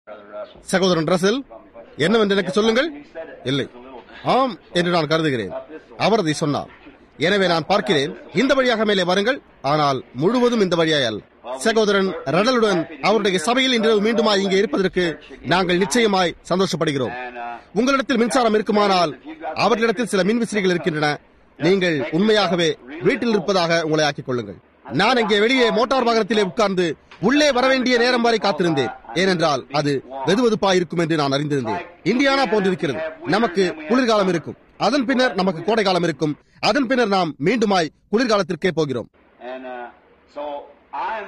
சகோதரன் ரசல் என்னவென்று எனக்கு சொல்லுங்கள் இல்லை ஆம் என்று நான் கருதுகிறேன் அவர் அதை சொன்னார் எனவே நான் பார்க்கிறேன் இந்த வழியாக மேலே வருங்கள் ஆனால் முழுவதும் இந்த வழியாய் அல்ல சகோதரன் ரடலுடன் அவருடைய சபையில் இன்று மீண்டுமாய் இங்கே இருப்பதற்கு நாங்கள் நிச்சயமாய் சந்தோஷப்படுகிறோம் உங்களிடத்தில் மின்சாரம் இருக்குமானால் அவர்களிடத்தில் சில மின்விசிறிகள் இருக்கின்றன நீங்கள் உண்மையாகவே வீட்டில் இருப்பதாக உங்களை ஆக்கிக் கொள்ளுங்கள் நான் இங்கே வெளியே மோட்டார் வாகனத்திலே உட்கார்ந்து உள்ளே வரவேண்டிய நேரம் வரை காத்திருந்தேன் ஏனென்றால் அது வெதுவெதுப்பா இருக்கும் என்று நான் அறிந்திருந்தேன் இந்தியானா போன்றிருக்கிறது நமக்கு குளிர்காலம் இருக்கும் அதன் பின்னர் நமக்கு கோடை காலம் இருக்கும் அதன் பின்னர் நாம் மீண்டுமாய் குளிர்காலத்திற்கே போகிறோம் And uh, so I'm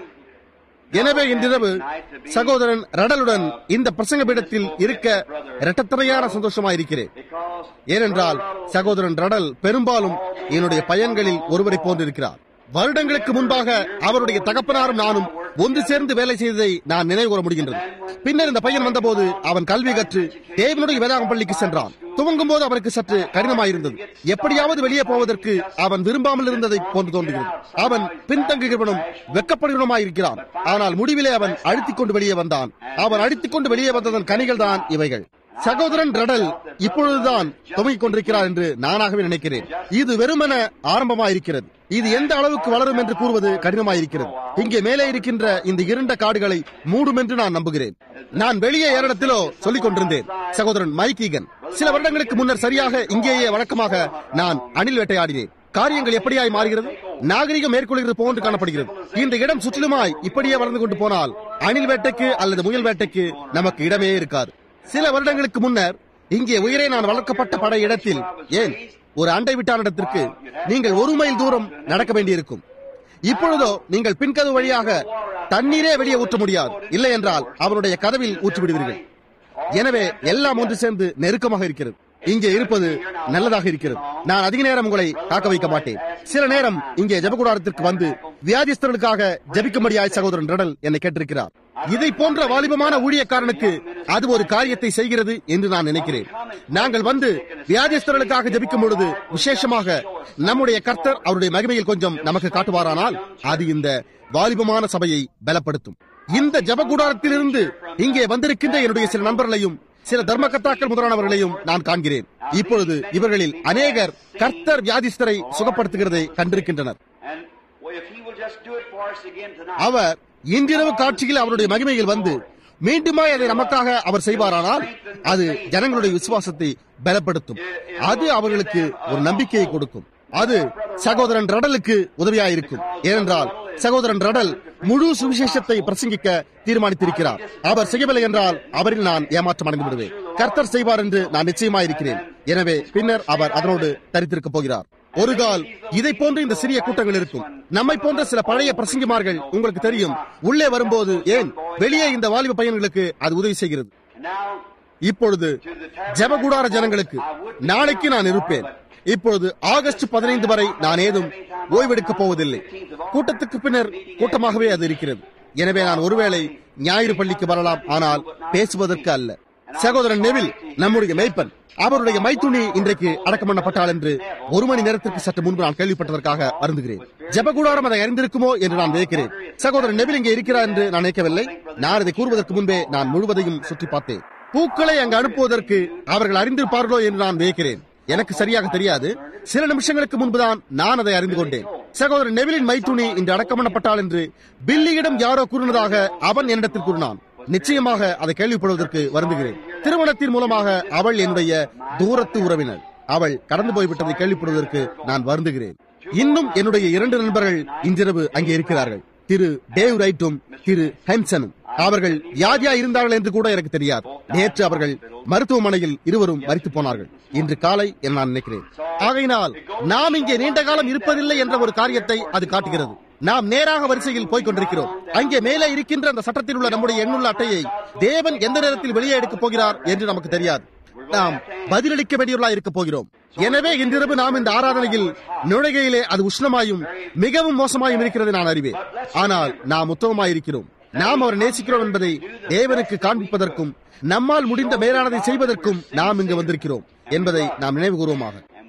எனவே இன்றிரவு சகோதரன் ரடலுடன் இந்த பிரசங்க பீடத்தில் இருக்க இரட்டத்தனையான சந்தோஷமாயிருக்கிறேன் because ஏனென்றால் சகோதரன் ரடல் பெரும்பாலும் என்னுடைய பையன்களில் ஒருவரை போன்றிருக்கிறார் வருடங்களுக்கு முன்பாக அவருடைய தகப்பனாரும் நானும் ஒன்று சேர்ந்து வேலை செய்ததை நான் நினைவு கூற முடிகின்றது பின்னர் இந்த பையன் வந்தபோது அவன் கல்வி கற்று தேவனுடைய வேதாகம் பள்ளிக்கு சென்றான் துவங்கும் போது அவனுக்கு சற்று கடினமாயிருந்தது எப்படியாவது வெளியே போவதற்கு அவன் விரும்பாமல் இருந்ததை போன்று தோன்றுகிறது அவன் பின்தங்குகிறவனும் வெக்கப்படுகிறவனுமாயிருக்கிறான் ஆனால் முடிவிலே அவன் அழுத்திக் கொண்டு வெளியே வந்தான் அவன் அடித்துக் கொண்டு வெளியே வந்ததன் கனிகள் தான் இவைகள் சகோதரன் ரடல் இப்பொழுதுதான் துவங்கிக் கொண்டிருக்கிறார் என்று நானாகவே நினைக்கிறேன் இது வெறுமன ஆரம்பமாயிருக்கிறது இது எந்த அளவுக்கு வளரும் என்று கூறுவது கடினமாயிருக்கிறது இங்கே மேலே இருக்கின்ற இந்த இருண்ட காடுகளை மூடும் என்று நான் நம்புகிறேன் நான் வெளியே ஏறிடத்திலோ சொல்லிக் கொண்டிருந்தேன் சகோதரன் மைக்கீகன் சில வருடங்களுக்கு முன்னர் சரியாக இங்கேயே வழக்கமாக நான் அணில் வேட்டையாடினேன் காரியங்கள் எப்படியாய் மாறுகிறது நாகரிகம் மேற்கொள்கிறது போன்று காணப்படுகிறது இந்த இடம் சுற்றிலுமாய் இப்படியே வளர்ந்து கொண்டு போனால் அணில் வேட்டைக்கு அல்லது முயல் வேட்டைக்கு நமக்கு இடமே இருக்காது சில வருடங்களுக்கு முன்னர் இங்கே உயிரை நான் வளர்க்கப்பட்ட பட இடத்தில் ஏன் ஒரு அண்டை விட்டானிடத்திற்கு நீங்கள் ஒரு மைல் தூரம் நடக்க வேண்டியிருக்கும் இப்பொழுதோ நீங்கள் பின்கதவு வழியாக தண்ணீரே வெளியே ஊற்ற முடியாது இல்லை என்றால் அவருடைய கதவில் ஊற்றி விடுவீர்கள் எனவே எல்லாம் ஒன்று சேர்ந்து நெருக்கமாக இருக்கிறது இங்கே இருப்பது நல்லதாக இருக்கிறது நான் அதிக நேரம் உங்களை காக்க வைக்க மாட்டேன் சில நேரம் இங்கே ஜபகுடாரத்திற்கு வந்து வியாதிஸ்தர்களுக்காக ஜபிக்கும்படியாய் சகோதரன் ரடல் என்னை கேட்டிருக்கிறார் இதை போன்ற வாலிபமான ஊழியக்காரனுக்கு அது ஒரு காரியத்தை செய்கிறது என்று நான் நினைக்கிறேன் நாங்கள் வந்து வியாதிஸ்தர்களுக்காக ஜபிக்கும் பொழுது விசேஷமாக நம்முடைய கர்த்தர் அவருடைய மகிமையில் கொஞ்சம் நமக்கு காட்டுவாரானால் அது இந்த வாலிபமான சபையை பலப்படுத்தும் இந்த ஜபகுடாரத்திலிருந்து இங்கே வந்திருக்கின்ற என்னுடைய சில நண்பர்களையும் சில தர்மகர்த்தாக்கள் முதலானவர்களையும் நான் காண்கிறேன் இப்பொழுது இவர்களில் அநேகர் கர்த்தர் வியாதிஸ்தரை சுகப்படுத்துகிறதை கண்டிருக்கின்றனர் and well, if he will just do it for us again tonight. அவர் இன்றிரவு காட்சியில் அவருடைய மகிமையில் வந்து மீண்டுமாய் அதை நமக்காக அவர் செய்வாரானால் அது ஜனங்களுடைய விசுவாசத்தை பலப்படுத்தும் அது அவர்களுக்கு ஒரு நம்பிக்கையை கொடுக்கும் அது சகோதரன் ரடலுக்கு உதவியாயிருக்கும் ஏனென்றால் சகோதரன் ரடல் முழு சுவிசேஷத்தை பிரசங்கிக்க தீர்மானித்திருக்கிறார் அவர் செய்யவில்லை என்றால் அவரில் நான் ஏமாற்றம் அடைந்து விடுவேன் கர்த்தர் செய்வார் என்று நான் நிச்சயமாயிருக்கிறேன் எனவே பின்னர் அவர் அதனோடு தரித்திருக்கப் போகிறார் ஒரு கால் இதை போன்ற இந்த சிறிய கூட்டங்கள் இருக்கும் நம்மை போன்ற சில பழைய பிரசங்கிமார்கள் உங்களுக்கு தெரியும் உள்ளே வரும்போது ஏன் வெளியே இந்த வாலிப பையன்களுக்கு அது உதவி செய்கிறது And now, இப்பொழுது ஜெபகுடார ஜனங்களுக்கு நாளைக்கு நான் இருப்பேன் இப்பொழுது ஆகஸ்ட் பதினைந்து வரை நான் ஏதும் ஓய்வெடுக்கப் போவதில்லை கூட்டத்துக்கு பின்னர் கூட்டமாகவே அது இருக்கிறது எனவே நான் ஒருவேளை ஞாயிறு பள்ளிக்கு வரலாம் ஆனால் பேசுவதற்கு அல்ல சகோதரன் நெவில் நம்முடைய மேய்ப்பன் அவருடைய மைத்துணி இன்றைக்கு அடக்கம் பண்ணப்பட்டாள் என்று ஒரு மணி நேரத்திற்கு சற்று முன்பு நான் கேள்விப்பட்டதற்காக வருந்துகிறேன் ஜெபகுடாரம் அதை அறிந்திருக்குமோ என்று நான் நினைக்கிறேன் சகோதரன் நெவில் இங்கே இருக்கிறார் என்று நான் நினைக்கவில்லை நான் இதை கூறுவதற்கு முன்பே நான் முழுவதையும் சுற்றி பார்த்தேன் பூக்களை அங்கு அனுப்புவதற்கு அவர்கள் அறிந்திருப்பார்களோ என்று நான் நினைக்கிறேன் எனக்கு சரியாக தெரியாது சில நிமிஷங்களுக்கு முன்புதான் நான் அதை அறிந்து கொண்டேன் சகோதரர் நெவிலின் மைத்துணி இன்று அடக்கம் பண்ணப்பட்டாள் என்று பில்லியிடம் யாரோ கூறினதாக அவன் என்னிடத்தில் கூறினான் நிச்சயமாக அதை கேள்விப்படுவதற்கு வருந்துகிறேன் திருமணத்தின் மூலமாக அவள் என்னுடைய தூரத்து உறவினர் அவள் கடந்து போய்விட்டதை கேள்விப்படுவதற்கு நான் வருந்துகிறேன் இன்னும் என்னுடைய இரண்டு நண்பர்கள் இன்றிரவு அங்கே இருக்கிறார்கள் திரு டேவ் ரைட்டும் திரு ஹென்சனும் அவர்கள் வியாதியா இருந்தார்கள் என்று கூட எனக்கு தெரியாது நேற்று அவர்கள் மருத்துவமனையில் இருவரும் மரித்து போனார்கள் இன்று காலை என நான் நினைக்கிறேன் ஆகையினால் நாம் இங்கே நீண்ட காலம் இருப்பதில்லை என்ற ஒரு காரியத்தை அது காட்டுகிறது நாம் நேராக வரிசையில் போய்க் கொண்டிருக்கிறோம் அங்கே மேலே இருக்கின்ற அந்த சட்டத்தில் உள்ள நம்முடைய எண்ணுள்ள அட்டையை தேவன் எந்த நேரத்தில் வெளியே எடுக்கப் போகிறார் என்று நமக்கு தெரியாது நாம் பதிலளிக்க வேண்டியவர்களா இருக்க போகிறோம் எனவே இன்றிரவு நாம் இந்த ஆராதனையில் நுழைகையிலே அது உஷ்ணமாயும் மிகவும் மோசமாயும் இருக்கிறது நான் அறிவேன் ஆனால் நாம் உத்தமமாயிருக்கிறோம் நாம் அவரை நேசிக்கிறோம் என்பதை தேவனுக்கு காண்பிப்பதற்கும் நம்மால் முடிந்த மேலானதை செய்வதற்கும் நாம் இங்கு வந்திருக்கிறோம் என்பதை நாம் நினைவு கூறுவோமாக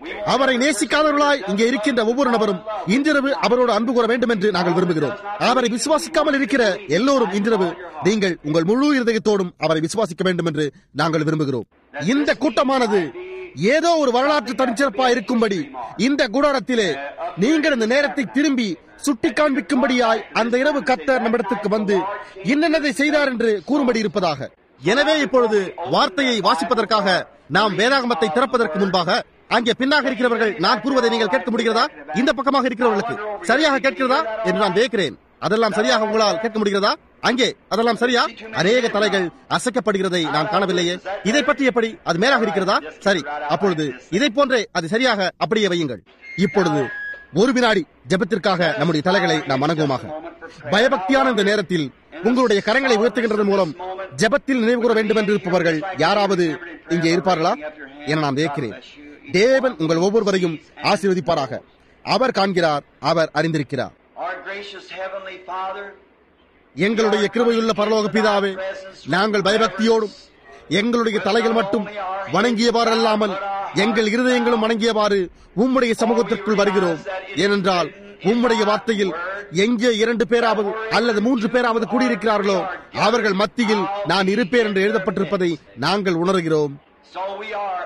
அவரை நேசிக்காதவர்களாய் இங்கே இருக்கின்ற ஒவ்வொரு நபரும் இன்றிரவு அவரோடு அன்பு கூற வேண்டும் என்று நாங்கள் விரும்புகிறோம் அவரை விசுவாசிக்காமல் இருக்கிற எல்லோரும் இன்றிரவு நீங்கள் உங்கள் முழு இருதயத்தோடும் அவரை விசுவாசிக்க வேண்டும் என்று நாங்கள் விரும்புகிறோம் இந்த கூட்டமானது ஏதோ ஒரு வரலாற்று தனிச்சிறப்பா இருக்கும்படி இந்த குடாரத்திலே நீங்கள் இந்த நேரத்தை திரும்பி சுட்டி காண்பிக்கும்படியாய் அந்த இரவு கத்தர் நம்மிடத்துக்கு வந்து இன்னென்னதை செய்தார் என்று கூறும்படி இருப்பதாக எனவே இப்பொழுது வார்த்தையை வாசிப்பதற்காக நாம் வேதாகமத்தை திறப்பதற்கு முன்பாக அங்கே பின்னாக இருக்கிறவர்கள் நான் கூறுவதை நீங்கள் கேட்க முடிகிறதா இந்த பக்கமாக இருக்கிறவர்களுக்கு சரியாக கேட்கிறதா என்று நான் கேட்கிறேன் அதெல்லாம் சரியாக உங்களால் கேட்க முடிகிறதா அங்கே அதெல்லாம் சரியா அநேக தலைகள் அசைக்கப்படுகிறதை நான் காணவில்லையே இதை பற்றி எப்படி அது மேலாக இருக்கிறதா சரி அப்பொழுது இதை போன்றே அது சரியாக அப்படியே வையுங்கள் இப்பொழுது ஒரு வினாடி ஜெபத்திற்காக நம்முடைய தலைகளை நாம் வணங்குவோமாக பயபக்தியான இந்த நேரத்தில் உங்களுடைய கரங்களை உயர்த்துகின்றது மூலம் ஜெபத்தில் நினைவு கூற வேண்டும் என்று இருப்பவர்கள் யாராவது இங்கே இருப்பார்களா என நான் கேட்கிறேன் தேவன் உங்கள் ஒவ்வொருவரையும் ஆசீர்வதிப்பாராக அவர் காண்கிறார் அவர் அறிந்திருக்கிறார் Our gracious Heavenly Father, எங்களுடைய கிருபையுள்ள பரலோக பிதாவே நாங்கள் பயபக்தியோடும் எங்களுடைய தலைகள் மட்டும் வணங்கியவாறு அல்லாமல் எங்கள் இருதயங்களும் வணங்கியவாறு உம்முடைய சமூகத்திற்குள் வருகிறோம் ஏனென்றால் உம்முடைய வார்த்தையில் எங்கே இரண்டு பேராவது அல்லது மூன்று பேராவது கூடியிருக்கிறார்களோ அவர்கள் மத்தியில் நான் இருப்பேன் என்று எழுதப்பட்டிருப்பதை நாங்கள் உணர்கிறோம் so we are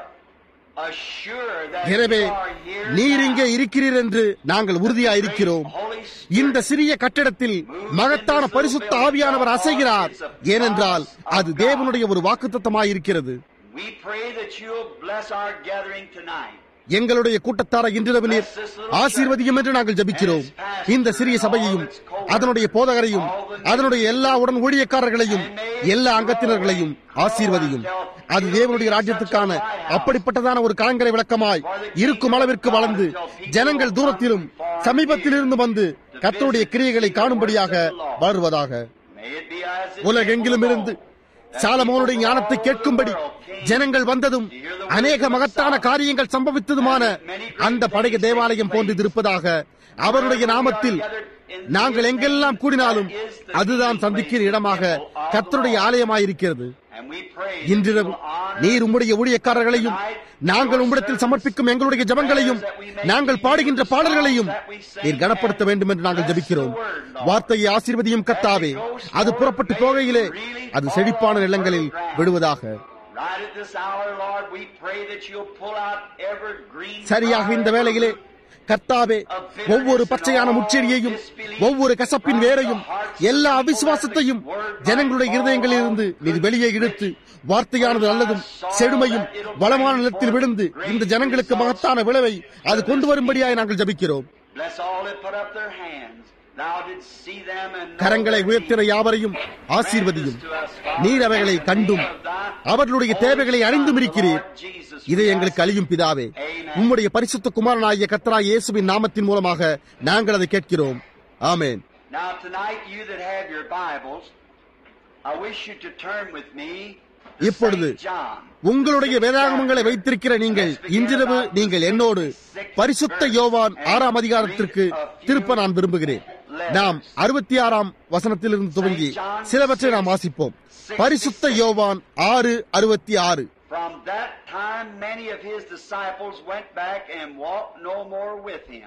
assured that எனவே you are here நீர் now. இங்கே இருக்கிறீர் என்று நாங்கள் உறுதியாயிருக்கிறோம் Holy Spirit, இந்த சிறிய கட்டிடத்தில் மகத்தான பரிசுத்த ஆவியானவர் அசைகிறார் ஏனென்றால் அது தேவனுடைய ஒரு வாக்குத்தத்தமாயிருக்கிறது we pray that you'll bless our gathering tonight. எங்களுடைய கூட்டத்தார இன்றிரவு நீர் ஆசீர்வதியும் என்று நாங்கள் ஜபிக்கிறோம் இந்த சிறிய சபையையும் அதனுடைய போதகரையும் அதனுடைய எல்லா உடன் ஊழியக்காரர்களையும் எல்லா அங்கத்தினர்களையும் ஆசீர்வதியும் அது தேவனுடைய ராஜ்யத்துக்கான அப்படிப்பட்டதான ஒரு கலங்கரை விளக்கமாய் இருக்கும் அளவிற்கு வளர்ந்து ஜனங்கள் தூரத்திலும் சமீபத்திலிருந்து வந்து கர்த்தருடைய கிரியைகளை காணும்படியாக வருவதாக May it be as it உலகெங்கிலும் இருந்து சாலமோனுடைய ஞானத்தை கேட்கும்படி ஜனங்கள் வந்ததும் அநேக மகத்தான காரியங்கள் சம்பவித்ததுமான அந்த பழைய தேவாலயம் போன்று இருப்பதாக அவருடைய நாமத்தில் நாங்கள் எங்கெல்லாம் கூடினாலும் அதுதான் சந்திக்கிற இடமாக கர்த்தருடைய ஆலயமாயிருக்கிறது and we pray இன்றிரவு நீர் உம்முடைய ஊழியக்காரர்களையும் நாங்கள் உம்மிடத்தில் சமர்ப்பிக்கும் எங்களுடைய ஜபங்களையும் நாங்கள் பாடுகின்ற பாடல்களையும் நீர் கனப்படுத்த வேண்டும் என்று நாங்கள் ஜபிக்கிறோம் வார்த்தையை ஆசீர்வதியும் கத்தாவே அது புறப்பட்டு போகையிலே அது செழிப்பான நிலங்களில் விடுவதாக right at this hour, Lord, we pray that you'll pull out every green சரியாக இந்த வேளையிலே கர்த்தாவே ஒவ்வொரு பச்சையான முச்செடியையும் ஒவ்வொரு கசப்பின் வேரையும் எல்லா அவிசுவாசத்தையும் ஜனங்களுடைய இருதயங்களிலிருந்து நீர் வெளியே இழுத்து வார்த்தையானது நல்லதும் செழுமையும் வளமான நிலத்தில் விழுந்து இந்த ஜனங்களுக்கு மகத்தான விளைவை அது கொண்டு வரும்படியாய் நாங்கள் ஜபிக்கிறோம் Bless all that put up their hands. Thou didst see them and know கரங்களை their உயர்த்தின needs. யாவரையும் ஆசீர்வதியும் Grant this to us, Father, நீர் அவைகளை in the கண்டும் name of thy அவர்களுடைய Holy தேவைகளை அறிந்தும் Son, இருக்கிறீர் Lord Jesus இதை Christ. எங்களுக்கு அழியும் பிதாவே உம்முடைய பரிசுத்த குமாரனாகிய கத்தரா இயேசுவின் நாமத்தின் மூலமாக நாங்கள் அதை கேட்கிறோம் ஆமென் Now tonight, you that have your Bibles, I wish you to turn with me to இப்பொழுது St. John. உங்களுடைய வேதாகமங்களை வைத்திருக்கிற நீங்கள் இன்றிரவு நீங்கள் என்னோடு பரிசுத்த யோவான் ஆறாம் அதிகாரத்திற்கு திருப்ப நான் விரும்புகிறேன் நாம் அறுபத்தி ஆறாம் வசனத்திலிருந்து துவங்கி சிலவற்றை நாம் வாசிப்போம் பரிசுத்த யோவான் ஆறு அறுபத்தி ஆறு From that time, many of his disciples went back and walked no more with him.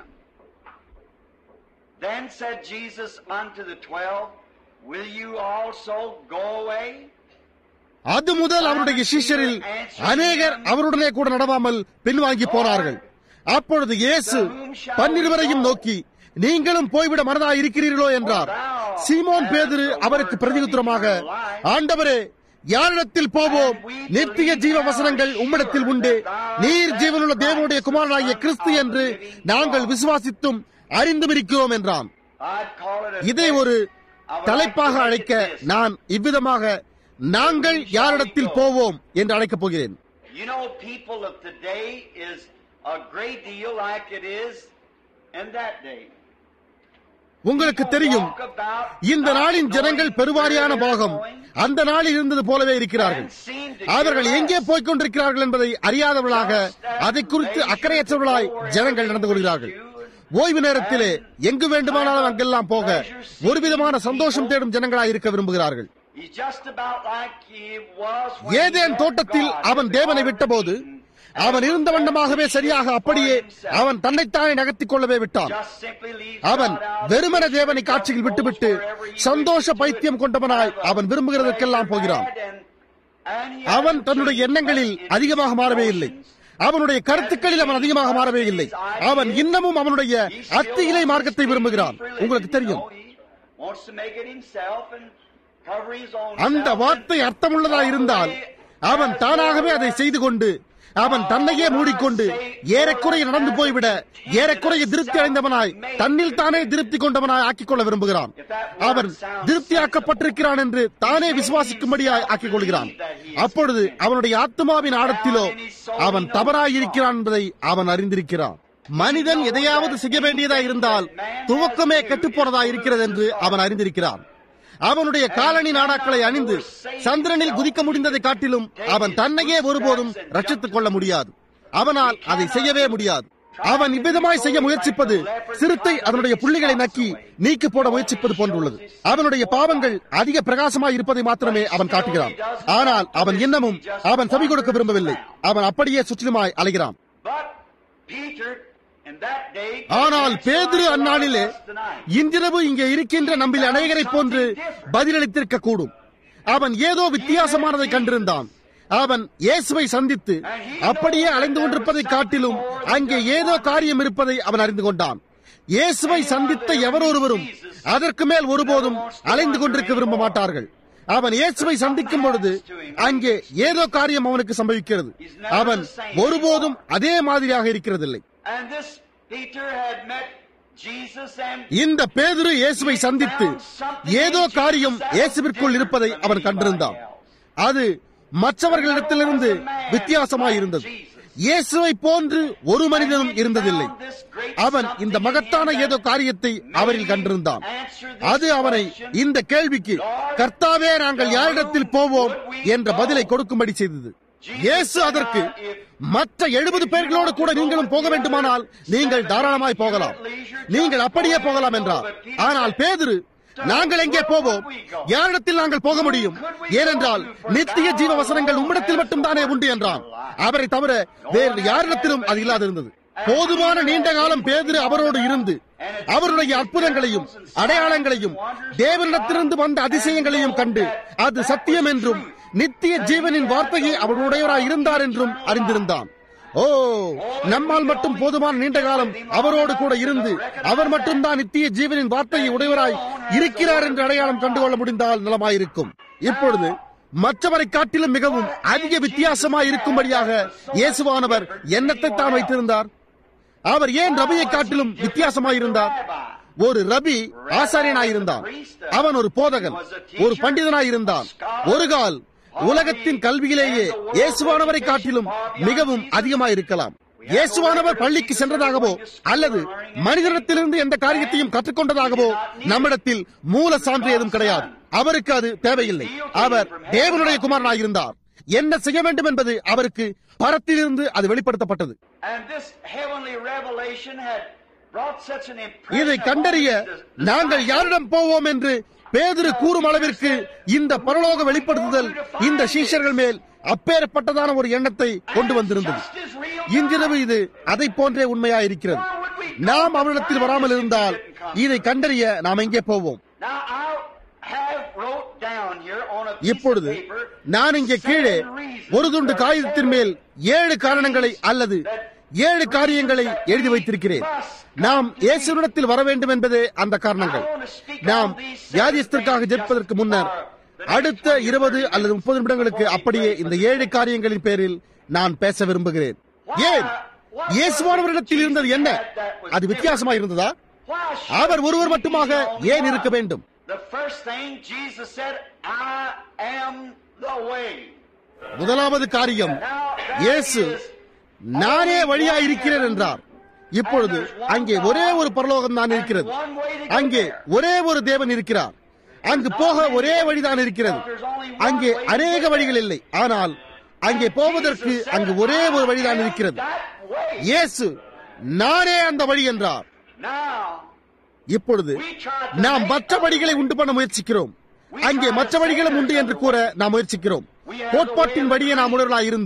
Then said Jesus unto the twelve, Will you also go away? அது முதல் அவருடைய சிஷ்யரில் அநேகர் அவருடனே கூட நடவாமல் பின்வாங்கி போனார்கள் அப்பொழுது இயேசு பன்னிருவரையும் நோக்கி நீங்களும் போய்விட மனதா இருக்கிறீர்களோ என்றார் சீமோன் பேதுரு அவருக்கு பிரதியுத்தரமாக ஆண்டவரே யாரிடத்தில் போவோம் நித்திய ஜீவ வசனங்கள் உம்மிடத்தில் உண்டு நீர் ஜீவனுள்ள தேவனுடைய குமாரனாகிய கிறிஸ்து என்று நாங்கள் விசுவாசித்தும் அறிந்தும் இருக்கிறோம் என்றான் I'd call it a இதை ஒரு தலைப்பாக அழைக்க நான் இவ்விதமாக நாங்கள் யாரிடத்தில் போவோம் என்று அழைக்கப் போகிறேன் You know, people of today is a great deal like it is in that day. உங்களுக்கு தெரியும் Walk about இந்த நாளின் ஜனங்கள் பெருவாரியான பாகம் அந்த நாளில் இருந்தது போலவே இருக்கிறார்கள் அவர்கள் எங்கே போய்க் கொண்டிருக்கிறார்கள் என்பதை அறியாதவர்களாக அதை குறித்து அக்கறையற்றவர்களாய் ஜனங்கள் நடந்து கொள்கிறார்கள் ஓய்வு நேரத்திலே எங்கு வேண்டுமானாலும் அங்கெல்லாம் போக ஒரு விதமான சந்தோஷம் தேடும் ஜனங்களாய் இருக்க விரும்புகிறார்கள் He's just about like he was when he Eden left தோட்டத்தில் God. அவன் தேவனை விட்டபோது அவன் இருந்த வண்ணமாகவே சரியாக அப்படியே அவன் தன்னைத்தானே நகர்த்திக் கொள்ளவே விட்டான் just simply leaves அவன் God out. வெறுமன தேவனை காட்சியில் விட்டுவிட்டு சந்தோஷ பைத்தியம் கொண்டவனாய் அவன் விரும்புகிறதற்கெல்லாம் போகிறான் And he அவன் தன்னுடைய எண்ணங்களில் அதிகமாக மாறவே இல்லை அவனுடைய கருத்துக்களில் அவன் அதிகமாக மாறவே இல்லை அவன் இன்னமும் அவனுடைய அத்தியிலை மார்க்கத்தை விரும்புகிறான் உங்களுக்கு தெரியும் wants to make it himself and cover his own அந்த self. வார்த்தை அர்த்தமுள்ளதா இருந்தால் அவன் தானாகவே அதை செய்து கொண்டு அவன் தன்னையே மூடிக்கொண்டு ஏறக்குறைய நடந்து போய்விட ஏறக்குறைய திருப்தி அடைந்தவனாய் தன்னில் தானே திருப்தி கொண்டவனாய் ஆக்கிக் கொள்ள விரும்புகிறான் அவன் திருப்தியாக்கப்பட்டிருக்கிறான் என்று தானே விசுவாசிக்கும்படியாய் ஆக்கிக் கொள்கிறான் அப்பொழுது அவனுடைய ஆத்மாவின் ஆழத்திலோ அவன் தவறாயிருக்கிறான் என்பதை அவன் அறிந்திருக்கிறான் மனிதன் எதையாவது செய்ய வேண்டியதா இருந்தால் துவக்கமே கெட்டுப்போனதா இருக்கிறது என்று அவன் அறிந்திருக்கிறான் அவனுடைய காலணி நாடாக்களை அணிந்து சந்திரனில் குதிக்க முடிந்ததை காட்டிலும் அவன் தன்னையே ஒருபோதும் ரட்சித்துக் கொள்ள முடியாது அவனால் அதை செய்யவே முடியாது அவன் இவ்விதமாய் செய்ய முயற்சிப்பது சிறுத்தை அதனுடைய புள்ளிகளை நக்கி நீக்கி போட முயற்சிப்பது போன்றுள்ளது அவனுடைய பாவங்கள் அதிக பிரகாசமாய் இருப்பதை மாத்திரமே அவன் காட்டுகிறான் ஆனால் அவன் இன்னமும் அவன் செவி கொடுக்க விரும்பவில்லை அவன் அப்படியே சுற்றிலுமாய் அலைகிறான் But Peter in that day ஆனால் பேதுரு அந்நாளிலே இன்றிரவு இங்கே இருக்கின்ற நம்மில் அநேகரை போன்று பதிலளித்திருக்க கூடும் அவன் ஏதோ வித்தியாசமானதை கண்டிருந்தான் அவன் இயேசுவை சந்தித்து அப்படியே அலைந்து கொண்டிருப்பதை காட்டிலும் அங்கே ஏதோ காரியம் இருப்பதை அவன் அறிந்து கொண்டான் இயேசுவை சந்தித்த எவரொருவரும் அதற்கு மேல் ஒருபோதும் அலைந்து கொண்டிருக்க விரும்ப மாட்டார்கள் அவன் இயேசுவை சந்திக்கும் பொழுது அங்கே ஏதோ காரியம் அவனுக்கு சம்பவிக்கிறது அவன் ஒருபோதும் அதே மாதிரியாக இருக்கிறதில்லை And this Peter had met Jesus and இந்த பேதுரு இயேசுவை சந்தித்து ஏதோ காரியம் இயேசுவிற்குள் இருப்பதை அவன் கண்டிருந்தான் அது மற்றவர்களிடத்திலிருந்து வித்தியாசமாய் இருந்தது இயேசுவை போன்று ஒரு மனிதனும் இருந்ததில்லை அவன் இந்த மகத்தான ஏதோ காரியத்தை அவரில் கண்டிருந்தான் அது அவனை இந்த கேள்விக்கு கர்த்தாவே நாங்கள் யாரிடத்தில் போவோம் என்ற பதிலை கொடுக்கும்படி செய்தது இயேசு அதற்கு மற்ற எழுபது பேர்களோடு கூட நீங்களும் போக வேண்டுமானால் நீங்கள் தாராளமாய் போகலாம் நீங்கள் அப்படியே போகலாம் என்றார் ஆனால் பேதுரு நாங்கள் எங்கே போவோம் யாரிடத்தில் நாங்கள் போக முடியும் ஏனென்றால் நித்திய ஜீவ வசனங்கள் உம்மிடத்தில் மட்டும் தானே உண்டு என்றான் அவரை தவிர வேறு யாரிடத்திலும் அது இல்லாதிருந்தது போதுமான நீண்ட காலம் பேதிரு அவரோடு இருந்து அவருடைய அற்புதங்களையும் அடையாளங்களையும் தேவனிடத்திலிருந்து வந்த அதிசயங்களையும் கண்டு அது சத்தியம் என்றும் நித்திய ஜீவனின் வார்த்தையை அவருடையவராய் இருந்தார் என்றும் அறிந்திருந்தான் ஓ நம்மால் மட்டும் போதுமான நீண்ட காலம் அவரோடு கூட இருந்து அவர் மட்டும்தான் நித்திய ஜீவனின் வார்த்தையை உடையவராய் இருக்கிறார் என்று அடையாளம் கண்டுகொள்ள முடிந்தால் நலமாயிருக்கும் இப்பொழுது மற்றவரை காட்டிலும் மிகவும் அதிக வித்தியாசமாய் இருக்கும்படியாக இயேசுவானவர் எண்ணத்தை தான் வைத்திருந்தார் அவர் ஏன் ரபியை காட்டிலும் வித்தியாசமாயிருந்தார் ஒரு ரபி ஆசாரியனாயிருந்தான் அவன் ஒரு போதகன் ஒரு பண்டிதனாயிருந்தான் ஒரு கால் உலகத்தின் கல்வியிலேயே இயேசுவானவரை காட்டிலும் மிகவும் அதிகமாயிருக்கலாம் இயேசுவானவர் பள்ளிக்கு சென்றதாகவோ அல்லது மனிதனிடத்திலிருந்து எந்த காரியத்தையும் கற்றுக்கொண்டதாகவோ நம்மிடத்தில் மூல சான்று ஏதும் கிடையாது அவருக்கு அது தேவையில்லை அவர் தேவனுடைய குமாரனாயிருந்தார் என்ன செய்ய வேண்டும் என்பது அவருக்கு பரத்திலிருந்து அது வெளிப்படுத்தப்பட்டது And this heavenly revelation had brought such an impression இதை கண்டறிய upon நாங்கள் யாரிடம் போவோம் என்று பேதுரு கூறும் அளவிற்கு இந்த பரலோக வெளிப்படுத்துதல் இந்த சீஷர்கள் மேல் அப்பேற்பட்டதான ஒரு எண்ணத்தை கொண்டு வந்திருந்தது இன்றிரவு இது அதை போன்றே உண்மையாயிருக்கிறது நாம் அவரிடத்தில் வராமல் இருந்தால் இதை கண்டறிய நாம் எங்கே போவோம் Now I have wrote down here on a piece இப்பொழுது of paper நான் இங்கே கீழே ஒரு துண்டு காகிதத்தின் மேல் ஏழு காரணங்களை அல்லது ஏழு காரியங்களை எழுதி வைத்திருக்கிறேன் நாம் இயேசுவிடத்தில் வர வேண்டும் என்பதே அந்த காரணங்கள் நாம் வியாதியஸ்திற்காக ஜெபிப்பதற்கு முன்னர் அடுத்த இருபது அல்லது முப்பது நிமிடங்களுக்கு அப்படியே இந்த ஏழு காரியங்களின் பேரில் நான் பேச விரும்புகிறேன் ஏன் இயேசுவானவரிடத்தில் இருந்தது என்ன அது வித்தியாசமா இருந்ததா Why should அவர் ஒருவர் he மட்டுமாக be the only ஏன் one? இருக்க வேண்டும் The first thing Jesus said, I am the way. முதலாவது காரியம் Now that இயேசு is நானே வழியாயிருக்கிறேன் என்றார் இப்பொழுது அங்கே ஒரே ஒரு பரலோகம் தான் இருக்கிறது அங்கே ஒரே ஒரு தேவன் இருக்கிறார் அங்கு போக ஒரே வழிதான் இருக்கிறது அங்கே அநேக வழிகள் இல்லை ஆனால் அங்கே போவதற்கு அங்கு ஒரே ஒரு வழிதான் இருக்கிறது that way. இயேசு நானே அந்த வழி என்றார் Now இப்பொழுது நாம் மற்ற வழிகளை உண்டு பண்ண முயற்சிக்கிறோம் அங்கே மற்ற வழிகளும் உண்டு என்று கூற நாம் முயற்சிக்கிறோம் கோட்பாட்டின் வழியே நாம் உணர்வலாய் இருந்து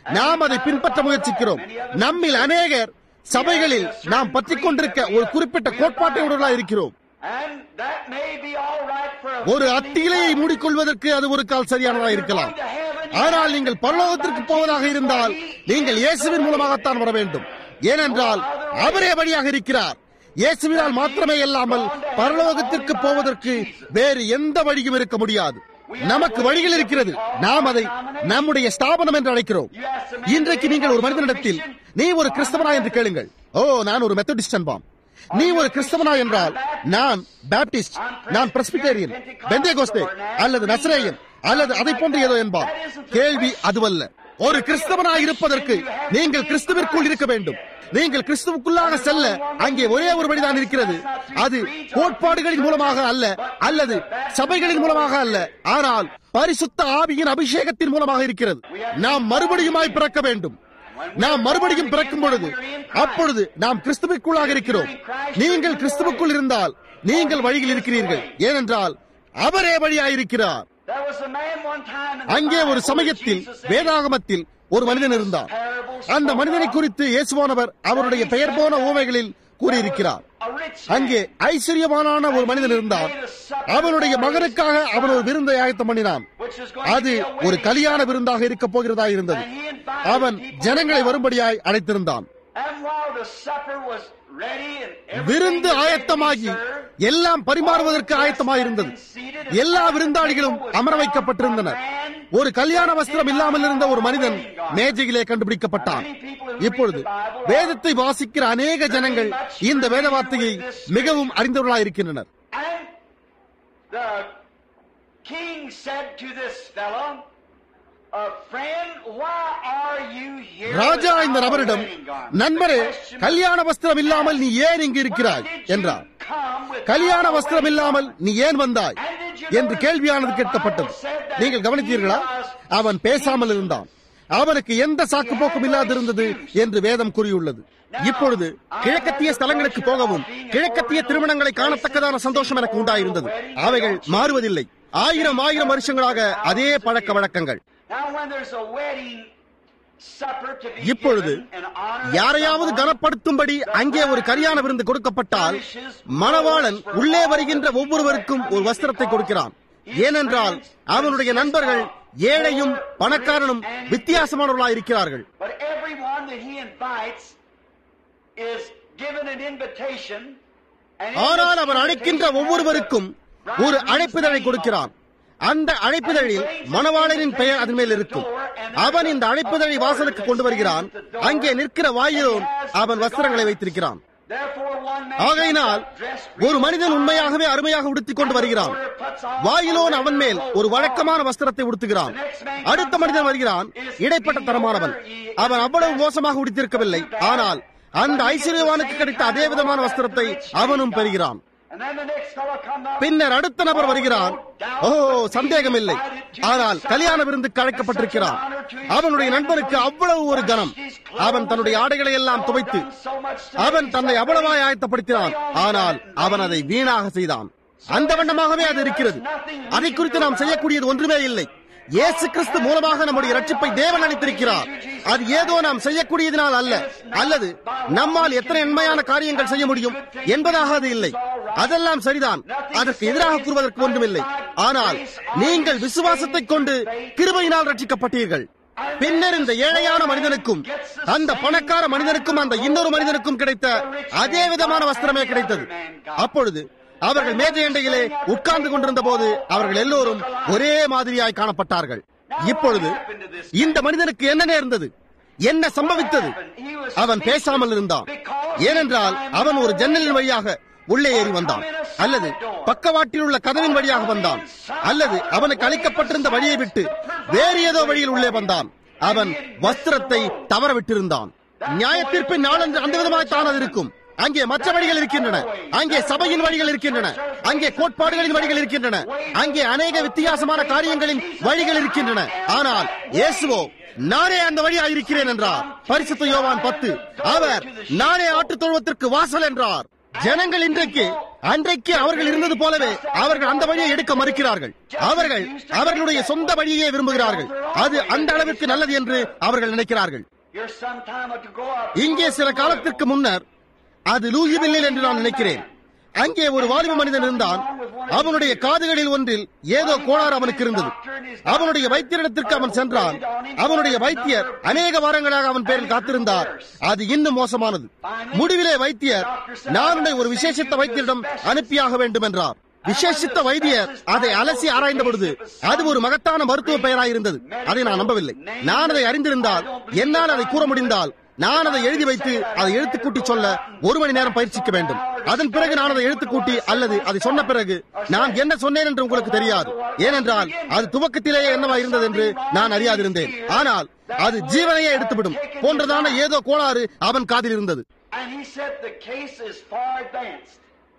நாம் அதை பின்பற்ற முயற்சிக்கிறோம் நம்மில் அநேகர் சபைகளில் நாம் பற்றிக் கொண்டிருக்க ஒரு குறிப்பிட்ட கோட்பாட்டை உடலாக இருக்கிறோம் And that may be all right for a ஒரு அத்தியிலையை மூடிக்கொள்வதற்கு அது ஒரு கால் சரியானதாக இருக்கலாம் ஆனால் நீங்கள் பரலோகத்திற்கு போவதாக இருந்தால் நீங்கள் இயேசுவின் மூலமாகத்தான் வர வேண்டும் ஏனென்றால் அவரே வழியாக இருக்கிறார் இயேசுவினால் மாத்திரமே இல்லாமல் பரலோகத்திற்கு போவதற்கு வேறு எந்த வழியும் இருக்க முடியாது நமக்கு வழிகள் இருக்கிறது நாம் அதை நம்முடைய ஸ்தாபனம் என்று அழைக்கிறோம் இன்றைக்கு நீங்கள் ஒரு மனிதனிடத்தில் நீ ஒரு கிறிஸ்தவனா என்று கேளுங்கள் ஓ நான் ஒரு மெத்தடிஸ்ட் என்பாம் நீ ஒரு கிறிஸ்தவனா என்றால் நான் பேப்டிஸ்ட் நான் பிரஸ்பிட்டேரியன் பெந்தேகோஸ்தே அல்லது நசரேயன் அல்லது அதை போன்ற ஏதோ என்பார் கேள்வி அதுவல்ல ஒரு கிறிஸ்தவனா இருப்பதற்கு நீங்கள் கிறிஸ்துவிற்குள் இருக்க வேண்டும் நீங்கள் கிறிஸ்துவுக்குள்ளாக செல்ல அங்கே ஒரே ஒரு வழிதான் இருக்கிறது அது கோட்பாடுகளின் மூலமாக அல்ல அல்லது சபைகளின் மூலமாக அல்ல ஆனால் பரிசுத்த ஆவியின் அபிஷேகத்தின் மூலமாக இருக்கிறது நாம் மறுபடியுமாய் பிறக்க வேண்டும் நாம் மறுபடியும் பிறக்கும் பொழுது அப்பொழுது நாம் கிறிஸ்துவுக்குள்ளாக இருக்கிறோம் நீங்கள் கிறிஸ்துவுக்குள் இருந்தால் நீங்கள் வழியில் இருக்கிறீர்கள் ஏனென்றால் அவரே வழியாயிருக்கிறார் There was a man one time in the அங்கே ஒரு Bible சமயத்தில் where Jesus said, வேதாகமத்தில் ஒரு மனிதன் இருந்தார் அந்த மனிதனை குறித்து இயேசுவானவர் அவருடைய பெயர் போன ஊமைகளில் கூறியிருக்கிறார் a rich man. அங்கே ஐஸ்வர்யவானான ஒரு மனிதன் இருந்தார் அவனுடைய மகனுக்காக அவன் ஒரு விருந்தை ஆயத்தம் பண்ணினான் which was going to அது be a ஒரு wedding. கல்யாண விருந்தாக இருக்க போகிறதா இருந்தது And he invited அவன் people ஜனங்களை around. வரும்படியாய் அழைத்திருந்தான் And while the supper was ready and everything விருந்து was ready to be ஆயத்தமாகி served, எல்லாம் பரிமாறுவதற்கு ஆயத்தமாயிருந்தது எல்லா விருந்தாளிகளும் அமர வைக்கப்பட்டிருந்தனர் ஒரு கல்யாண வஸ்திரம் இல்லாமல் இருந்த ஒரு மனிதன் மேஜையிலே கண்டுபிடிக்கப்பட்டான் இப்பொழுது வேதத்தை வாசிக்கிற அநேக ஜனங்கள் இந்த வேத வார்த்தையை மிகவும் அறிந்தவர்களாயிருக்கின்றனர் And the king said to this fellow, "Uh, friend, why are you here ராஜா இந்த without a நபரிடம் wedding garment?" நண்பரே The question was, கல்யாண வஸ்திரம் இல்லாமல் நீ ஏன் இங்கு "Why இருக்கிறாய் did you என்றார் come without கல்யாண a வஸ்திரம் wedding இல்லாமல் garment?" நீ ஏன் வந்தாய் என்று கேள்வியானது கேட்கப்பட்டது நீங்கள் கவனித்தீர்களா அவன் பேசாமல் இருந்தான் அவனுக்கு எந்த சாக்கு போக்கும் இல்லாதிருந்தது என்று வேதம் கூறியுள்ளது இப்பொழுது கிழக்கத்திய ஸ்தலங்களுக்கு போகவும் கிழக்கத்திய திருமணங்களை காணத்தக்கதான சந்தோஷம் எனக்கு உண்டாயிருந்தது அவைகள் மாறுவதில்லை ஆயிரம் ஆயிரம் வருஷங்களாக அதே பழக்க வழக்கங்கள் Now, when there's a wedding supper to be இப்பொழுது given in honor of யாரையாவது someone, கனப்படுத்தும்படி அங்கே ஒரு கல்யாண விருந்து கொடுக்கப்பட்டால் மணவாளன் உள்ளே வருகின்ற ஒவ்வொருவருக்கும் ஒரு வஸ்திரத்தை கொடுக்கிறான் ஏனென்றால் அவனுடைய நண்பர்கள் ஏழையும் பணக்காரனும் வித்தியாசமானவர்களாக இருக்கிறார்கள் But everyone that he invites is given an invitation. and in ஆனால் this அவன் அழைக்கின்ற invitation ஒவ்வொருவருக்கும் has the ஒரு bridegroom's அழைப்பிதழை name கொடுக்கிறான் அந்த அழைப்பிதழில் மணவாளனின் பெயர் அதன் மேல் இருக்கும் அவன் இந்த அழைப்பிதழை வாசலுக்கு கொண்டு வருகிறான் அங்கே நிற்கிற வாயிலோன் அவன் வஸ்திரங்களை வைத்திருக்கிறான் on it. Therefore, one man ஆகையினால் dressed ஒரு மனிதன் உண்மையாகவே அருமையாக உடுத்திக் கொண்டு வருகிறான் வாயிலோன் அவன் மேல் ஒரு வழக்கமான வஸ்திரத்தை உடுத்துகிறான் அடுத்த மனிதன் வருகிறான் இடைப்பட்ட தரமானவன் அவன் அவ்வளவு மோசமாக உடுத்திருக்கவில்லை ஆனால் அந்த ஐஸ்வர்யவானுக்கு கிடைத்த அதே விதமான வஸ்திரத்தை அவனும் பெறுகிறான் And then the next fellow come up. பின்னர் அடுத்த நபர் வருகிறான் ஓ சந்தேகமில்லை ஆனால் கல்யாண விருந்துக்கு அழைக்கப்பட்டிருக்கிறான் அவனுடைய நண்பருக்கு அவ்வளவு ஒரு கனம் அவன் தன்னுடைய ஆடைகளை எல்லாம் துவைத்து அவன் தன்னை அவ்வளவாய் ஆயத்தப்படுத்தினான் ஆனால் அவன் அதை வீணாக செய்தான் அந்த வண்ணமாகவே அது இருக்கிறது அதை குறித்து நாம் செய்யக்கூடியது ஒன்றுமே இல்லை இயேசு கிறிஸ்து மூலமாக நம்முடைய ரட்சிப்பை தேவன் அளித்திருக்கிறார் அது ஏதோ நாம் செய்யக்கூடியதினால் அல்ல அல்லது நம்மால் எத்தனை நன்மையான காரியங்கள் செய்ய முடியும் என்பதாக அது இல்லை அதெல்லாம் சரிதான் அதற்கு எதிராக கூறுவதற்கு ஒன்றுமில்லை ஆனால் நீங்கள் விசுவாசத்தை கொண்டு கிருபையினால் ரட்சிக்கப்பட்டீர்கள் பின்னர் இந்த ஏழையான மனிதனுக்கும் அந்த பணக்கார மனிதனுக்கும் அந்த இன்னொரு மனிதனுக்கும் கிடைத்த அதே விதமான வஸ்திரமே கிடைத்தது அப்பொழுது அவர்கள் மேஜை அண்டையிலே உட்கார்ந்து கொண்டிருந்த போது அவர்கள் எல்லோரும் ஒரே மாதிரியாய் காணப்பட்டார்கள் இப்பொழுது இந்த மனிதனுக்கு என்ன நேர்ந்தது என்ன சம்பவித்தது அவன் பேசாமல் இருந்தான் ஏனென்றால் அவன் ஒரு ஜன்னலின் வழியாக உள்ளே ஏறி வந்தான் அல்லது பக்கவாட்டில் உள்ள கதவின் வழியாக வந்தான் அல்லது அவனுக்கு அளிக்கப்பட்டிருந்த வழியை விட்டு வேறு ஏதோ வழியில் உள்ளே வந்தான் அவன் வஸ்திரத்தை தவற விட்டிருந்தான் நியாயத்தீர்ப்பின் நாளன்று அந்த விதமாய் தான் அது இருக்கும் அங்கே மற்ற வழிகள் இருக்கின்றன அங்கே சபையின் வழிகள் இருக்கின்றன அங்கே கோட்பாடுகளின் வழிகள் இருக்கின்றன அங்கே அநேக வித்தியாசமான காரியங்களின் வழிகள் இருக்கின்றன ஆனால் இயேசுவோ நானே அந்த வழியாக இருக்கிறேன் என்றார் பரிசுத்த யோவான் பத்து அவர் நானே ஆட்டுத் தொழுவத்திற்கு வாசல் என்றார் ஜனங்கள் இன்றைக்கு அன்றைக்கு அவர்கள் இருந்தது போலவே அவர்கள் அந்த வழியை எடுக்க மறுக்கிறார்கள் அவர்கள் அவர்களுடைய சொந்த வழியே விரும்புகிறார்கள் அது அந்த அளவிற்கு நல்லது என்று அவர்கள் நினைக்கிறார்கள் Here's some time ago, I- இங்கே சில காலத்திற்கு முன்னர் அது லூயிவில்லில் என்று நான் நினைக்கிறேன் அங்கே ஒரு வாலிப மனிதன் இருந்தான் அவனுடைய காதுகளில் ஒன்றில் ஏதோ கோளாறு அவனுக்கு இருந்தது அவனுடைய வைத்தியரிடத்திற்கு அவன் சென்றான் அவனுடைய வைத்தியர் அநேக வாரங்களாக அவன் பேரில் காத்திருந்தார் அது இன்னும் மோசமானது முடிவிலே வைத்தியர் நான் உன்னை ஒரு விசேஷித்த வைத்தியரிடம் அனுப்பியாக வேண்டும் என்றார் விசேஷித்த வைத்தியர் அதை அலசி ஆராய்ந்த பொழுது அது ஒரு மகத்தான மருத்துவ பெயராயிருந்தது அதை நான் நம்பவில்லை நான் அதை அறிந்திருந்தால் என்னால் அதை கூற முடிந்தால் நான் அதை எழுதி வைத்து அதை எழுத்துக் கூட்டி சொல்ல ஒரு மணி நேரம் பயிற்சிக்க வேண்டும் அதன் பிறகு நான் அதை எழுத்துக் கூட்டி அல்லது அதை சொன்ன பிறகு நான் என்ன சொன்னேன் என்று உங்களுக்கு தெரியாது ஏனென்றால் அது துவக்கத்திலேயே என்னவா இருந்தது என்று நான் அறியாதிருந்தேன் ஆனால் அது ஜீவனையே எடுத்துவிடும் போன்றதான ஏதோ கோளாறு அவன் காதில் இருந்தது And he said the case is far advanced.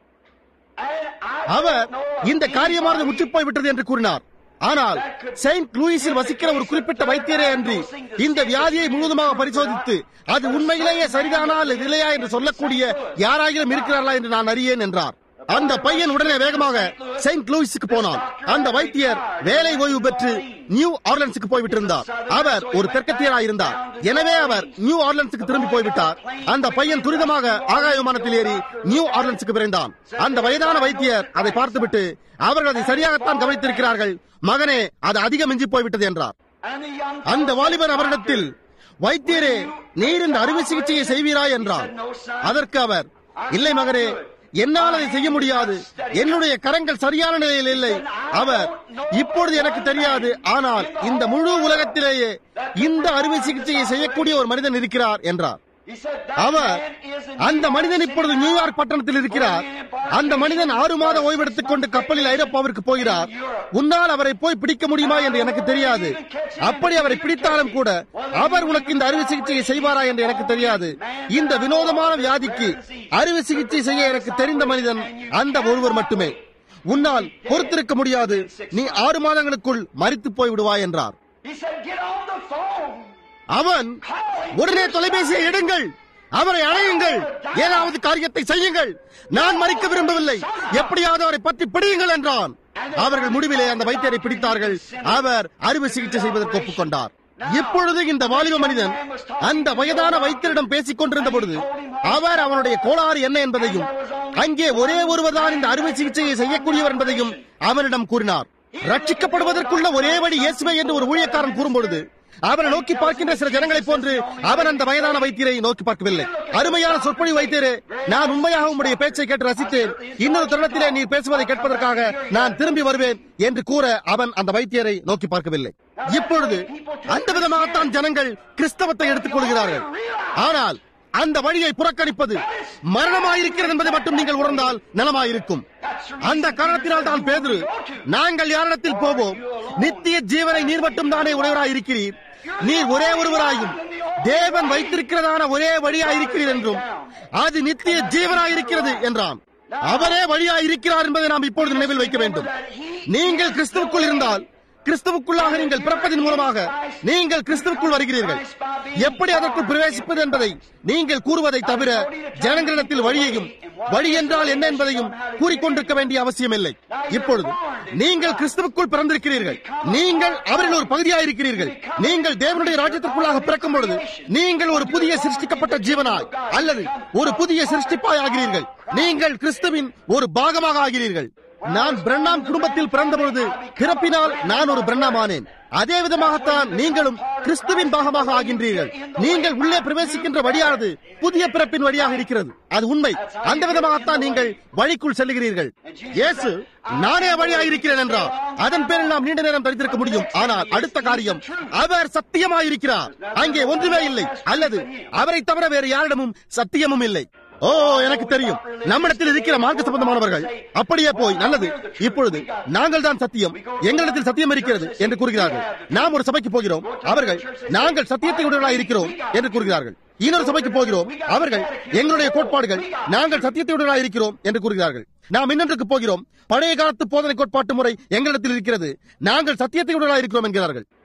And I our don't know இந்த of காரியமானது anybody முற்றிப் விட்டது என்று கூறினார் ஆனால் செயின்ட் லூயிஸில் வசிக்கிற ஒரு குறிப்பிட்ட வைத்தியரே அன்றி இந்த வியாதியை முழுவதுமாக பரிசோதித்து அது உண்மையிலேயே சரிதானா அல்லது இல்லையா என்று சொல்லக்கூடிய யாராயிலும் இருக்கிறார்களா என்று நான் அறியேன் என்றார் அந்த பையன் உடனே வேகமாக செயின்ட் லூயிஸுக்கு போனான் அந்த வைத்தியர் வேலை ஓய்வு பெற்று நியூ ஆர்லன்ஸுக்கு போய்விட்டிருந்தார் அவர் ஒரு தெற்கத்தியராயிருந்தார் எனவே அவர் நியூ ஆர்லன்ஸுக்கு திரும்பி போய்விட்டார் அந்த பையன் துரிதமாக ஆகாய விமானத்தில் ஏறி நியூ ஆர்லன்ஸுக்கு விரைந்தான் அந்த வயதான வைத்தியர் அதை பார்த்துவிட்டு அவர்கள் அதை சரியாகத்தான் கவனித்திருக்கிறார்கள் மகனே அது அதிகம் மிஞ்சி போய்விட்டது என்றார் And the young அந்த வாலிபன் அவரிடத்தில் வைத்தியரே நீர் இந்த அறுவை சிகிச்சையை செய்வீரா என்றார் அதற்கு அவர் இல்லை மகனே என்னால் அதை செய்ய முடியாது என்னுடைய கரங்கள் சரியான நிலையில் இல்லை அவர் இப்பொழுது எனக்கு தெரியாது ஆனால் இந்த முழு உலகத்திலேயே இந்த அறுவை சிகிச்சையை செய்யக்கூடிய ஒரு மனிதன் இருக்கிறார் என்றார் He said that our man is in அந்த மனிதன் இப்பொழுது நியூயார்க் பட்டணத்தில் இருக்கிறார் அந்த மனிதன் ஆறு மாத ஓய்வெடுத்துக் கொண்டு கப்பலில் ஐரோப்பாவிற்கு போகிறார் உன்னால் அவரை போய் பிடிக்க முடியுமா என்று எனக்கு தெரியாது அப்படி அவரை பிடித்தாலும் கூட அவர் உனக்கு இந்த அறுவை சிகிச்சையை செய்வாரா என்று எனக்கு தெரியாது இந்த வினோதமான வியாதிக்கு அறுவை சிகிச்சை செய்ய எனக்கு தெரிந்த மனிதன் அந்த ஒருவர் மட்டுமே உன்னால் பொறுத்திருக்க முடியாது நீ ஆறு மாதங்களுக்குள் மறித்து போய் விடுவாய் என்றார் He said, get on the phone. அவன் உடனே தொலைபேசியை எடுங்கள் அவரை அழையுங்கள் ஏதாவது காரியத்தை செய்யுங்கள் நான் மறிக்க விரும்பவில்லை எப்படியாவது அவரை பற்றி பிடியுங்கள் என்றான் அவர்கள் முடிவிலே அந்த வைத்தியரை பிடித்தார்கள் அவர் அறுவை சிகிச்சை செய்வதற்கு ஒப்புக்கொண்டார் இப்பொழுது இந்த வாலிப மனிதன் அந்த வயதான வைத்தியரிடம் பேசிக் கொண்டிருந்த பொழுது அவர் அவனுடைய கோளாறு என்ன என்பதையும் அங்கே ஒரே ஒருவர்தான் இந்த அறுவை சிகிச்சையை செய்யக்கூடியவர் என்பதையும் அவனிடம் கூறினார் ரட்சிக்கப்படுவதற்குள்ள ஒரே வழி இயேசுவே என்று ஒரு ஊழியக்காரன் கூறும்பொழுது அவனை நோக்கி பார்க்கின்ற சில ஜனங்களைப் போன்று அவன் அந்த வயதான வைத்தியரை நோக்கி பார்க்கவில்லை அருமையான சொற்பொழி வைத்தியரே நான் உண்மையாக உங்களுடைய பேச்சை கேட்டு ரசித்தேன் இன்னொரு தருணத்திலே நீர் பேசுவதை கேட்பதற்காக நான் திரும்பி வருவேன் என்று கூற அவன் அந்த வைத்தியரை நோக்கி பார்க்கவில்லை இப்பொழுது அந்த விதமாகத்தான் ஜனங்கள் கிறிஸ்தவத்தை எடுத்துக் கொள்கிறார்கள் ஆனால் அந்த வழியை புறக்கணிப்பது மரணமாயிருக்கிறது என்பதை மட்டும் நீங்கள் உணர்ந்தால் நலமாயிருக்கும் அந்த காரணத்தினால் தான் பேதுரு நாங்கள் யாரிடத்தில் போவோம் நித்திய ஜீவனை நீர் மட்டும் தானே உடையவராய் இருக்கிறீர் நீர் ஒரே ஒருவராயும் தேவன் வைத்திருக்கிறதான ஒரே வழியாயிருக்கிறீர் என்றும் அது நித்திய ஜீவனாயிருக்கிறது என்றான் அவரே வழியாயிருக்கிறார் என்பதை நாம் இப்பொழுது நினைவில் வைக்க வேண்டும் நீங்கள் கிறிஸ்துவுக்குள் இருந்தால் கிறிஸ்துவுக்குள்ளாக நீங்கள் பிறப்பதன் மூலமாக நீங்கள் கிறிஸ்துவுக்குள் வருகிறீர்கள் எப்படி அதற்குள் பிரவேசிப்பது என்பதை நீங்கள் கூறுவதை தவிர ஜனங்களிடத்தில் வழியையும் வழி என்றால் என்ன என்பதையும் கூறிக்கொண்டிருக்க வேண்டிய அவசியமில்லை இப்பொழுது நீங்கள் கிறிஸ்துவுக்குள் பிறந்திருக்கிறீர்கள் நீங்கள் அவரில் ஒரு பகுதியாயிருக்கிறீர்கள் நீங்கள் தேவனுடைய ராஜ்யத்திற்குள்ளாக பிறக்கும் பொழுது நீங்கள் ஒரு புதிய சிருஷ்டிக்கப்பட்ட ஜீவனாய் அல்லது ஒரு புதிய சிருஷ்டிப்பாய் ஆகிறீர்கள் நீங்கள் கிறிஸ்துவின் ஒரு பாகமாக ஆகிறீர்கள் நான் பிரண்ணாம் குடும்பத்தில் பிறந்த பொழுது பிறப்பினால் நான் ஒரு பிரண்ணாம் ஆனேன் அதே விதமாகத்தான் நீங்களும் கிறிஸ்துவின் பாகமாக ஆகின்றீர்கள் நீங்கள் உள்ளே பிரவேசிக்கின்ற வழியானது புதிய பிறப்பின் வழியாக இருக்கிறது அது உண்மை அந்த விதமாகத்தான் நீங்கள் வழிக்குள் செல்லுகிறீர்கள் இயேசு நானே வழியாக இருக்கிறேன் என்றார் அதன் பேரில் நாம் நீண்ட நேரம் தரித்திருக்க முடியும் ஆனால் அடுத்த காரியம் அவர் சத்தியமாயிருக்கிறார் அங்கே ஒன்றுமே இல்லை அல்லது அவரை தவிர வேறு யாரிடமும் சத்தியமும் இல்லை ஓ எனக்கு தெரியும் நம்மிடத்தில் இருக்கிற மார்க்க சம்பந்தமானவர்கள் அப்படியே போய் நல்லது இப்பொழுது நாங்கள் தான் சத்தியம் எங்களிடத்தில் சத்தியம் இருக்கிறது என்று கூறுகிறார்கள் நாம் ஒரு சபைக்கு போகிறோம் அவர்கள் நாங்கள் சத்தியத்தை உடனாக இருக்கிறோம் என்று கூறுகிறார்கள் இன்னொரு சபைக்கு போகிறோம் அவர்கள் எங்களுடைய கோட்பாடுகள் நாங்கள் சத்தியத்தை உடனாக இருக்கிறோம் என்று கூறுகிறார்கள் நாம் இன்னொன்றுக்கு போகிறோம் பழைய காலத்து போதனை கோட்பாட்டு முறை எங்களிடத்தில் இருக்கிறது நாங்கள் சத்தியத்தை உடனாக இருக்கிறோம் என்கிறார்கள்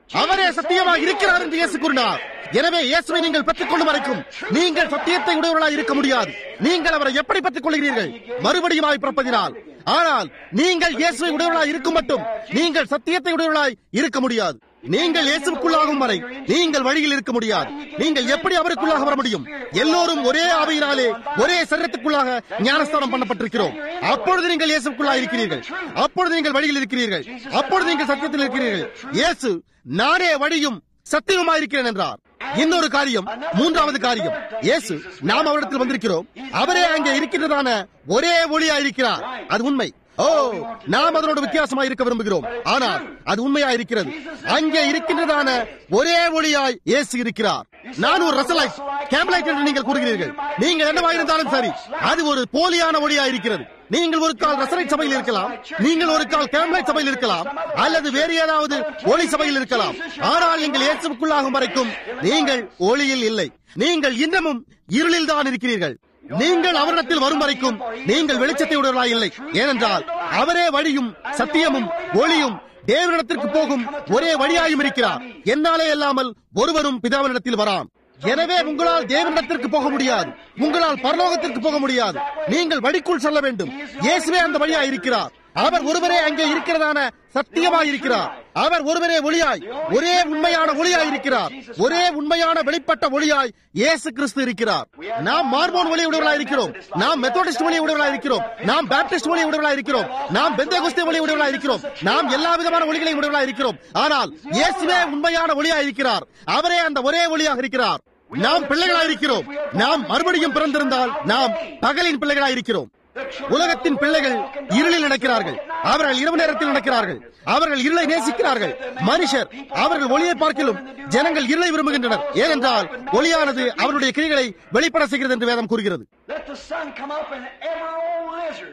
அவரே சத்தியமாக இருக்கிறார் என்று இயேசு கூறினார் எனவே இயேசுவை நீங்கள் பெற்றுக் கொள்ளும் வரைக்கும் நீங்கள் சத்தியத்தை உடையவர்களாக இருக்க முடியாது நீங்கள் அவரை எப்படி பெற்றுக் கொள்கிறீர்கள் மறுபடியும் பிறப்பதினால் ஆனால் நீங்கள் இயேசுவை உடையவர்களாய் இருக்கும் மட்டும் நீங்கள் சத்தியத்தை உடையவர்களாய் இருக்க முடியாது நீங்கள் இயேசுக்குள்ளாகும் வரை நீங்கள் வழியில் இருக்க முடியாது நீங்கள் எப்படி அவருக்குள்ளாக வர முடியும் எல்லோரும் ஒரே ஆவையினாலே ஒரே சரீரத்துக்குள்ளாக ஞானஸ்தானம் பண்ணப்பட்டிருக்கிறோம் அப்பொழுது நீங்கள் இயேசுக்குள்ளாக இருக்கிறீர்கள் அப்பொழுது நீங்கள் வழியில் இருக்கிறீர்கள் அப்பொழுது நீங்கள் சத்தியத்தில் இருக்கிறீர்கள் இயேசு நானே வழியும் சத்தியமாயிருக்கிறேன் என்றார் இன்னொரு காரியம் மூன்றாவது காரியம் இயேசு நாம் அவரிடத்தில் வந்திருக்கிறோம் அவரே அங்கே இருக்கின்றதான ஒரே ஒளியா இருக்கிறார் அது உண்மை ஓ நாம் அதனோட வித்தியாசமா இருக்க விரும்புகிறோம் ஆனால் அது உண்மையா இருக்கிறது அங்கே இருக்கின்றதான ஒரே ஒளியாய் இயேசு இருக்கிறார் நான் ஒரு ரசலைட் கேம்லைட் என்று நீங்கள் கூறுகிறீர்கள் நீங்கள் என்னவா இருந்தாலும் சரி அது ஒரு போலியான ஒளியா இருக்கிறது நீங்கள் ஒரு கால் ரசலைட் சபையில் இருக்கலாம் நீங்கள் ஒரு கால் கேம்லைட் சபையில் இருக்கலாம் அல்லது வேறு ஏதாவது ஒளி சபையில் இருக்கலாம் ஆனால் நீங்கள் இயேசுக்குள்ளாகும் வரைக்கும் நீங்கள் ஒளியில் இல்லை நீங்கள் இன்னமும் இருளில் தான் இருக்கிறீர்கள் நீங்கள் அவரிடத்தில் வரும் வரைக்கும் நீங்கள் வெளிச்சத்தை உடையவர்களாய் இல்லை ஏனென்றால் அவரே வழியும் சத்தியமும் ஒளியும் தேவனிடத்திற்கு போகும் ஒரே வழியாயும் இருக்கிறார் என்னாலே அல்லாமல் ஒருவரும் பிதாவினிடத்தில் வரான் எனவே உங்களால் தேவனிடத்திற்கு போக முடியாது உங்களால் பரலோகத்திற்கு போக முடியாது நீங்கள் வழிக்குள் செல்ல வேண்டும் இயேசுவே அந்த வழியா இருக்கிறார் அவர் ஒருவரே அங்கே இருக்கிறதான சத்தியமாய் இருக்கிறார் அவர் ஒருவரே ஒளியாய் ஒரே உண்மையான ஒளியாய் இருக்கிறார் ஒரே உண்மையான வெளிப்பட்ட ஒளியாய் இயேசு கிறிஸ்து இருக்கிறார் நாம் மார்மோன் ஒளி உடையவர்களாய் இருக்கிறோம் நாம் மெத்தோடிஸ்ட் ஒளி உடையவர்களாய் இருக்கிறோம் நாம் பேப்டிஸ்ட் ஒளி உடையவர்களாய் இருக்கிறோம் நாம் பெந்தேகுஸ்தே ஒளி உடையவர்களாய் இருக்கிறோம் நாம் எல்லா விதமான ஒளிகளையும் உடையவர்களாய் இருக்கிறோம் ஆனால் இயேசுவே உண்மையான ஒளியாய் இருக்கிறார் அவரே அந்த ஒரே ஒளியாக இருக்கிறார் நாம் பிள்ளைகளாய் இருக்கிறோம் நாம் மறுபடியும் பிறந்திருந்தால் நாம் பகலின் பிள்ளைகளாய் இருக்கிறோம் உலகத்தின் பிள்ளைகள் இருளில் நடக்கிறார்கள் அவர்கள் இரவு நேரத்தில் நடக்கிறார்கள் அவர்கள் இருளை நேசிக்கிறார்கள் மனுஷர் அவர்கள் ஒளியை பார்க்கிலும் ஜனங்கள் இருளை விரும்புகின்றனர் ஏனென்றால் ஒளியானது அவருடைய கிரிகளை வெளிப்பட செய்கிறது என்று வேதம் கூறுகிறது Let the sun come up and every old lizard,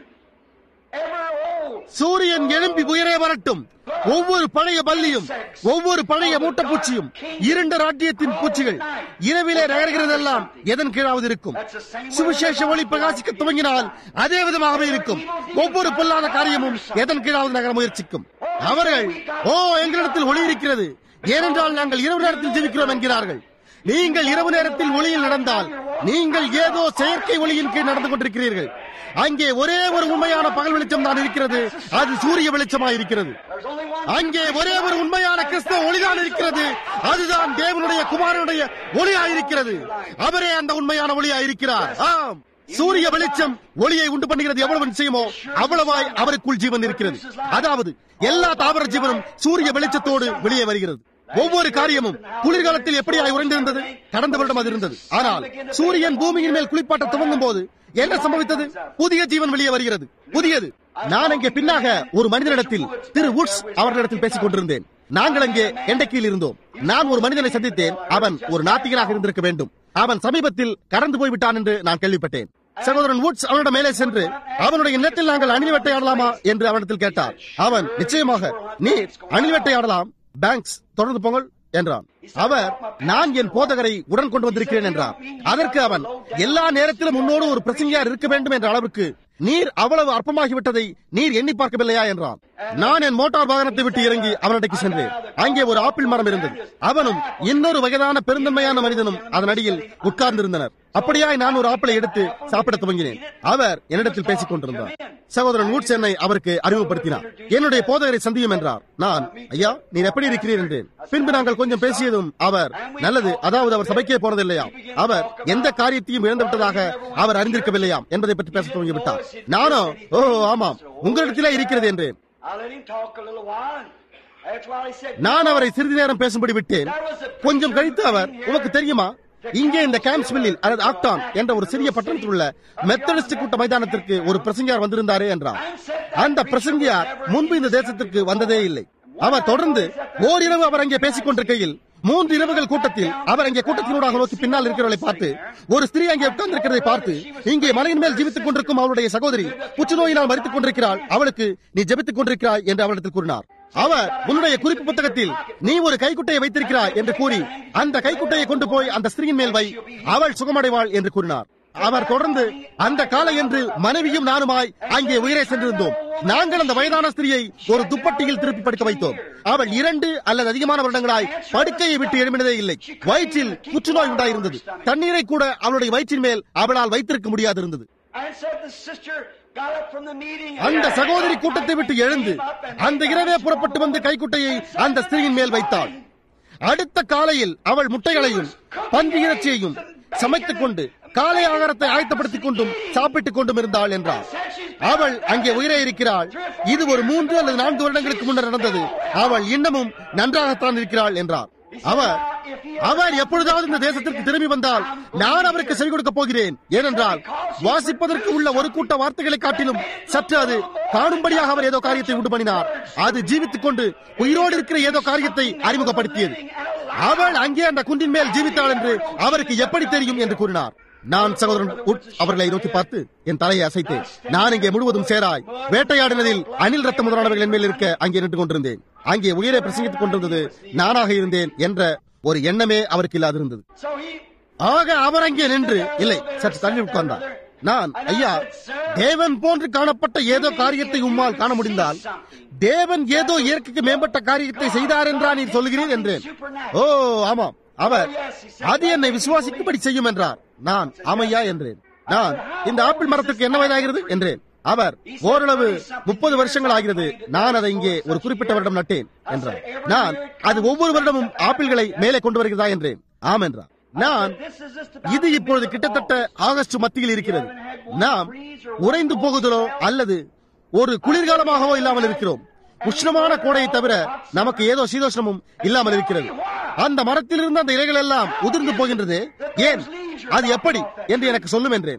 every old சூரியன் எழும்பி உயரே வரட்டும் ஒவ்வொரு பழைய பல்லியும் ஒவ்வொரு பழைய மூட்டைப்பூச்சியும் இருண்ட ராட்டியத்தின் பூச்சிகள் இரவிலே நகர்கிறதெல்லாம் எதன் கீழாவது இருக்கும் சுவிசேஷ ஒளி பிரகாசிக்க துவங்கினால் அதே விதமாகவே இருக்கும் ஒவ்வொரு பொல்லாத காரியமும் எதன் கீழாவது நகர முயற்சிக்கும் அவர்கள் ஓ எங்களிடத்தில் ஒளி இருக்கிறது ஏனென்றால் நாங்கள் இரவு நேரத்தில் ஜெபிக்கிறோம் என்கிறார்கள் நீங்கள் இரவு நேரத்தில் ஒளியில் நடந்தால் நீங்கள் ஏதோ செயற்கை ஒளியின் கீழ் நடந்து கொண்டிருக்கிறீர்கள் அங்கே ஒரே ஒரு உண்மையான பகல் வெளிச்சம் தான் இருக்கிறது அது சூரிய வெளிச்சமாக இருக்கிறது There's only one. அங்கே ஒரே ஒரு உண்மையான கிறிஸ்தவ ஒளிதான் இருக்கிறது அதுதான் தேவனுடைய குமாரனுடைய ஒளியாயிருக்கிறது அவரே அந்த உண்மையான ஒளியாயிருக்கிறார் ஆம் சூரிய வெளிச்சம் ஒளியை உண்டு பண்ணுகிறது எவ்வளவு நிச்சயமோ அவ்வளவாய் அவருக்குள் ஜீவன் இருக்கிறது அதாவது எல்லா தாவர ஜீவனும் சூரிய வெளிச்சத்தோடு வெளியே வருகிறது ஒவ்வொரு காரியமும் குளிர்காலத்தில் எப்படியாய் உறைந்திருந்தது கடந்த வருடம் அது இருந்தது ஆனால் சூரியன் பூமியின் மேல் குளிப்பாட்ட துவங்கும் போது என்ன சம்பவித்தது புதிய ஜீவன் வெளியே வருகிறது புதியது நான் அங்கே பின்னாக ஒரு மனிதனிடத்தில் திரு வுட்ஸ் அவர்களிடத்தில் பேசிக் கொண்டிருந்தேன் நாங்கள் அங்கே எண்டக்கியில் இருந்தோம் நான் ஒரு மனிதனை சந்தித்தேன் அவன் ஒரு நாத்திகனாக இருந்திருக்க வேண்டும் அவன் சமீபத்தில் கடந்து போய்விட்டான் என்று நான் கேள்விப்பட்டேன் சகோதரன் வுட்ஸ் அவனிடம் மேலே சென்று அவனுடைய நிலத்தில் நாங்கள் அணில் வேட்டையாடலாமா என்று அவனிடத்தில் கேட்டார் அவன் நிச்சயமாக நீ அணில் வேட்டையாடலாம் பேங்க்ஸ் தொடர்ந்து போங்கள் என்றான் அவர் நான் என் போதகரை உடன் கொண்டு வந்திருக்கிறேன் என்றார் அதற்கு அவன் எல்லா நேரத்திலும் உன்னோடு ஒரு பிரசங்கியார் இருக்க வேண்டும் என்ற அளவுக்கு நீர் அவ்வளவு அற்பமாகிவிட்டதை நீர் எண்ணி பார்க்கவில்லையா என்றான் நான் என் மோட்டார் வாகனத்தை விட்டு இறங்கி அவனிடக்கு சென்றேன் அங்கே ஒரு ஆப்பிள் மரம் இருந்தது அவனும் இன்னொரு வயதான பெருந்தன்மையான மனிதனும் அதன் அடியில் உட்கார்ந்திருந்தனர் அப்படியாய் நான் ஒரு ஆப்பிளை எடுத்து சாப்பிட துவங்கினேன் அவர் என்னிடத்தில் பேசிக் கொண்டிருந்தார் சகோதரன் வூட்ஸ் என்னை அவருக்கு அறிமுகப்படுத்தினார் என்னுடைய போதகரை சந்தியும் என்றார் நான் ஐயா நீர் எப்படி இருக்கிறீர் என்றேன் பின்பு நாங்கள் கொஞ்சம் பேசியதும் அவர் நல்லது அதாவது அவர் சபைக்கே போனதில்லையா அவர் எந்த காரியத்தையும் இழந்து விட்டதாக அவர் அறிந்திருக்கவில்லையாம் என்பதை பற்றி பேச துவங்கிவிட்டார் நானும் ஓ ஆமாம் உங்களிடத்திலே இருக்கிறது என்றேன் I let him talk a little while. and That's why he said, நான் அவரை சிறிது நேரம் பேசும்படி விட்டேன் கொஞ்சம் கழித்து அவர் உனக்கு தெரியுமா இங்கே இந்த கேம்ப்ஸ்வில்லில் அல்லது ஆக்டான் என்ற ஒரு சிறிய பட்டணத்தில் உள்ள மெத்தடிஸ்ட் கூட்ட மைதானத்திற்கு ஒரு பிரசங்கியார் வந்திருந்தாரே என்றார் அந்த பிரசங்கியார் முன்பு இந்த தேசத்திற்கு வந்ததே இல்லை அவர் தொடர்ந்து ஓரிரவு அவர் அங்கே பேசிக் கொண்டிருக்கையில் மூன்று இரவுகள் கூட்டத்தில் அவர் அங்கே கூட்டத்தினூடாக நோக்கி பின்னால் இருக்கிறவர்களை பார்த்து ஒரு ஸ்திரீ அங்கே உட்கார்ந்து இருக்கிறதை பார்த்து இங்கே மலையின் மேல் ஜீவித்துக் கொண்டிருக்கும் அவளுடைய சகோதரி புற்றுநோயினால் மறித்துக் கொண்டிருக்கிறாள் அவளுக்கு நீ ஜெபித்துக் கொண்டிருக்கிறாய் என்று அவளிடத்தில் கூறினார் அவர் உன்னுடைய குறிப்பு புத்தகத்தில் நீ ஒரு கைக்குட்டையை வைத்திருக்கிறாய் என்று கூறி அந்த கைக்குட்டையை கொண்டு போய் அந்த ஸ்திரீயின் மேல் வை அவள் சுகமடைவாள் என்று கூறினார் அவர் தொடர்ந்து அந்த காலை என்று மனைவியும் நானுமாய் அங்கே உயிரை சென்றிருந்தோம் நாங்கள் அந்த வயதான ஸ்திரியை ஒரு துப்பட்டியில் திருப்பி படுக்க வைத்தோம் அவள் இரண்டு அல்லது அதிகமான வருடங்களாய் படுக்கையை விட்டு எழுப்பினதே இல்லை வயிற்றில் புற்றுநோய் உண்டாயிருந்தது தண்ணீரை கூட அவளுடைய வயிற்றின் மேல் அவளால் வைத்திருக்க முடியாது இருந்தது அந்த சகோதரி கூட்டத்தை விட்டு எழுந்து அந்த இரவே புறப்பட்டு வந்து கைக்குட்டையை அந்த ஸ்திரீயின் மேல் வைத்தாள் அடுத்த காலையில் அவள் முட்டைகளையும் பன்றி இறைச்சியையும் சமைத்துக் கொண்டு காலை ஆகாரத்தை ஆயத்தப்படுத்திக் கொண்டும் சாப்பிட்டுக் கொண்டும் இருந்தாள் என்றார் அவள் அங்கே உயிரே இருக்கிறாள் இது ஒரு மூன்று அல்லது நான்கு வருடங்களுக்கு முன்னர் நடந்தது அவள் இன்னமும் நன்றாகத்தான் இருக்கிறாள் என்றார் அவர் அவர் எப்பொழுதாவது இந்த தேசத்திற்கு திரும்பி வந்தால் நான் அவருக்கு செவி கொடுக்க போகிறேன் ஏனென்றால் வாசிப்பதற்கு உள்ள ஒரு கூட்ட வார்த்தைகளை காட்டிலும் சற்று அது காணும்படியாக அவர் ஏதோ காரியத்தை உண்டு பண்ணினார் அது ஜீவித்துக் கொண்டு உயிரோடு இருக்கிற ஏதோ காரியத்தை அறிமுகப்படுத்தியது அவள் அங்கே அந்த குன்றின் மேல் ஜீவித்தாள் என்று அவருக்கு எப்படி தெரியும் என்று கூறினார் நான் சகோதரன் உட் அவர்களை நோக்கி பார்த்து என் தலையை அசைத்தேன் நான் இங்கே முழுவதும் சேராய் வேட்டையாடினதில் அணில் ரத்த முதலானவர்கள் மேல் இருக்க அங்கே நின்று கொண்டிருந்தேன் அங்கே உயிரை பிரசங்கித்துக் கொண்டிருந்தது நானாக இருந்தேன் என்ற ஒரு எண்ணமே அவருக்கு இல்லாதிருந்தது ஆக அவர் அங்கே நின்று இல்லை சற்று தள்ளி உட்கார்ந்தார் நான் ஐயா தேவன் போன்று காணப்பட்ட ஏதோ காரியத்தை உம்மால் காண முடிந்தால் தேவன் ஏதோ இயற்கைக்கு மேம்பட்ட காரியத்தை செய்தார் என்றா நீர் சொல்லுகிறீர் என்றேன் ஓ ஆமாம் அவர் அது என்னை விசுவாசிக்கும்படி செய்யும் என்றார் நான் ஆமையா என்றேன் நான் இந்த ஆப்பிள் மரத்துக்கு என்ன வயதாகிறது என்றேன் அவர் ஓரளவு முப்பது வருஷங்கள் ஆகிறது நான் அதை இங்கே ஒரு குறிப்பிட்ட வருடம் நட்டேன் என்றார் நான் அது ஒவ்வொரு வருடமும் ஆப்பிள்களை மேலே கொண்டு வருகிறதா என்றேன் ஆம் என்றார் நான் இது இப்பொழுது கிட்டத்தட்ட ஆகஸ்ட் மத்தியில் இருக்கிறது நாம் உறைந்து போகுதலோ அல்லது ஒரு குளிர்காலமாகவோ இல்லாமல் இருக்கிறோம் உஷ்ணமான கோடையை தவிர நமக்கு ஏதோ சீதோஷ்ணமும் இல்லாமல் இருக்கிறது அந்த மரத்திலிருந்து அந்த இலைகள் எல்லாம் உதிர்ந்து போகின்றது ஏன் அது எப்படி என்று எனக்கு சொல்லும் என்றேன்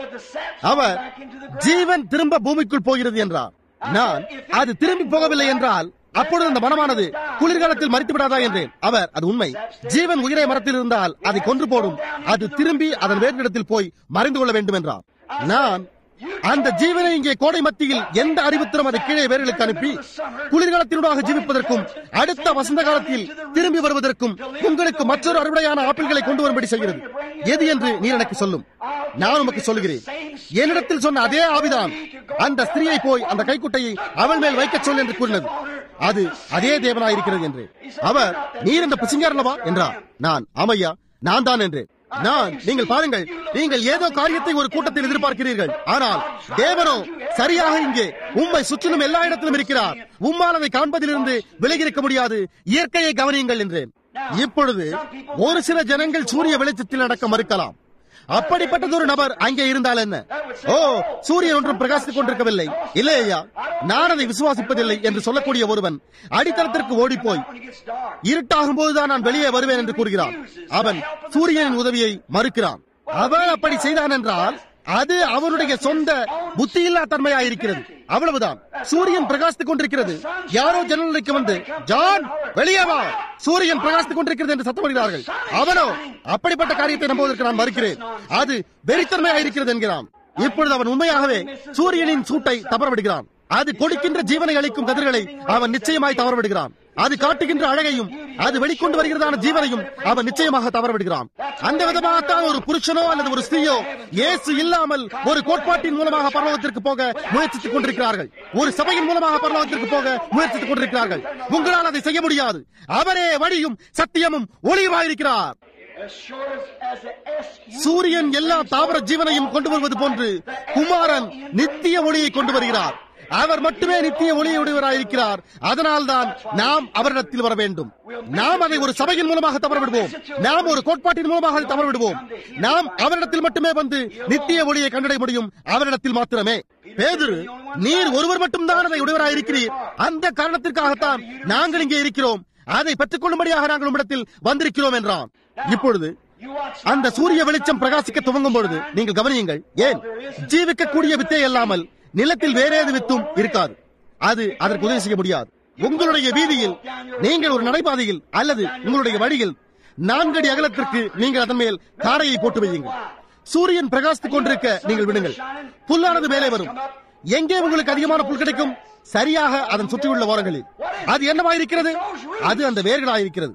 அவர் ஜீவன் திரும்ப பூமிக்குள் போகிறது என்றார் நான் அது திரும்பி போகவில்லை என்றால் அப்பொழுது அந்த மனமானது குளிர்காலத்தில் மறித்து விடாதா என்றேன் அவர் அது உண்மை ஜீவன் உயிரை மரத்தில் இருந்தால் அதை கொன்று போடும் அது திரும்பி அதன் வேறிடத்தில் போய் மறைந்து கொள்ள வேண்டும் என்றார் நான் அந்த ஜீவனை இங்கே கோடை மத்தியில் எந்த அறிவுத்திறம் அதை கீழே வேர்களுக்கு அனுப்பி குளிர்காலத்தினூடாக ஜீவிப்பதற்கும் அடுத்த வசந்த காலத்தில் திரும்பி வருவதற்கும் உங்களுக்கு மற்றொரு அறுவடையான ஆப்பிள்களை கொண்டு வரும்படி செய்கிறது எது என்று நீர் எனக்கு சொல்லும் நான் உமக்கு சொல்லுகிறேன் என்னிடத்தில் சொன்ன அதே ஆவிதான் அந்த ஸ்திரீயை போய் அந்த கைக்குட்டையை அவள் மேல் வைக்கச் சொல் என்று கூறினது அது அதே தேவனாயிருக்கிறது என்று அவர் நீர் இந்த பிசிங்கார் அல்லவா என்றார் நான் ஆமையா நான் தான் என்றேன் நான் நீங்கள் பாருங்கள் நீங்கள் ஏதோ காரியத்தை ஒரு கூட்டத்தில் எதிர்பார்க்கிறீர்கள் ஆனால் தேவனோ சரியாக இங்கே உம்மை சுற்றிலும் எல்லா இடத்திலும் இருக்கிறார் உம்மால் அதை காண்பதிலிருந்து விலகி இருக்க முடியாது இயற்கையை கவனியுங்கள் என்றேன் இப்பொழுது ஒரு சில ஜனங்கள் சூரிய வெளிச்சத்தில் நடக்க மறுக்கலாம் அப்படிப்பட்டதொரு நபர் அங்கே இருந்தால் என்ன ஓ சூரியன் ஒன்றும் பிரகாசித்துக் கொண்டிருக்கவில்லை இல்லை ஐயா நான் அதை விசுவாசிப்பதில்லை என்று சொல்லக்கூடிய ஒருவன் அடித்தளத்திற்கு ஓடிப்போய் இருட்டாகும் போதுதான் நான் வெளியே வருவேன் என்று கூறுகிறான் அவன் சூரியனின் உதவியை மறுக்கிறான் அவன் அப்படி செய்தான் என்றால் அது அவனுடைய சொந்த புத்தியில்லா தன்மையாயிருக்கிறது அவ்வளவுதான் சூரியன் பிரகாசித்துக் கொண்டிருக்கிறது யாரோ ஜன்னலுக்கு வந்து ஜான் வெளியே வா சூரியன் பிரகாசித்துக் கொண்டிருக்கிறது என்று சத்தமிடுகிறார்கள் அவனோ அப்படிப்பட்ட காரியத்தை நம்புவதற்கு நான் மறுக்கிறேன் அது வெறித்தன்மையாயிருக்கிறது என்கிறான் இப்பொழுது அவன் உண்மையாகவே சூரியனின் சூட்டை தவறவிடுகிறான் அது கொடுக்கின்ற ஜீவனை அளிக்கும் கதிர்களை அவன் நிச்சயமாய் தவறவிடுகிறான் அது காட்டுகின்ற அழகையும் அது வெளிக்கொண்டு வருகிறதான ஜீவனையும் அவன் நிச்சயமாக தவறவிடுகிறான் அந்த விதமாகத்தான் ஒரு புருஷனோ அல்லது ஒரு ஸ்திரீயோ இயேசு இல்லாமல் ஒரு கோட்பாட்டின் மூலமாக பரலோகத்திற்கு போக முயற்சித்துக் கொண்டிருக்கிறார்கள் ஒரு சபையின் மூலமாக பரலோகத்திற்கு போக முயற்சித்துக் கொண்டிருக்கிறார்கள் உங்களால் அதை செய்ய முடியாது அவரே வழியும் சத்தியமும் ஒளியுமாயிருக்கிறார் சூரியன் எல்லா தாவர ஜீவனையும் கொண்டு வருவது போன்று குமாரன் நித்திய ஒளியை கொண்டு வருகிறார் அவர் மட்டுமே நித்திய ஒளியுடையவராயிருக்கிறார் அதனால் தான் நாம் அவரிடத்தில் வர வேண்டும் நாம் அதை ஒரு சபையின் மூலமாக தவற விடுவோம் நாம் ஒரு கோட்பாட்டின் மூலமாக அதை தவற விடுவோம் நாம் அவரிடத்தில் மட்டுமே வந்து நித்திய ஒளியை கண்டடைய முடியும் அவரிடத்தில் மாத்திரமே பேதுரு நீர் ஒருவர் மட்டும்தான் அதை உடையவராயிருக்கிறீர் அந்த காரணத்திற்காகத்தான் நாங்கள் இங்கே இருக்கிறோம் அதை பெற்றுக் கொள்ளும்படியாக நாங்கள் உம்மிடத்தில் வந்திருக்கிறோம் என்றான் இப்பொழுது அந்த சூரிய வெளிச்சம் பிரகாசிக்க துவங்கும் பொழுது நீங்கள் கவனியுங்கள் ஏன் ஜீவிக்கக்கூடிய வித்தை அல்லாமல் நிலத்தில் வேற ஏது வித்தும் இருக்காது அது அதற்கு உதவி செய்ய முடியாது உங்களுடைய வீதியில் நீங்கள் ஒரு நடைபாதையில் அல்லது உங்களுடைய வழியில் நான்கடி அகலத்திற்கு நீங்கள் அதன் மேல் காரையை போட்டு வையுங்கள் சூரியன் பிரகாசித்துக் கொண்டிருக்க நீங்கள் விடுங்கள் புல்லானது மேலே வரும் எங்கே உங்களுக்கு அதிகமான புல் கிடைக்கும் சரியாக அதன் சுற்றியுள்ள ஓரங்களில் அது என்னவாயிருக்கிறது அது அந்த வேர்களாயிருக்கிறது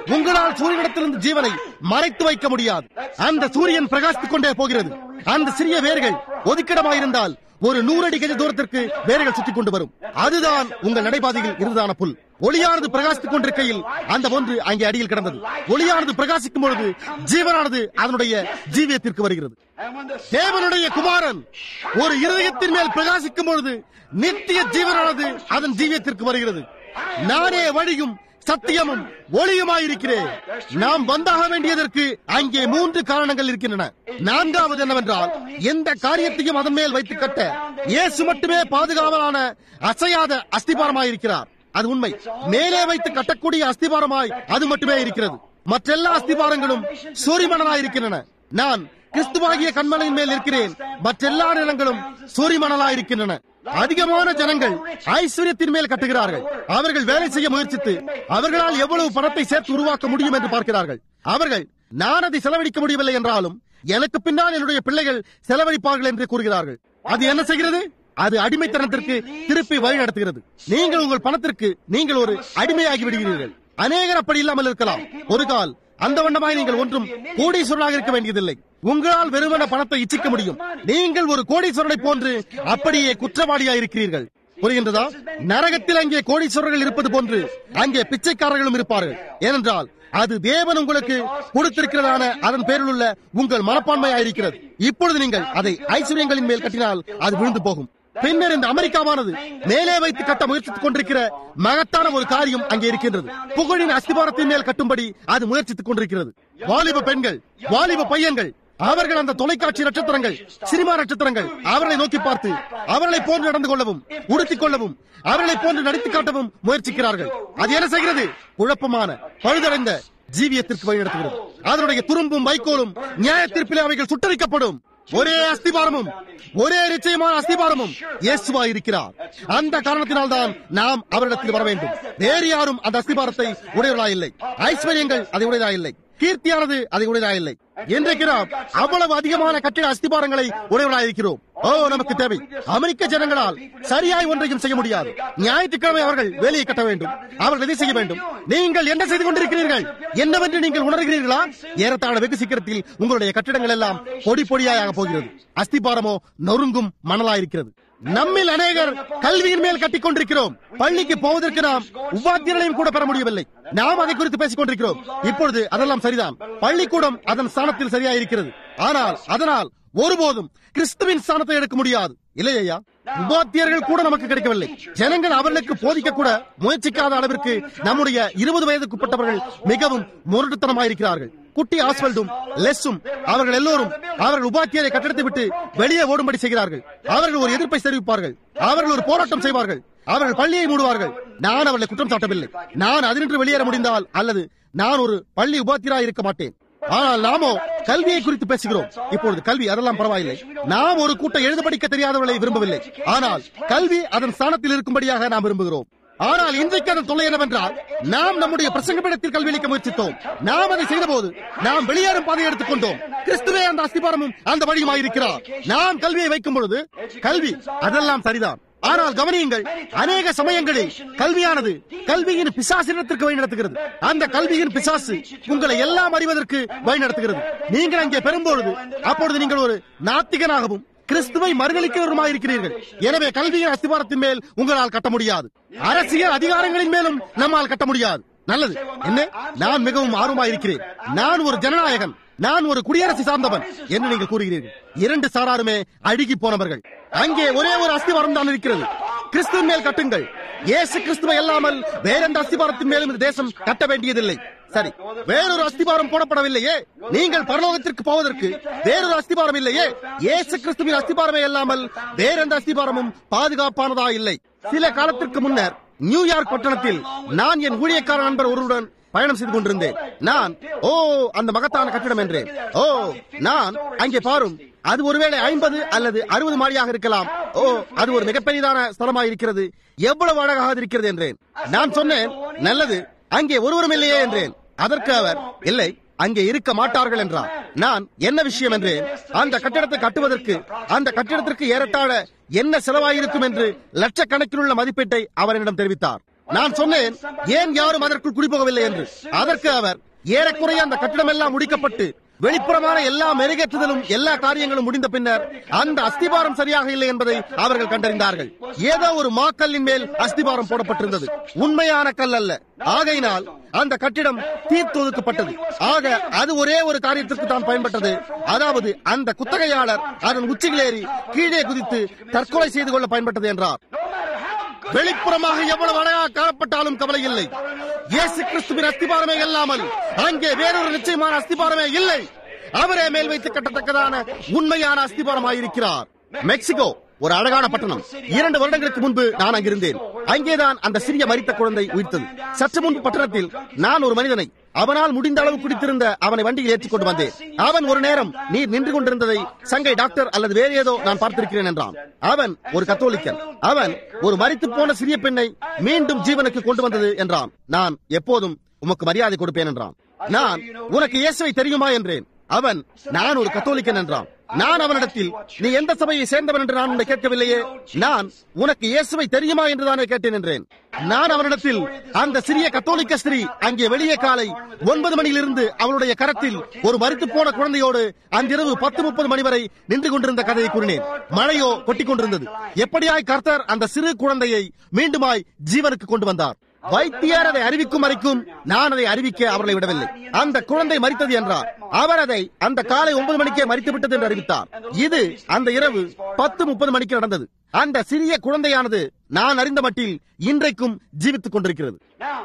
உங்களால் சூரியனிடத்திலிருந்து ஜீவனை மறைத்து வைக்க முடியாது அந்த சூரியன் பிரகாசித்துக் கொண்டே போகிறது அந்த சிறிய வேர்கள் ஒதுக்கிடமாயிருந்தால் ஒரு நூறடி கஜ தூரத்திற்கு வேர்கள் சுற்றிக் கொண்டு வரும் அதுதான் உங்கள் நடைபாதையில் இருந்ததான புல் ஒளியானது பிரகாசித்துக் கொண்டிருக்கையில் அந்த ஒன்று அங்கே அடியில் கிடந்தது ஒளியானது பிரகாசிக்கும் பொழுது ஜீவனானது அதனுடைய ஜீவியத்திற்கு வருகிறது And when the தேவனுடைய குமாரன் ஒரு இருதயத்தின் மேல் பிரகாசிக்கும் பொழுது நித்திய ஜீவனானது அதன் ஜீவியத்திற்கு வருகிறது நானே வழியும் சத்தியமும் ஒளியுமாயிருக்கிறேன் நாம் வந்தாக வேண்டியதற்கு அங்கே மூன்று காரணங்கள் இருக்கின்றன நான்காவது என்னவென்றால் எந்த காரியத்தையும் அதன் மேல் வைத்து கட்ட இயேசு மட்டுமே பாதுகாவலான அசையாத அஸ்திபாரமாயிருக்கிறார் அது உண்மை மேலே வைத்து கட்டக்கூடிய அஸ்திபாரமாய் அது மட்டுமே இருக்கிறது மற்றெல்லா அஸ்திபாரங்களும் சூரிமணலாயிருக்கின்றன நான் கிறிஸ்துவாகிய கண்மலையின் மேல் இருக்கிறேன் மற்றெல்லா நிலங்களும் சூரிமணலாயிருக்கின்றன அதிகமான ஜனங்கள் ஐஸ்வர்யத்தின் மேல் கட்டுகிறார்கள் அவர்கள் வேலை செய்ய முயற்சித்து அவர்களால் எவ்வளவு பணத்தை சேர்த்து உருவாக்க முடியும் என்று பார்க்கிறார்கள் அவர்கள் நான் அதை செலவழிக்க முடியவில்லை என்றாலும் எனக்கு பின்னால் என்னுடைய பிள்ளைகள் செலவழிப்பார்கள் என்று கூறுகிறார்கள் அது என்ன செய்கிறது அது அடிமைத்தனத்திற்கு திருப்பி வழி நடத்துகிறது நீங்கள் உங்கள் பணத்திற்கு நீங்கள் ஒரு அடிமையாகி விடுகிறீர்கள் அநேகர் அப்படி இல்லாமல் இருக்கலாம் ஒரு கால் அந்த வண்ணமாய் நீங்கள் ஒன்றும் கோடீஸ்வரனாக இருக்க வேண்டியதில்லை உங்களால் வெறுமன பணத்தை இச்சிக்க முடியும் நீங்கள் ஒரு கோடீஸ்வரனை போன்று அப்படியே குற்றவாளியாக இருக்கிறீர்கள் புரிகின்றதா நரகத்தில் அங்கே கோடீஸ்வரர்கள் இருப்பது போன்று அங்கே பிச்சைக்காரர்களும் இருப்பார்கள் ஏனென்றால் அது தேவன் உங்களுக்கு கொடுத்திருக்கிறதான அதன் பேரில் உள்ள உங்கள் மனப்பான்மையாயிருக்கிறது இப்பொழுது நீங்கள் அதை ஐஸ்வர்யங்களின் மேல் கட்டினால் அது விழுந்து போகும் பின்னர் இந்த அமெரிக்காவானது மேலே வைத்து கட்ட முயற்சித்துக் கொண்டிருக்கிற மகத்தான ஒரு காரியம் அங்கே இருக்கின்றது புகழின் அஸ்திபாரத்தின் மேல் கட்டும்படி அது முயற்சித்துக் கொண்டிருக்கிறது வாலிப பெண்கள் வாலிப பையன்கள் அவர்கள் அந்த தொலைக்காட்சி நட்சத்திரங்கள் சினிமா நட்சத்திரங்கள் அவர்களை நோக்கி பார்த்து அவர்களை போன்று நடந்து கொள்ளவும் உடுத்திக் கொள்ளவும் அவர்களை போன்று நடித்து காட்டவும் முயற்சிக்கிறார்கள் அது என்ன செய்கிறது குழப்பமான பழுதடைந்த ஜீவியத்திற்கு வழிநடத்துகிறது அதனுடைய துரும்பும் வைக்கோலும் நியாய தீர்ப்பிலே அவைகள் சுட்டரிக்கப்படும் ஒரே அஸ்திபாரமும் ஒரே நிச்சயமான அஸ்திபாரமும் இயேசுவா இருக்கிறார் அந்த காரணத்தினால் தான் நாம் அவரிடத்தில் வர வேண்டும் வேறு யாரும் அந்த அஸ்திபாரத்தை உடையவர்களா இல்லை ஐஸ்வர்யங்கள் அதை உடையதா இல்லை கீர்த்தியானது அதை உடையதா இல்லை இன்றைக்கு நாம் அவ்வளவு அதிகமான கட்டிட அஸ்திபாரங்களை உடையவர்களாக இருக்கிறோம் ஓ நமக்கு தேவை அமெரிக்க ஜனங்களால் சரியாய் ஒன்றையும் செய்ய முடியாது ஞாயிற்றுக்கிழமை அவர்கள் வேலையை கட்ட வேண்டும் அவர்கள் எதை செய்ய வேண்டும் நீங்கள் என்ன செய்து கொண்டிருக்கிறீர்கள் என்னவென்று நீங்கள் உணர்கிறீர்களா ஏறத்தாழ வெகு சீக்கிரத்தில் உங்களுடைய கட்டிடங்கள் எல்லாம் பொடி பொடியாக போகிறது அஸ்திபாரமோ நொறுங்கும் மணலாயிருக்கிறது நம்மில் அநேகர் கல்வியின் மேல் கட்டிக் கொண்டிருக்கிறோம் பள்ளிக்கு போவதற்கு நாம் உபாத்தியர்களையும் கூட பெற முடியவில்லை நாம் அதை குறித்து பேசிக் கொண்டிருக்கிறோம் இப்பொழுது அதெல்லாம் சரிதான் பள்ளிக்கூடம் அதன் ஸ்தானத்தில் சரியாயிருக்கிறது ஆனால் அதனால் ஒருபோதும் கிறிஸ்துவின் ஸ்தானத்தை எடுக்க முடியாது இல்லையா உபாத்தியர்கள் கூட நமக்கு கிடைக்கவில்லை ஜனங்கள் அவர்களுக்கு போதிக்க கூட முயற்சிக்காத அளவிற்கு நம்முடைய இருபது வயதுக்குட்பட்டவர்கள் மிகவும் முரட்டுத்தனமாயிருக்கிறார்கள் குட்டி ஆஸ்வல்டும் லெஸ்ஸும் அவர்கள் எல்லோரும் அவர்கள் உபாத்தியரை கட்டடத்தை விட்டு வெளியே ஓடும்படி செய்கிறார்கள் அவர்கள் ஒரு எதிர்ப்பை தெரிவிப்பார்கள் அவர்கள் ஒரு போராட்டம் செய்வார்கள் அவர்கள் பள்ளியை மூடுவார்கள் நான் அவர்களை குற்றம் சாட்டவில்லை நான் அதினின்று வெளியேற முடிந்தால் அல்லது நான் ஒரு பள்ளி உபாத்தியராக இருக்க மாட்டேன் ஆனால் நாமோ கல்வியை குறித்து பேசுகிறோம் இப்பொழுது கல்வி அதெல்லாம் பரவாயில்லை நாம் ஒரு கூட்டம் எழுத படிக்க தெரியாதவர்களை விரும்பவில்லை ஆனால் கல்வி அதன் ஸ்தானத்தில் இருக்கும்படியாக நாம் விரும்புகிறோம் ஆனால் இன்றைக்கு அதன் தொல்லை என்னவென்றால் நாம் நம்முடைய பிரசங்கப்பிடத்தில் கல்வி அளிக்க முயற்சித்தோம் நாம் அதை செய்தபோது நாம் வெளியேறும் பாதையை எடுத்துக்கொண்டோம் கிறிஸ்துவே அந்த அஸ்திபாரமும் அந்த வழியுமாயிருக்கிறார் நாம் கல்வியை வைக்கும் பொழுது கல்வி அதெல்லாம் சரிதான் ஆனால் கவனியுங்கள் அநேக சமயங்களில் கல்வியானது கல்வியின் பிசாசினத்திற்கு வழி நடத்துகிறது அந்த கல்வியின் பிசாசு உங்களை எல்லாம் அறிவதற்கு வழி நடத்துகிறது நீங்கள் அங்கே பெறும்பொழுது அப்பொழுது நீங்கள் ஒரு நாத்திகனாகவும் கிறிஸ்துவை மறுதளிக்கிறவருமாய் இருக்கிறீர்கள் எனவே கல்வியின் அஸ்திபாரத்தின் மேல் உங்களால் கட்ட முடியாது அரசியல் அதிகாரங்களின் மேலும் நம்மால் கட்ட முடியாது நல்லது என்ன நான் மிகவும் ஆர்வமாக இருக்கிறேன் நான் ஒரு ஜனநாயகன் நான் ஒரு குடியரசு சார்ந்தவன் என்று நீங்கள் கூறுகிறீர்கள் இரண்டு சாராருமே அழுகி போனவர்கள் அங்கே ஒரே ஒரு அஸ்திவாரம் தான் இருக்கிறது கிறிஸ்துவின் மேல் கட்டுங்கள் இயேசு கிறிஸ்துவை அல்லாமல் வேறெந்த அஸ்திபாரத்தின் மேலும் இந்த தேசம் கட்ட வேண்டியதில்லை சரி வேறொரு அஸ்திபாரம் போடப்படவில்லையே நீங்கள் பரலோகத்திற்கு போவதற்கு வேறொரு அஸ்திபாரம் இல்லையே இயேசு கிறிஸ்துவின் அஸ்திபாரமே அல்லாமல் வேறெந்த அஸ்திபாரமும் பாதுகாப்பானதா இல்லை சில காலத்திற்கு முன்னர் நியூயார்க் பட்டணத்தில் நான் என் ஊழியக்கார நண்பர் ஒருவருடன் பயணம் செய்து கொண்டிருந்தேன் நான் ஓ அந்த மகத்தான கட்டிடம் என்றேன் ஓ நான் அங்கே பாரும் அது ஒருவேளை ஐம்பது அல்லது அறுபது மாடியாக இருக்கலாம் ஓ அது ஒரு மிகப்பெரியதான ஸ்தலமாக இருக்கிறது எவ்வளவு அழகாக இருக்கிறது என்றேன் நான் சொன்னேன் நல்லது அங்கே ஒருவரும் இல்லையே என்றேன் அதற்கு அவர் இல்லை அங்கே இருக்க மாட்டார்கள் என்றார் நான் என்ன விஷயம் என்றேன் அந்த கட்டிடத்தை கட்டுவதற்கு அந்த கட்டிடத்திற்கு ஏறத்தாழ என்ன செலவாயிருக்கும் என்று லட்சக்கணக்கில் உள்ள மதிப்பீட்டை அவர் என்னிடம் தெரிவித்தார் நான் சொன்னேன் ஏன் யாரும் அதற்குள் குடிபோகவில்லை என்று அதற்கு அவர் ஏறக்குறைய அந்த கட்டிடம் எல்லாம் முடிக்கப்பட்டு வெளிப்புறமான எல்லா மெருகேற்றுதலும் எல்லா காரியங்களும் முடிந்த பின்னர் அந்த அஸ்திபாரம் சரியாக இல்லை என்பதை அவர்கள் கண்டறிந்தார்கள் ஏதோ ஒரு மாக்கல்லின் மேல் அஸ்திபாரம் போடப்பட்டிருந்தது உண்மையான கல் அல்ல ஆகையினால் அந்த கட்டிடம் தீர்த்து ஒதுக்கப்பட்டது ஆக அது ஒரே ஒரு காரியத்திற்கு தான் பயன்பட்டது அதாவது அந்த குத்தகையாளர் அதன் உச்சிகளேறி கீழே குதித்து தற்கொலை செய்து கொள்ள பயன்பட்டது என்றார் வெளிப்புறமாக எவ்வளவு அழகாக காணப்பட்டாலும் கவலை இல்லை இயேசு கிறிஸ்துவின் அஸ்திபாரமே இல்லாமல் அங்கே வேறொரு நிச்சயமான அஸ்திபாரமே இல்லை அவரே மேல் வைத்து கட்டத்தக்கதான உண்மையான அஸ்திபாரமாயிருக்கிறார் மெக்சிகோ ஒரு அழகான பட்டணம் இரண்டு வருடங்களுக்கு முன்பு நான் அங்கிருந்தேன் அங்கேதான் அந்த சிறிய மரித்த குழந்தை உயிர்த்தது சற்று முன்பு பட்டணத்தில் நான் ஒரு மனிதனை அவனால் முடிந்த அளவு குடித்திருந்த அவனை வண்டியில் ஏற்றிக் கொண்டு வந்தேன் அவன் ஒரு நேரம் நீர் நின்று கொண்டிருந்ததை சங்கை டாக்டர் அல்லது வேறு ஏதோ நான் பார்த்திருக்கிறேன் என்றான் அவன் ஒரு கத்தோலிக்கன் அவன் ஒரு மரித்து போன சிறிய பெண்ணை மீண்டும் ஜீவனுக்கு கொண்டு வந்தது என்றான் நான் எப்போதும் உமக்கு மரியாதை கொடுப்பேன் என்றான் நான் உனக்கு இயேசுவை தெரியுமா என்றேன் அவன் நான் ஒரு கத்தோலிக்கன் என்றான் நான் அவனிடத்தில் நீ எந்த சபையை சேர்ந்தவன் என்று நான் உன்னை கேட்கவில்லையே நான் உனக்கு இயேசுவை தெரியுமா என்று தானே கேட்டேன் என்றேன் நான் அவனிடத்தில் அந்த சிறிய கத்தோலிக்க ஸ்திரீ அங்கே வெளியே காலை ஒன்பது மணியிலிருந்து அவளுடைய கரத்தில் ஒரு மறித்து போன குழந்தையோடு அன்றிரவு பத்து முப்பது மணி வரை நின்று கொண்டிருந்த கதையை கூறினேன் மழையோ கொட்டிக் கொண்டிருந்தது எப்படியாய் கர்த்தர் அந்த சிறு குழந்தையை மீண்டுமாய் ஜீவனுக்கு கொண்டு வந்தார் வைத்தியர் அதை அறிவிக்கும் வரைக்கும் நான் அதை அறிவிக்க அவர்களை விடவில்லை அந்த குழந்தை மறித்தது என்றார் அவர் அதை அந்த காலை ஒன்பது மணிக்கே மறித்து விட்டது என்று அறிவித்தார் இது அந்த இரவு பத்து முப்பது மணிக்கு நடந்தது அந்த சிறிய குழந்தையானது நான் அறிந்த மட்டில் இன்றைக்கும் ஜீவித்துக் கொண்டிருக்கிறது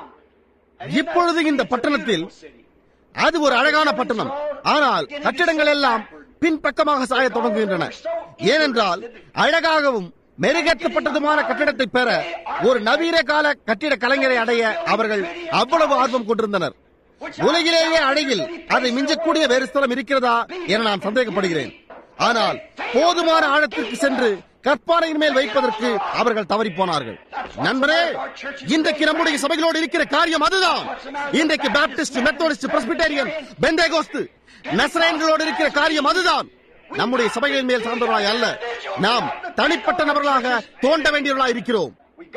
இப்பொழுது இந்த பட்டணத்தில் அது ஒரு அழகான பட்டணம் ஆனால் கட்டிடங்கள் எல்லாம் பின்பக்கமாக சாய தொடங்குகின்றன ஏனென்றால் அழகாகவும் மெருகேற்றப்பட்டதுமான கட்டிடத்தை பெற ஒரு நவீன கால கட்டிட கலைஞரை அடைய அவர்கள் அவ்வளவு ஆர்வம் கொண்டிருந்தனர் உலகிலேயே அழகில் அதை மிஞ்சக்கூடிய வேறு ஸ்தலம் இருக்கிறதா என நான் சந்தேகப்படுகிறேன் ஆனால் போதுமான ஆழத்திற்கு சென்று கற்பாறையின் மேல் வைப்பதற்கு அவர்கள் தவறி போனார்கள் நண்பரே இன்றைக்கு நம்முடைய சபைகளோடு இருக்கிற காரியம் அதுதான் இன்றைக்கு பாப்டிஸ்ட் மெத்தோடிஸ்ட் பிரஸ்பிட்டேரியன் பெந்தேகோஸ்து நசரேன்களோடு இருக்கிற காரியம் அதுதான் நம்முடைய சபைகளின் மேல் சார்ந்தவர்களாய் அல்ல நாம் தனிப்பட்ட நபர்களாக தோண்ட வேண்டியவர்களாய் இருக்கிறோம்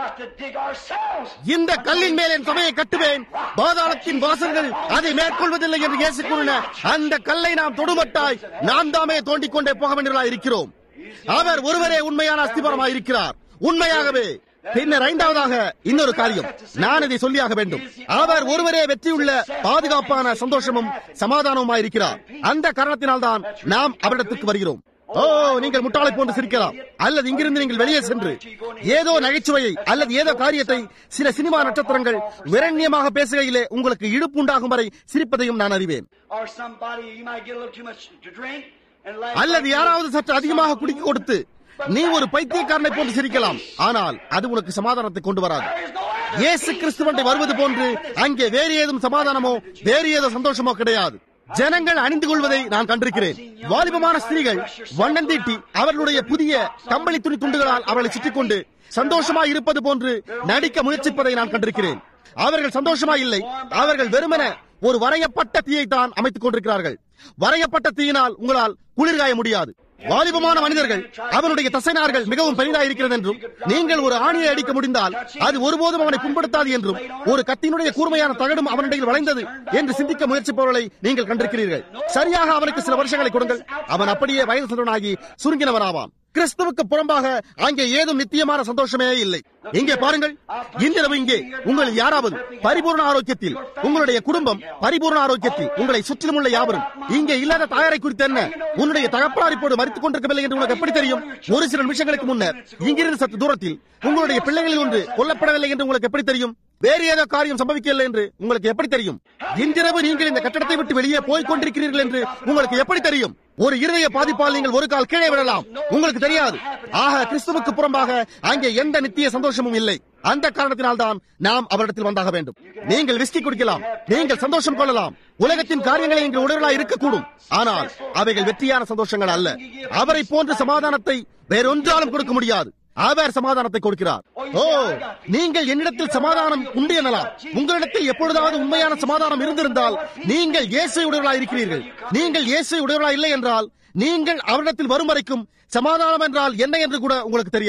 இந்த கல்லின் மேல் என் சபையை கட்டுவேன் பாதாளத்தின் வாசல்கள் அதை மேற்கொள்வதில்லை என்று இயேசு கூறின அந்த கல்லை நாம் தொடுமட்டாய் நாம் தாமே தோண்டிக் கொண்டே போக வேண்டியவர்களாய் இருக்கிறோம் அவர் ஒருவரே உண்மையான அஸ்திபரமாய் இருக்கிறார் உண்மையாகவே பின்னர் ஐந்தாவதாக இன்னொரு காரியம் நான் இதை சொல்லியாக வேண்டும் அவர் ஒருவரே வெற்றியுள்ள பாதுகாப்பான சந்தோஷமும் சமாதானமுமாய் இருக்கிறார் அந்த காரணத்தினால் தான் நாம் அவரிடத்துக்கு வருகிறோம் ஓ நீங்கள் முட்டாளை போன்று சிரிக்கலாம் அல்லது இங்கிருந்து நீங்கள் வெளியே சென்று ஏதோ நகைச்சுவையை அல்லது ஏதோ காரியத்தை சில சினிமா நட்சத்திரங்கள் விரண்யமாக பேசுகையிலே உங்களுக்கு இழுப்பு உண்டாகும் வரை சிரிப்பதையும் நான் அறிவேன் அல்லது யாராவது சற்று அதிகமாக குடிக்க கொடுத்து நீ ஒரு பைத்தியக்காரனை போன்று சிரிக்கலாம் ஆனால் அது உனக்கு சமாதானத்தை கொண்டு வராது இயேசு கிறிஸ்துவண்டை வருவது போன்று அங்கே வேறு ஏதும் சமாதானமோ வேறு ஏதோ சந்தோஷமோ கிடையாது ஜனங்கள் அணிந்து கொள்வதை நான் கண்டிருக்கிறேன் வாலிபமான ஸ்திரீகள் வண்ணம் தீட்டி அவர்களுடைய புதிய கம்பளி துணி துண்டுகளால் அவர்களை சுற்றிக் கொண்டு சந்தோஷமாய் இருப்பது போன்று நடிக்க முயற்சிப்பதை நான் கண்டிருக்கிறேன் அவர்கள் சந்தோஷமா இல்லை அவர்கள் வெறுமன ஒரு வரையப்பட்ட தீயை தான் அமைத்துக் கொண்டிருக்கிறார்கள் வரையப்பட்ட தீயினால் உங்களால் குளிர்காய முடியாது வாலிபமான மனிதர்கள் அவனுடைய தசைனார்கள் மிகவும் பெரிதாக இருக்கிறது என்றும் நீங்கள் ஒரு ஆணியை அடிக்க முடிந்தால் அது ஒருபோதும் அவனை புண்படுத்தாது என்றும் ஒரு கத்தினுடைய கூர்மையான தகடும் அவனிடையில் வளைந்தது என்று சிந்திக்க முயற்சிப்பவர்களை நீங்கள் கண்டிருக்கிறீர்கள் சரியாக அவனுக்கு சில வருஷங்களை கொடுங்கள் அவன் அப்படியே வயது சென்றவனாகி சுருங்கினவனாவான் கிறிஸ்துவுக்கு புறம்பாக அங்கே ஏதும் நித்தியமான சந்தோஷமே இல்லை இங்கே பாருங்கள் இன்றிரவு இங்கே உங்கள் யாராவது பரிபூர்ண ஆரோக்கியத்தில் உங்களுடைய குடும்பம் பரிபூர்ண ஆரோக்கியத்தில் உங்களை சுற்றிலும் உள்ள யாவரும் இங்கே இல்லாத தாயாரை குறித்து என்ன உன்னுடைய தகப்பனார் இப்போது மறித்துக் கொண்டிருக்கவில்லை என்று உனக்கு எப்படி தெரியும் ஒரு சில நிமிஷங்களுக்கு முன்னர் இங்கிருந்து சற்று தூரத்தில் உங்களுடைய பிள்ளைகளில் ஒன்று கொல்லப்படவில்லை என்று உங்களுக்கு எப்படி தெரியும் வேறு ஏதோ காரியம் சம்பவிக்கவில்லை என்று உங்களுக்கு எப்படி தெரியும் இன்றிரவு நீங்கள் இந்த கட்டடத்தை விட்டு வெளியே போய்க் கொண்டிருக்கிறீர்கள் என்று உங்களுக்கு எப்படி தெரியும் ஒரு இருதய பாதிப்பால் நீங்கள் ஒரு கால் கீழே விடலாம் உங்களுக்கு தெரியாது ஆக கிறிஸ்துவுக்கு புறம்பாக அங்கே எந்த நித்திய சந்தோஷமும் இல்லை அந்த காரணத்தினால் தான் நாம் அவரிடத்தில் வந்தாக வேண்டும் நீங்கள் விஸ்கி குடிக்கலாம் நீங்கள் சந்தோஷம் கொள்ளலாம் உலகத்தின் காரியங்களை நீங்கள் உடலாக இருக்கக்கூடும் ஆனால் அவைகள் வெற்றியான சந்தோஷங்கள் அல்ல அவரை போன்ற சமாதானத்தை வேறொன்றாலும் கொடுக்க முடியாது அவர் சமாதானத்தை கொடுக்கிறார் ஓ நீங்கள் என்னிடத்தில் சமாதானம் உண்டு எனலாம் உங்களிடத்தில் எப்பொழுதாவது உண்மையான சமாதானம் இருந்திருந்தால் நீங்கள் இயேசை உடையவர்களாக இருக்கிறீர்கள் நீங்கள் இயேசை உடையவர்களாக இல்லை என்றால் நீங்கள் அவரிடத்தில் வரும் வரைக்கும் சமாதானம் என்றால் என்ன என்று கூட உங்களுக்கு தெரியாது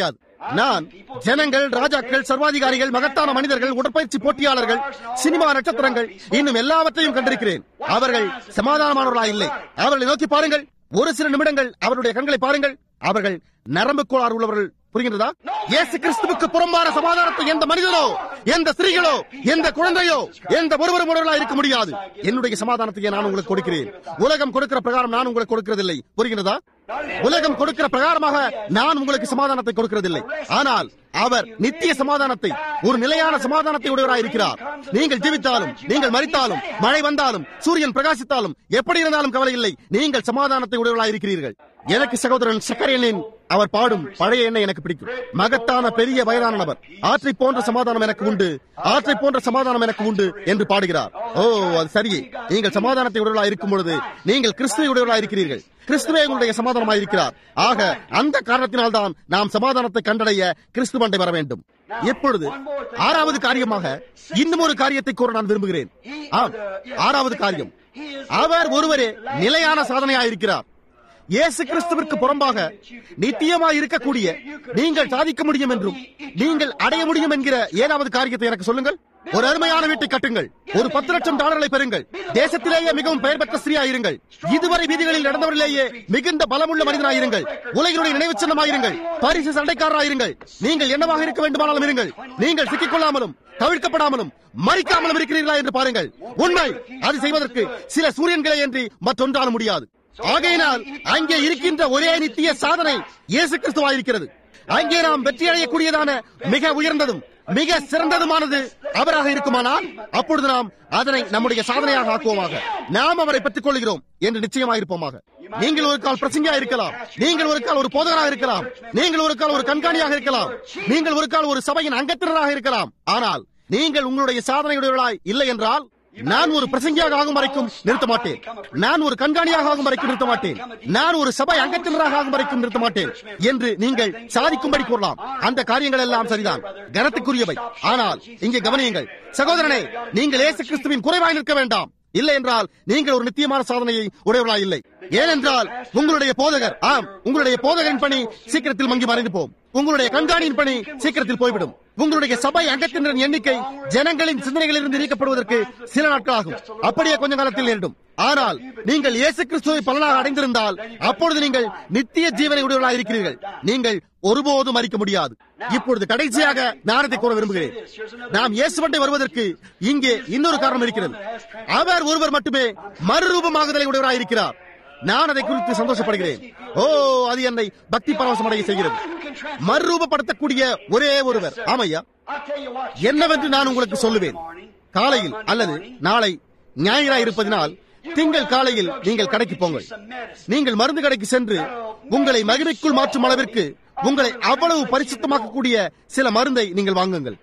நான் ஜனங்கள் ராஜாக்கள் சர்வாதிகாரிகள் மகத்தான மனிதர்கள் உடற்பயிற்சி போட்டியாளர்கள் சினிமா நட்சத்திரங்கள் இன்னும் எல்லாவற்றையும் கண்டிருக்கிறேன் அவர்கள் சமாதானமானவர்களா இல்லை அவர்களை நோக்கி பாருங்கள் ஒரு சில நிமிடங்கள் அவருடைய கண்களை பாருங்கள் அவர்கள் நரம்பு கோளாறு உள்ளவர்கள் புரிகின்றதா இயேசு கிறிஸ்துவுக்கு புறம்பான சமாதானத்தை எந்த மனிதனோ எந்த ஸ்திரீகளோ எந்த குழந்தையோ எந்த ஒருவரும் உணர்வலா இருக்க முடியாது என்னுடைய சமாதானத்தை நான் உங்களுக்கு கொடுக்கிறேன் உலகம் கொடுக்கிற பிரகாரம் நான் உங்களுக்கு கொடுக்கிறதில்லை புரிகின்றதா உலகம் கொடுக்கிற பிரகாரமாக நான் உங்களுக்கு சமாதானத்தை கொடுக்கிறதில்லை ஆனால் அவர் நித்திய சமாதானத்தை ஒரு நிலையான சமாதானத்தை உடையவராய் இருக்கிறார் நீங்கள் ஜீவித்தாலும் நீங்கள் மறித்தாலும் மழை வந்தாலும் சூரியன் பிரகாசித்தாலும் எப்படி இருந்தாலும் கவலை இல்லை நீங்கள் சமாதானத்தை உடையவராய் இருக்கிறீர்கள் எனக்கு சகோதரன் சக்கரியனின் அவர் பாடும் பழைய எண்ணெய் எனக்கு பிடிக்கும் மகத்தான பெரிய வயதான நபர் ஆற்றை போன்ற சமாதானம் எனக்கு உண்டு ஆற்றை போன்ற சமாதானம் எனக்கு உண்டு என்று பாடுகிறார் ஓ அது சரியே நீங்கள் சமாதானத்தை உடையவர்களாக இருக்கும் பொழுது நீங்கள் கிறிஸ்துவை உடையவர்களாக இருக்கிறீர்கள் கிறிஸ்துவே உங்களுடைய சமாதானமாக இருக்கிறார் ஆக அந்த காரணத்தினால்தான் நாம் சமாதானத்தை கண்டடைய கிறிஸ்து மண்டை வர வேண்டும் எப்பொழுது ஆறாவது காரியமாக இன்னும் ஒரு காரியத்தை கூற நான் விரும்புகிறேன் ஆம் ஆறாவது காரியம் அவர் ஒருவரே நிலையான சாதனையாயிருக்கிறார் இயேசு கிறிஸ்துவிற்கு புறம்பாக நித்தியமாய் இருக்கக்கூடிய நீங்கள் சாதிக்க முடியும் என்றும் நீங்கள் அடைய முடியும் என்கிற ஏதாவது காரியத்தை எனக்கு சொல்லுங்கள் ஒரு அருமையான வீட்டை கட்டுங்கள் ஒரு பத்து லட்சம் டாலர்களை பெறுங்கள் தேசத்திலேயே மிகவும் பெயர் பெற்ற ஸ்திரீயாயிருங்கள் இதுவரை வீதிகளில் நடந்தவரிலேயே மிகுந்த பலமுள்ள மனிதனாயிருங்கள் உலகினுடைய நினைவு சின்னமாயிருங்கள் பரிசு சண்டைக்காரராயிருங்கள் நீங்கள் என்னவாக இருக்க வேண்டுமானாலும் இருங்கள் நீங்கள் சிக்கிக் கொள்ளாமலும் தவிர்க்கப்படாமலும் மறிக்காமலும் இருக்கிறீர்களா என்று பாருங்கள் உண்மை அது செய்வதற்கு சில சூரியன்களே என்று மற்றொன்றால முடியாது ஆகையினால் அங்கே இருக்கின்ற ஒரே நித்திய சாதனை இயேசு கிறிஸ்துவாயிருக்கிறது அங்கே நாம் வெற்றி அடையக்கூடியதான மிக உயர்ந்ததும் மிக சிறந்ததுமானது அவராக இருக்குமானால் அப்பொழுது நாம் அதனை நம்முடைய சாதனையாக ஆக்குவோமாக நாம் அவரை பெற்றுக் கொள்கிறோம் என்று நிச்சயமாயிருப்போமாக நீங்கள் ஒரு கால் பிரசங்கியா இருக்கலாம் நீங்கள் ஒரு கால் ஒரு போதகராக இருக்கலாம் நீங்கள் ஒரு கால் ஒரு கண்காணியாக இருக்கலாம் நீங்கள் ஒரு கால் ஒரு சபையின் அங்கத்தினராக இருக்கலாம் ஆனால் நீங்கள் உங்களுடைய சாதனையுடையவர்களாய் இல்லை என்றால் நான் ஒரு பிரசங்கியாக ஆகும் வரைக்கும் நிறுத்த மாட்டேன் நான் ஒரு கண்காணியாக ஆகும் வரைக்கும் நிறுத்த மாட்டேன் நான் ஒரு சபை அங்கத்தினராக ஆகும் வரைக்கும் நிறுத்த மாட்டேன் என்று நீங்கள் சாதிக்கும்படி கூறலாம் அந்த காரியங்கள் எல்லாம் சரிதான் கனத்துக்குரியவை ஆனால் இங்கே கவனியுங்கள் சகோதரனே நீங்கள் இயேசு கிறிஸ்துவின் குறைவாய் நிற்க வேண்டாம் இல்லை என்றால் நீங்கள் ஒரு நித்தியமான சாதனையை உடையவர்களா இல்லை ஏனென்றால் உங்களுடைய போதகர் ஆம் உங்களுடைய போதகரின் பணி சீக்கிரத்தில் மங்கி மறைந்து போகும் உங்களுடைய கண்காணியின் பணி சீக்கிரத்தில் போய்விடும் உங்களுடைய சபை அங்கத்தினரின் எண்ணிக்கை ஜனங்களின் சிந்தனைகளிலிருந்து நீக்கப்படுவதற்கு சில நாட்கள் ஆகும் அப்படியே கொஞ்ச காலத்தில் நேரிடும் ஆனால் நீங்கள் இயேசு கிறிஸ்துவை பலனாக அடைந்திருந்தால் அப்பொழுது நீங்கள் நித்திய ஜீவனை உடையவர்களாக இருக்கிறீர்கள் நீங்கள் ஒருபோதும் மறிக்க முடியாது இப்பொழுது கடைசியாக நான் இதை கூற விரும்புகிறேன் நாம் இயேசுவண்டை வருவதற்கு இங்கே இன்னொரு காரணம் இருக்கிறது அவர் ஒருவர் மட்டுமே மறுரூபமாகுதலை உடையவராக இருக்கிறார் நான் அதை குறித்து சந்தோஷப்படுகிறேன் ஓ அது என்னை பக்தி பரவசம் அடைய செய்கிறது மறுரூபப்படுத்தக்கூடிய ஒரே ஒருவர் ஆமையா என்னவென்று நான் உங்களுக்கு சொல்லுவேன் காலையில் அல்லது நாளை ஞாயிறாய் இருப்பதினால் திங்கள் காலையில் நீங்கள் கடைக்கு போங்கள் நீங்கள் மருந்து கடைக்கு சென்று உங்களை மகிழ்ச்சிக்குள் மாற்றும் அளவிற்கு உங்களை அவ்வளவு பரிசுத்தமாக்கக்கூடிய சில மருந்தை நீங்கள் வாங்குங்கள்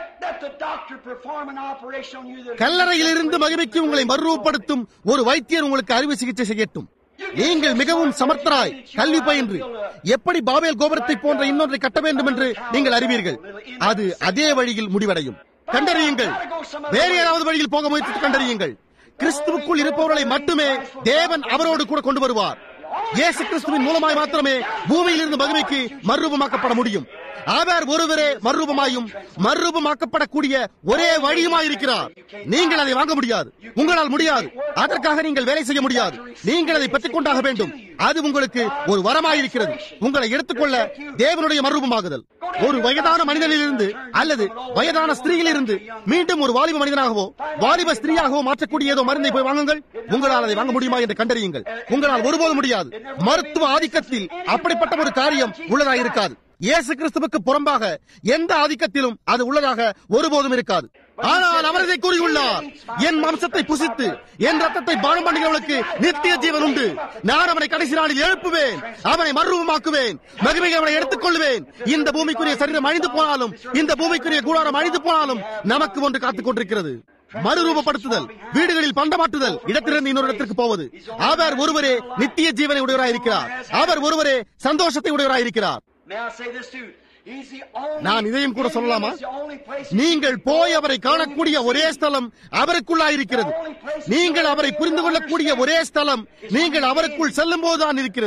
கல்லறையிலிருந்து மகிமைக்கு உங்களை மறுரூபப்படுத்தும் ஒரு வைத்தியர் உங்களுக்கு அறுவை சிகிச்சை செய்யட்டும் நீங்கள் மிகவும் சமர்த்தராய் கல்வி பயின்று எப்படி பாபேல் கோபுரத்தை போன்ற இன்னொன்றை கட்ட வேண்டும் என்று நீங்கள் அறிவீர்கள் அது அதே வழியில் முடிவடையும் கண்டறியுங்கள் வேறு ஏதாவது வழியில் போக முயற்சித்து கண்டறியுங்கள் கிறிஸ்துவுக்குள் இருப்பவர்களை மட்டுமே தேவன் அவரோடு கூட கொண்டு வருவார் இயேசு கிறிஸ்துவின் மூலமாய் மாத்திரமே பூமியில் இருந்து மகிமைக்கு மறுரூபமாக்கப்பட முடியும் அவர் ஒருவரே மறுரூபமாயும் மறுரூபமாக்கப்படக்கூடிய ஒரே வழியுமாய் இருக்கிறார் நீங்கள் அதை வாங்க முடியாது உங்களால் முடியாது அதற்காக நீங்கள் வேலை செய்ய முடியாது நீங்கள் அதை பெற்றுக் கொண்டாக வேண்டும் அது உங்களுக்கு ஒரு வரமாயிருக்கிறது உங்களை எடுத்துக்கொள்ள தேவனுடைய மறுரூபமாகுதல் ஒரு வயதான மனிதனிலிருந்து அல்லது வயதான ஸ்திரீயிலிருந்து மீண்டும் ஒரு வாலிப மனிதனாகவோ வாலிப ஸ்திரீயாகவோ மாற்றக்கூடிய ஏதோ மருந்தை போய் வாங்குங்கள் உங்களால் அதை வாங்க முடியுமா என்று கண்டறியுங்கள் உங்களால் ஒருபோதும் முடியாது மருத்துவ ஆதிக்கத்தில் அப்படிப்பட்ட ஒரு காரியம் உள்ளதாக இருக்காது இயேசு கிறிஸ்துவுக்கு புறம்பாக எந்த ஆதிக்கத்திலும் அது உள்ளதாக ஒருபோதும் இருக்காது ஆனால் அவர் இதை கூறியுள்ளார் என் மாம்சத்தை புசித்து என் ரத்தத்தை பானம் பண்ணுகிறவனுக்கு நித்திய ஜீவன் உண்டு நான் அவனை கடைசி நாளில் எழுப்புவேன் அவனை மறுரூபமாக்குவேன் மகிமையை அவனை எடுத்துக் கொள்வேன் இந்த பூமிக்குரிய சரீரம் அழிந்து போனாலும் இந்த பூமிக்குரிய கூடாரம் அழிந்து போனாலும் நமக்கு ஒன்று காத்துக் கொண்டிருக்கிறது மறுரூபப்படுத்துதல் வீடுகளில் பண்டமாட்டுதல் இடத்திலிருந்து இன்னொரு இடத்திற்கு போவது அவர் ஒருவரே நித்திய ஜீவனை உடையவராய் இருக்கிறார் அவர் ஒருவரே சந்தோஷத்தை உடையவராய் இருக்கிறார் நான் இதையும் கூட சொல்லலாமா நீங்கள் போய் அவரை காணக்கூடிய ஒரே ஸ்தலம் அவருக்குள்ளாயிருக்கிறது நீங்கள் அவரை புரிந்து கொள்ளக்கூடிய ஒரே ஸ்தலம் நீங்கள் அவருக்குள் செல்லும் போதுதான் இருக்கிறது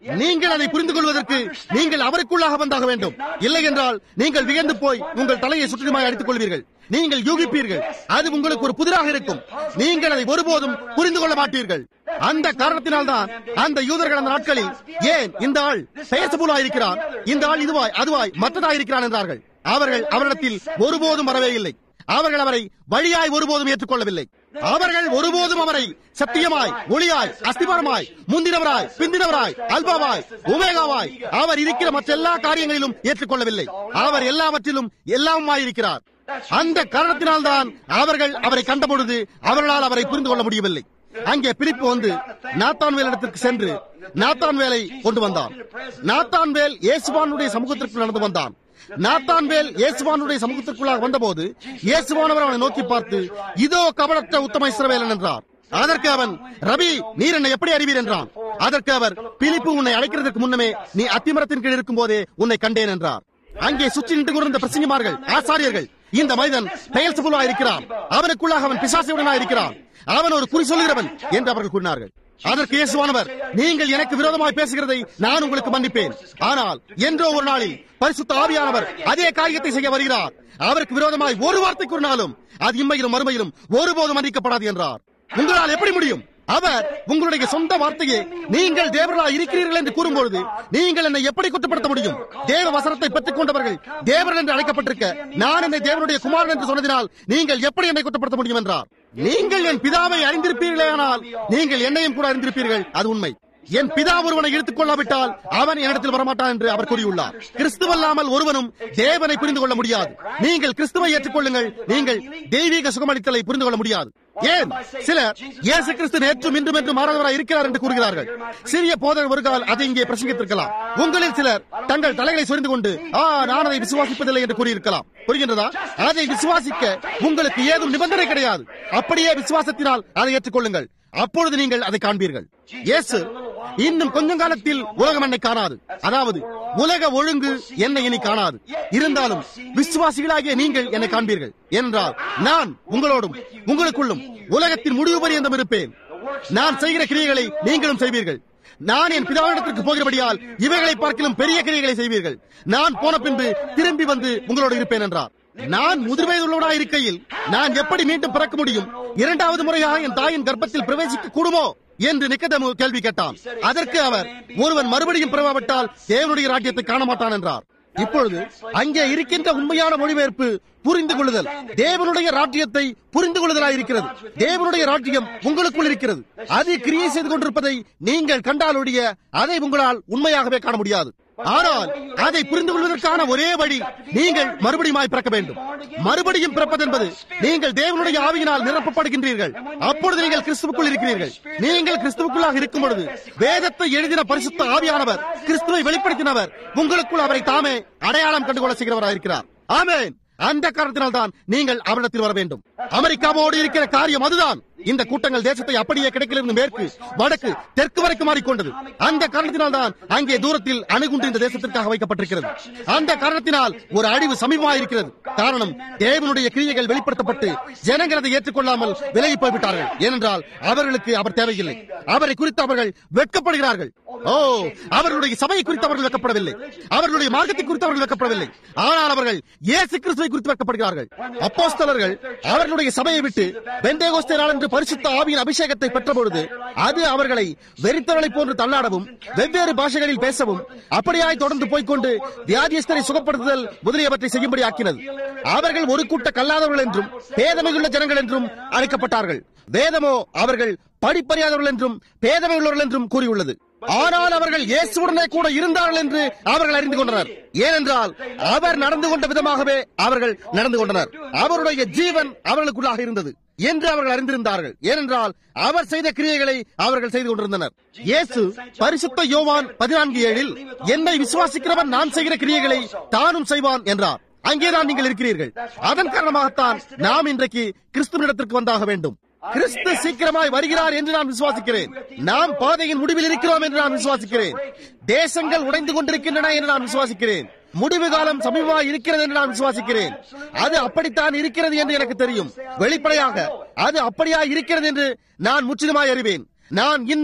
நீங்கள் அதை புரிந்து கொள்வதற்கு நீங்கள் அவருக்குள்ளாக வந்தாக வேண்டும் இல்லை என்றால் நீங்கள் வியந்து போய் உங்கள் தலையை சுற்றிலுமாய் அடித்துக் கொள்வீர்கள் நீங்கள் யூகிப்பீர்கள் அது உங்களுக்கு ஒரு புதிராக இருக்கும் நீங்கள் அதை ஒருபோதும் புரிந்து கொள்ள மாட்டீர்கள் அந்த காரணத்தினால்தான் அந்த யூதர்கள் அந்த நாட்களில் ஏன் இந்த ஆள் பெயர்சபூலா இருக்கிறான் இந்த ஆள் இதுவாய் அதுவாய் மற்றதாய் இருக்கிறான் என்றார்கள் அவர்கள் அவரிடத்தில் ஒருபோதும் வரவே இல்லை அவர்கள் அவரை வழியாய் ஒருபோதும் ஏற்றுக்கொள்ளவில்லை அவர்கள் ஒருபோதும் அவரை சத்தியமாய் ஒளியாய் அஸ்திபாரமாய் முந்தினவராய் பிந்தினவராய் அல்பாவாய் உமேகாவாய் அவர் இருக்கிற மற்ற எல்லா காரியங்களிலும் ஏற்றுக்கொள்ளவில்லை அவர் எல்லாவற்றிலும் எல்லாமாய் இருக்கிறார் அந்த காரணத்தினால்தான் அவர்கள் அவரை கண்டபொழுது அவர்களால் அவரை புரிந்து கொள்ள முடியவில்லை அங்கே பிலிப்பு வந்து நாத்தான் இடத்திற்கு சென்று நாத்தான் வேலை கொண்டு வந்தான் நாத்தான் வேல் இயேசுவானுடைய சமூகத்திற்கு நடந்து வந்தான் நாத்தான் வேல் இயேசுவானுடைய சமூகத்திற்குள்ளாக வந்தபோது இயேசுவானவர் அவனை நோக்கி பார்த்து இதோ கபலற்ற உத்தம இஸ்ரவேலன் என்றார் அதற்கு அவன் ரவி நீர் என்னை எப்படி அறிவீர் என்றான் அதற்கு அவர் பிலிப்பு உன்னை அழைக்கிறதுக்கு முன்னமே நீ அத்திமரத்தின் கீழ் இருக்கும் போதே உன்னை கண்டேன் என்றார் அங்கே சுற்றி நின்று கொண்டிருந்த பிரசங்கிமார்கள் ஆசாரியர்கள் இந்த மனிதன் பெயர் சுபுலா இருக்கிறான் அவனுக்குள்ளாக அவன் பிசாசுடனா இருக்கிறான் அவன் ஒரு குறி சொல்லுகிறவன் என்று அவர்கள் கூறினார்கள் அதற்கு இயேசுவானவர் நீங்கள் எனக்கு விரோதமாய் பேசுகிறதை நான் உங்களுக்கு மன்னிப்பேன் ஆனால் என்றோ ஒரு நாளில் பரிசுத்த ஆவியானவர் அதே காரியத்தை செய்ய வருகிறார் அவருக்கு விரோதமாய் ஒரு வார்த்தை கூறினாலும் அது இம்மையிலும் மறுமையிலும் ஒருபோதும் மன்னிக்கப்படாது என்றார் உங்களால் எப்படி முடியும் அவர் உங்களுடைய சொந்த வார்த்தையை நீங்கள் தேவர்களா இருக்கிறீர்கள் என்று கூறும்பொழுது நீங்கள் என்னை எப்படி குற்றப்படுத்த முடியும் தேவ வசனத்தை பெற்றுக் கொண்டவர்கள் தேவர்கள் என்று அழைக்கப்பட்டிருக்க நான் என்னை தேவனுடைய குமாரன் என்று சொன்னதினால் நீங்கள் எப்படி என்னை குற்றப்படுத்த முடியும் என்றார் நீங்கள் என் பிதாவை அறிந்திருப்பீர்களே ஆனால் நீங்கள் என்னையும் கூட அறிந்திருப்பீர்கள் அது உண்மை என் பிதா ஒருவனை இழுத்துக் கொள்ளாவிட்டால் அவன் என்னிடத்தில் வரமாட்டான் என்று அவர் கூறியுள்ளார் கிறிஸ்துவல்லாமல் ஒருவனும் தேவனை புரிந்து கொள்ள முடியாது நீங்கள் கிறிஸ்துவை ஏற்றுக்கொள்ளுங்கள் நீங்கள் தெய்வீக சுகமளித்தலை புரிந்து கொள்ள முடியாது ஏன் சிலர் இயேசு கிறிஸ்து நேற்றும் இன்றும் என்று மாறாதவராய் இருக்கிறார் என்று கூறுகிறார்கள் சிறிய போதகர் ஒரு கால் அதை இங்கே பிரசங்கித்திருக்கலாம் உங்களில் சிலர் தங்கள் தலைகளை சொரிந்து கொண்டு ஆ நான் அதை விசுவாசிப்பதில்லை என்று கூறியிருக்கலாம் புரிகின்றதா அதை விசுவாசிக்க உங்களுக்கு ஏதும் நிபந்தனை கிடையாது அப்படியே விசுவாசத்தினால் அதை ஏற்றுக்கொள்ளுங்கள் அப்பொழுது நீங்கள் அதை காண்பீர்கள் இயேசு இன்னும் கொஞ்சம் காலத்தில் உலகம் என்னை காணாது அதாவது உலக ஒழுங்கு என்னை இனி காணாது இருந்தாலும் விசுவாசிகளாகிய நீங்கள் என்னை காண்பீர்கள் என்றால் நான் உங்களோடும் உங்களுக்குள்ளும் உலகத்தின் முடிவு பரியந்தம் இருப்பேன் நான் செய்கிற கிரியைகளை நீங்களும் செய்வீர்கள் நான் என் பிதாவிடத்திற்கு போகிறபடியால் இவைகளை பார்க்கிலும் பெரிய கிரியைகளை செய்வீர்கள் நான் போன பின்பு திரும்பி வந்து உங்களோடு இருப்பேன் என்றார் நான் முதிர்வயது உள்ளவனாய் இருக்கையில் நான் எப்படி மீண்டும் பிறக்க முடியும் இரண்டாவது முறையாக என் தாயின் கர்ப்பத்தில் பிரவேசிக்க கூடுமோ என்று நிக்கதமு கேள்வி கேட்டான் அதற்கு அவர் ஒருவன் மறுபடியும் பிறவாவிட்டால் தேவனுடைய ராஜ்யத்தை காண மாட்டான் என்றார் இப்பொழுது அங்கே இருக்கின்ற உண்மையான மொழிபெயர்ப்பு புரிந்து கொள்ளுதல் தேவனுடைய ராஜ்யத்தை புரிந்து கொள்ளுதலாய் இருக்கிறது தேவனுடைய ராஜ்யம் உங்களுக்குள் இருக்கிறது அது கிரியை செய்து கொண்டிருப்பதை நீங்கள் கண்டாலுடைய அதை உங்களால் உண்மையாகவே காண முடியாது ஆனால் அதை புரிந்து கொள்வதற்கான ஒரே வழி நீங்கள் மறுபடியும் பிறக்க வேண்டும் மறுபடியும் பிறப்பது என்பது நீங்கள் தேவனுடைய ஆவியினால் நிரப்பப்படுகின்றீர்கள் அப்பொழுது நீங்கள் கிறிஸ்துவுக்குள் இருக்கிறீர்கள் நீங்கள் கிறிஸ்துவுக்குள்ளாக இருக்கும் பொழுது வேதத்தை எழுதின பரிசுத்த ஆவியானவர் கிறிஸ்துவை வெளிப்படுத்தினவர் உங்களுக்குள் அவரை தாமே அடையாளம் கண்டுகொள்ள செய்கிறவராக இருக்கிறார் ஆமேன் அந்த காரணத்தினால் தான் நீங்கள் அவரிடத்தில் வர வேண்டும் அமெரிக்காவோடு இருக்கிற காரியம் அதுதான் இந்த கூட்டங்கள் தேசத்தை அப்படியே கிடைக்கிலிருந்து மேற்கு வடக்கு தெற்கு வரைக்கும் மாறிக்கொண்டது அந்த காரணத்தினால் தான் அங்கே தூரத்தில் அணுகுண்டு இந்த தேசத்திற்காக வைக்கப்பட்டிருக்கிறது அந்த காரணத்தினால் ஒரு அழிவு சமீபமாக இருக்கிறது காரணம் தேவனுடைய கிரியைகள் வெளிப்படுத்தப்பட்டு ஜனங்கள் அதை ஏற்றுக்கொள்ளாமல் விலகி போய்விட்டார்கள் ஏனென்றால் அவர்களுக்கு அவர் தேவையில்லை அவரை குறித்து அவர்கள் வெட்கப்படுகிறார்கள் ஓ அவர்களுடைய சபையை குறித்து அவர்கள் வெட்கப்படவில்லை அவர்களுடைய மார்க்கத்தை குறித்து அவர்கள் வெட்கப்படவில்லை ஆனால் அவர்கள் இயேசு கிறிஸ்துவை குறித்து வெட்கப்படுகிறார்கள் அப்போஸ்தலர்கள் அவர்களுடைய சபையை விட்டு பெந்தேகோஸ்தே நாள் என்று பரிசுத்த ஆவியின் அபிஷேகத்தை பெற்றபொழுது அது அவர்களை வெறித்தவர்களை போன்று தள்ளாடவும் வெவ்வேறு பாஷைகளில் பேசவும் அப்படியாய் தொடர்ந்து போய்க்கொண்டு வியாதியஸ்தரை சுகப்படுத்துதல் முதலியவற்றை செய்யும்படி ஆக்கினது அவர்கள் ஒரு கூட்ட கல்லாதவர்கள் என்றும் பேதமையுள்ள ஜனங்கள் என்றும் அழைக்கப்பட்டார்கள் வேதமோ அவர்கள் படிப்பறியாதவர்கள் என்றும் பேதமையுள்ளவர்கள் என்றும் கூறியுள்ளது ஆனால் அவர்கள் இயேசுடனே கூட இருந்தார்கள் என்று அவர்கள் அறிந்து கொண்டனர் ஏனென்றால் அவர் நடந்து கொண்ட விதமாகவே அவர்கள் நடந்து கொண்டனர் அவருடைய ஜீவன் அவர்களுக்குள்ளாக இருந்தது என்று அவர்கள் அறிந்திருந்தார்கள் ஏனென்றால் அவர் செய்த கிரியைகளை அவர்கள் செய்து கொண்டிருந்தனர் இயேசு பரிசுத்த யோவான் பதினான்கு ஏழில் என்னை விசுவாசிக்கிறவன் நான் செய்கிற கிரியைகளை தானும் செய்வான் என்றார் அங்கேதான் நீங்கள் இருக்கிறீர்கள் அதன் காரணமாகத்தான் நாம் இன்றைக்கு கிறிஸ்துவனிடத்திற்கு வந்தாக வேண்டும் கிறிஸ்து சீக்கிரமாய் வருகிறார் என்று நான் விசுவாசிக்கிறேன் நாம் பாதையின் முடிவில் இருக்கிறோம் என்று நான் விசுவாசிக்கிறேன் தேசங்கள் உடைந்து கொண்டிருக்கின்றன என்று நான் விசுவாசிக்கிறேன் முடிவு காலம் சமீபமாக இருக்கிறது என்று நான் விசுவாசிக்கிறேன் அது அப்படித்தான் இருக்கிறது என்று எனக்கு தெரியும் வெளிப்படையாக அது அப்படியா இருக்கிறது என்று நான் முற்றிலுமாய் அறிவேன் நான் இன்னும்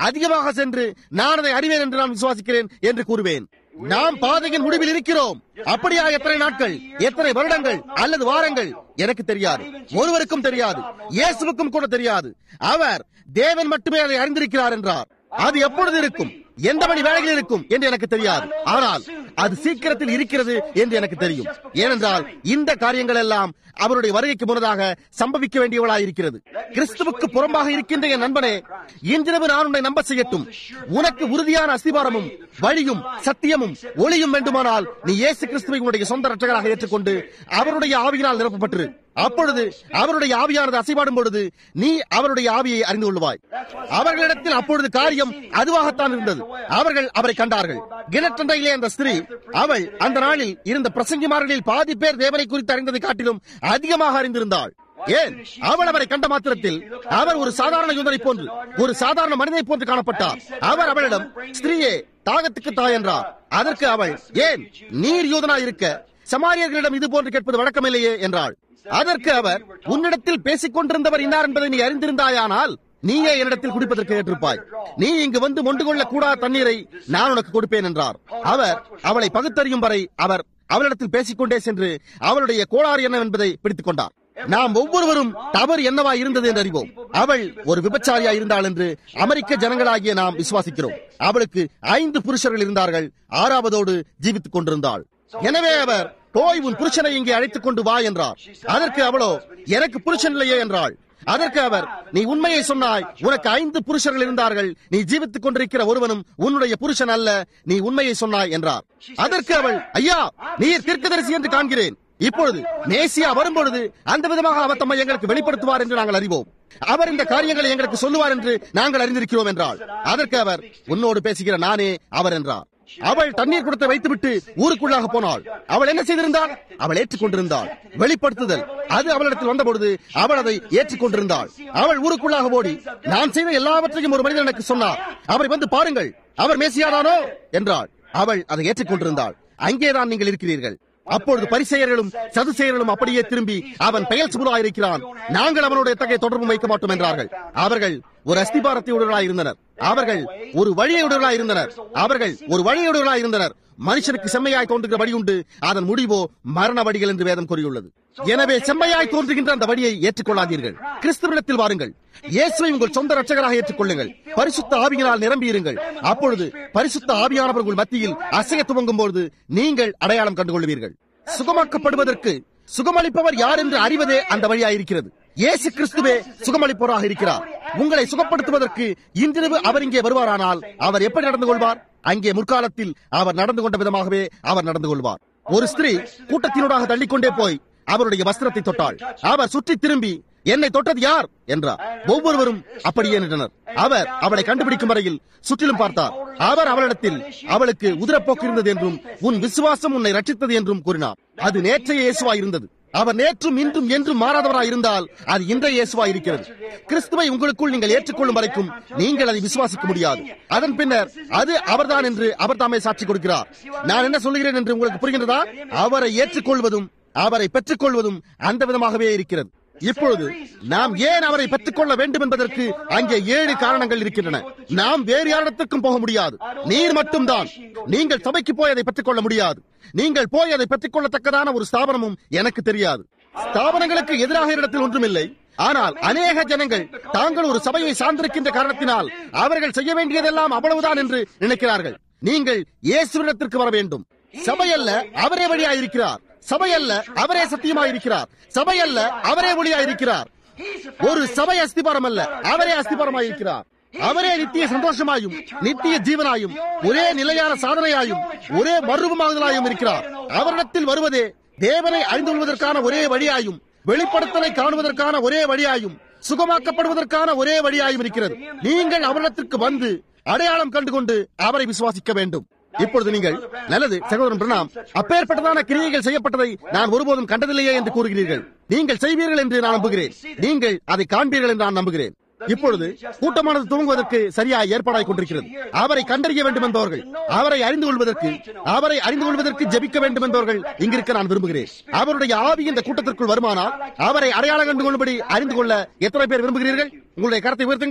அதிகமாக சென்று நான் அதை அறிவேன் என்று நான் விசுவாசிக்கிறேன் என்று கூறுவேன் நாம் பாதையின் முடிவில் இருக்கிறோம் அப்படியா எத்தனை நாட்கள் எத்தனை வருடங்கள் அல்லது வாரங்கள் எனக்கு தெரியாது ஒருவருக்கும் தெரியாது இயேசுவுக்கும் கூட தெரியாது அவர் தேவன் மட்டுமே அதை அறிந்திருக்கிறார் என்றார் அது எப்பொழுது இருக்கும் எந்த மணி வேலையில் இருக்கும் என்று எனக்கு தெரியாது ஆனால் அது சீக்கிரத்தில் இருக்கிறது என்று எனக்கு தெரியும் ஏனென்றால் இந்த காரியங்கள் எல்லாம் அவருடைய வருகைக்கு முன்னதாக சம்பவிக்க வேண்டியவளாயிருக்கிறது கிறிஸ்துவுக்கு புறம்பாக இருக்கின்ற என் நண்பனே இன்றிரவு நான் உன்னை நம்ப செய்யட்டும் உனக்கு உறுதியான அஸ்திபாரமும் வழியும் சத்தியமும் ஒளியும் வேண்டுமானால் நீ இயேசு கிறிஸ்துவை உன்னுடைய சொந்த ரட்சகராக ஏற்றுக்கொண்டு அவருடைய ஆவியினால் நிரப்பப்பட்டிரு அப்பொழுது அவருடைய ஆவியானது அசைபாடும் பொழுது நீ அவருடைய ஆவியை அறிந்து கொள்வாய் அவர்களிடத்தில் அப்பொழுது காரியம் அதுவாகத்தான் இருந்தது அவர்கள் அவரை கண்டார்கள் கிணற்றண்டையிலே அந்த ஸ்திரீ அவள் அந்த நாளில் இருந்த பிரசங்கிமார்களில் பாதி பேர் தேவனை குறித்து அறிந்ததை காட்டிலும் அதிகமாக அறிந்திருந்தாள் ஏன் அவள் அவரை கண்ட மாத்திரத்தில் அவர் ஒரு சாதாரண யூதனை போன்று ஒரு சாதாரண மனிதனை போன்று காணப்பட்டார் அவர் அவளிடம் ஸ்திரீயே தாகத்துக்கு தாய் என்றார் அதற்கு அவள் ஏன் நீர் யூதனா இருக்க சமாரியர்களிடம் இது போன்று கேட்பது வழக்கமில்லையே என்றாள் அதற்கு அவர் உன்னிடத்தில் பேசிக் கொண்டிருந்தவர் இன்னார் என்பதை நீ அறிந்திருந்தாயானால் நீயே என்னிடத்தில் குடிப்பதற்கு ஏற்றிருப்பாய் நீ இங்கு வந்து மொண்டு கொள்ள கூடாத தண்ணீரை நான் உனக்கு கொடுப்பேன் என்றார் அவர் அவளை பகுத்தறியும் வரை அவர் அவளிடத்தில் பேசிக்கொண்டே சென்று அவளுடைய கோளாறு என்ன என்பதை பிடித்துக் கொண்டார் நாம் ஒவ்வொருவரும் தவறு என்னவா இருந்தது என்று அறிவோம் அவள் ஒரு விபச்சாரியா இருந்தாள் என்று அமெரிக்க ஜனங்களாகிய நாம் விசுவாசிக்கிறோம் அவளுக்கு ஐந்து புருஷர்கள் இருந்தார்கள் ஆறாவதோடு ஜீவித்துக் கொண்டிருந்தாள் எனவே அவர் போய் உன் புருஷனை இங்கே அழைத்துக் கொண்டு வா என்றார் அதற்கு அவளோ எனக்கு புருஷன் இல்லையே என்றாள் அதற்கு அவர் நீ உண்மையை சொன்னாய் உனக்கு ஐந்து புருஷர்கள் இருந்தார்கள் நீ ஜீவித்துக் கொண்டிருக்கிற ஒருவனும் உன்னுடைய புருஷன் அல்ல நீ உண்மையை சொன்னாய் என்றார் அதற்கு அவள் ஐயா நீர் தீர்க்கதரிசி என்று காண்கிறேன் இப்பொழுது மேசியா வரும்பொழுது அந்த விதமாக அவர் தம்மை எங்களுக்கு வெளிப்படுத்துவார் என்று நாங்கள் அறிவோம் அவர் இந்த காரியங்களை எங்களுக்கு சொல்லுவார் என்று நாங்கள் அறிந்திருக்கிறோம் என்றால் அதற்கு அவர் உன்னோடு பேசுகிற நானே அவர் என்றார் அவள் தண்ணீர் கொடுத்து வைத்துவிட்டு ஊருக்குள்ளாக போனாள் அவள் என்ன செய்திருந்தாள் அவள் ஏற்றுக்கொண்டிருந்தாள் வெளிப்படுத்துதல் அது அவளிடத்தில் வந்தபொழுது அவள் அதை ஏற்றுக்கொண்டிருந்தாள் அவள் ஊருக்குள்ளாக ஓடி நான் செய்த எல்லாவற்றையும் ஒரு மனிதன் எனக்கு சொன்னார் அவரை வந்து பாருங்கள் அவர் மேசியாதானோ என்றாள் அவள் அதை ஏற்றுக்கொண்டிருந்தாள் அங்கேதான் நீங்கள் இருக்கிறீர்கள் அப்பொழுது பரிசெயர்களும் சதுசெயர்களும் அப்படியே திரும்பி அவன் பெயர் இருக்கிறான் நாங்கள் அவனுடைய எத்தகைய தொடர்பு வைக்க மாட்டோம் என்றார்கள் அவர்கள் ஒரு அஸ்திபாரத்தை உடலாய் இருந்தனர் அவர்கள் ஒரு வழியை உடலாய் இருந்தனர் அவர்கள் ஒரு வழியை உடலாய் இருந்தனர் மனுஷனுக்கு செம்மையாய் தோன்றுகிற வழி உண்டு அதன் முடிவோ மரண வழிகள் என்று வேதம் கூறியுள்ளது எனவே செம்மையாய் தோன்றுகின்ற அந்த வழியை ஏற்றுக்கொள்ளாதீர்கள் கிறிஸ்துவிடத்தில் வாருங்கள் இயேசுவை உங்கள் சொந்த ரட்சகராக ஏற்றுக்கொள்ளுங்கள் பரிசுத்த ஆவியினால் நிரம்பியிருங்கள் அப்பொழுது பரிசுத்த ஆவியானவர் உங்கள் மத்தியில் அசைய துவங்கும் பொழுது நீங்கள் அடையாளம் கண்டுகொள்வீர்கள் சுகமாக்கப்படுவதற்கு சுகமளிப்பவர் யார் என்று அறிவதே அந்த வழியாயிருக்கிறது இயேசு கிறிஸ்துவே சுகமளிப்பவராக இருக்கிறார் உங்களை சுகப்படுத்துவதற்கு இன்றிரவு அவர் இங்கே வருவாரானால் அவர் எப்படி நடந்து கொள்வார் அங்கே முற்காலத்தில் அவர் நடந்து கொண்ட விதமாகவே அவர் நடந்து கொள்வார் ஒரு ஸ்திரீ கூட்டத்தினூடாக தள்ளிக்கொண்டே போய் அவருடைய வஸ்திரத்தை தொட்டாள் அவர் சுற்றி திரும்பி என்னை தொட்டது யார் என்றார் ஒவ்வொருவரும் அப்படியே நின்றனர் அவர் அவளை கண்டுபிடிக்கும் வரையில் சுற்றிலும் பார்த்தார் அவர் அவளிடத்தில் அவளுக்கு உதிரப்போக்கு இருந்தது என்றும் உன் விசுவாசம் உன்னை ரட்சித்தது என்றும் கூறினார் அது நேற்றைய இயேசுவாய் இருந்தது அவர் நேற்றும் இன்றும் என்றும் மாறாதவராய் இருந்தால் அது இன்றைய இயேசுவாய் இருக்கிறது கிறிஸ்துவை உங்களுக்குள் நீங்கள் ஏற்றுக்கொள்ளும் வரைக்கும் நீங்கள் அதை விசுவாசிக்க முடியாது அதன் பின்னர் அது அவர்தான் என்று அவர் தாமே சாட்சி கொடுக்கிறார் நான் என்ன சொல்லுகிறேன் என்று உங்களுக்கு புரிகின்றதா அவரை ஏற்றுக்கொள்வதும் அவரை பெற்றுக்கொள்வதும் அந்த விதமாகவே இருக்கிறது இப்பொழுது நாம் ஏன் அவரை பெற்றுக்கொள்ள வேண்டும் என்பதற்கு அங்கே ஏழு காரணங்கள் இருக்கின்றன நாம் வேறு யாரிடத்திற்கும் போக முடியாது நீர் மட்டும்தான் நீங்கள் சபைக்கு போய் அதை பெற்றுக்கொள்ள முடியாது நீங்கள் போய் அதை பெற்றுக்கொள்ளத்தக்கதான ஒரு ஸ்தாபனமும் எனக்கு தெரியாது ஸ்தாபனங்களுக்கு எதிராக இடத்தில் ஒன்றுமில்லை ஆனால் அநேக ஜனங்கள் தாங்கள் ஒரு சபையை சார்ந்திருக்கின்ற காரணத்தினால் அவர்கள் செய்ய வேண்டியதெல்லாம் அவ்வளவுதான் என்று நினைக்கிறார்கள் நீங்கள் இயேசுவிடத்திற்கு வர வேண்டும் சபையல்ல அவரே வழியாயிருக்கிறார் சபையல்ல அவரே சத்தியமாயிருக்கிறார் சபையல்ல அவரே ஒளியாயிருக்கிறார் ஒரு சபை அஸ்திபாரம் அல்ல அவரே அஸ்திபாரமாயிருக்கிறார் அவரே நித்திய சந்தோஷமாயும் நித்திய ஜீவனாயும் ஒரே நிலையான சாதனையாயும் ஒரே மறுரூபமாகுதலாயும் இருக்கிறார் அவரிடத்தில் வருவதே தேவனை அறிந்து கொள்வதற்கான ஒரே வழியாயும் வெளிப்படுத்தலை காணுவதற்கான ஒரே வழியாயும் சுகமாக்கப்படுவதற்கான ஒரே வழியாயும் இருக்கிறது நீங்கள் அவரிடத்திற்கு வந்து அடையாளம் கண்டுகொண்டு அவரை விசுவாசிக்க வேண்டும் இப்பொழுது நீங்கள் நல்லது சகோதரன் பிரணாம் அப்பேற்பட்டதான கிரியைகள் செய்யப்பட்டதை நான் ஒருபோதும் கண்டதில்லையே என்று கூறுகிறீர்கள் நீங்கள் செய்வீர்கள் என்று நான் நம்புகிறேன் நீங்கள் அதை காண்பீர்கள் என்று நான் நம்புகிறேன் இப்பொழுது கூட்டமானது துவங்குவதற்கு சரியாக ஏற்பாடாய் கொண்டிருக்கிறது அவரை கண்டறிய வேண்டும் என்பவர்கள் அவரை அறிந்து கொள்வதற்கு அவரை அறிந்து கொள்வதற்கு ஜெபிக்க வேண்டும் என்பவர்கள் இங்கிருக்க நான் விரும்புகிறேன் அவருடைய ஆவி இந்த கூட்டத்திற்குள் வருமானால் அவரை அடையாளம் கண்டு கொள்ளும்படி அறிந்து கொள்ள எத்தனை பேர் விரும்புகிறீர்கள் உங்களுடைய கருத்தை உயர்த்துங்கள்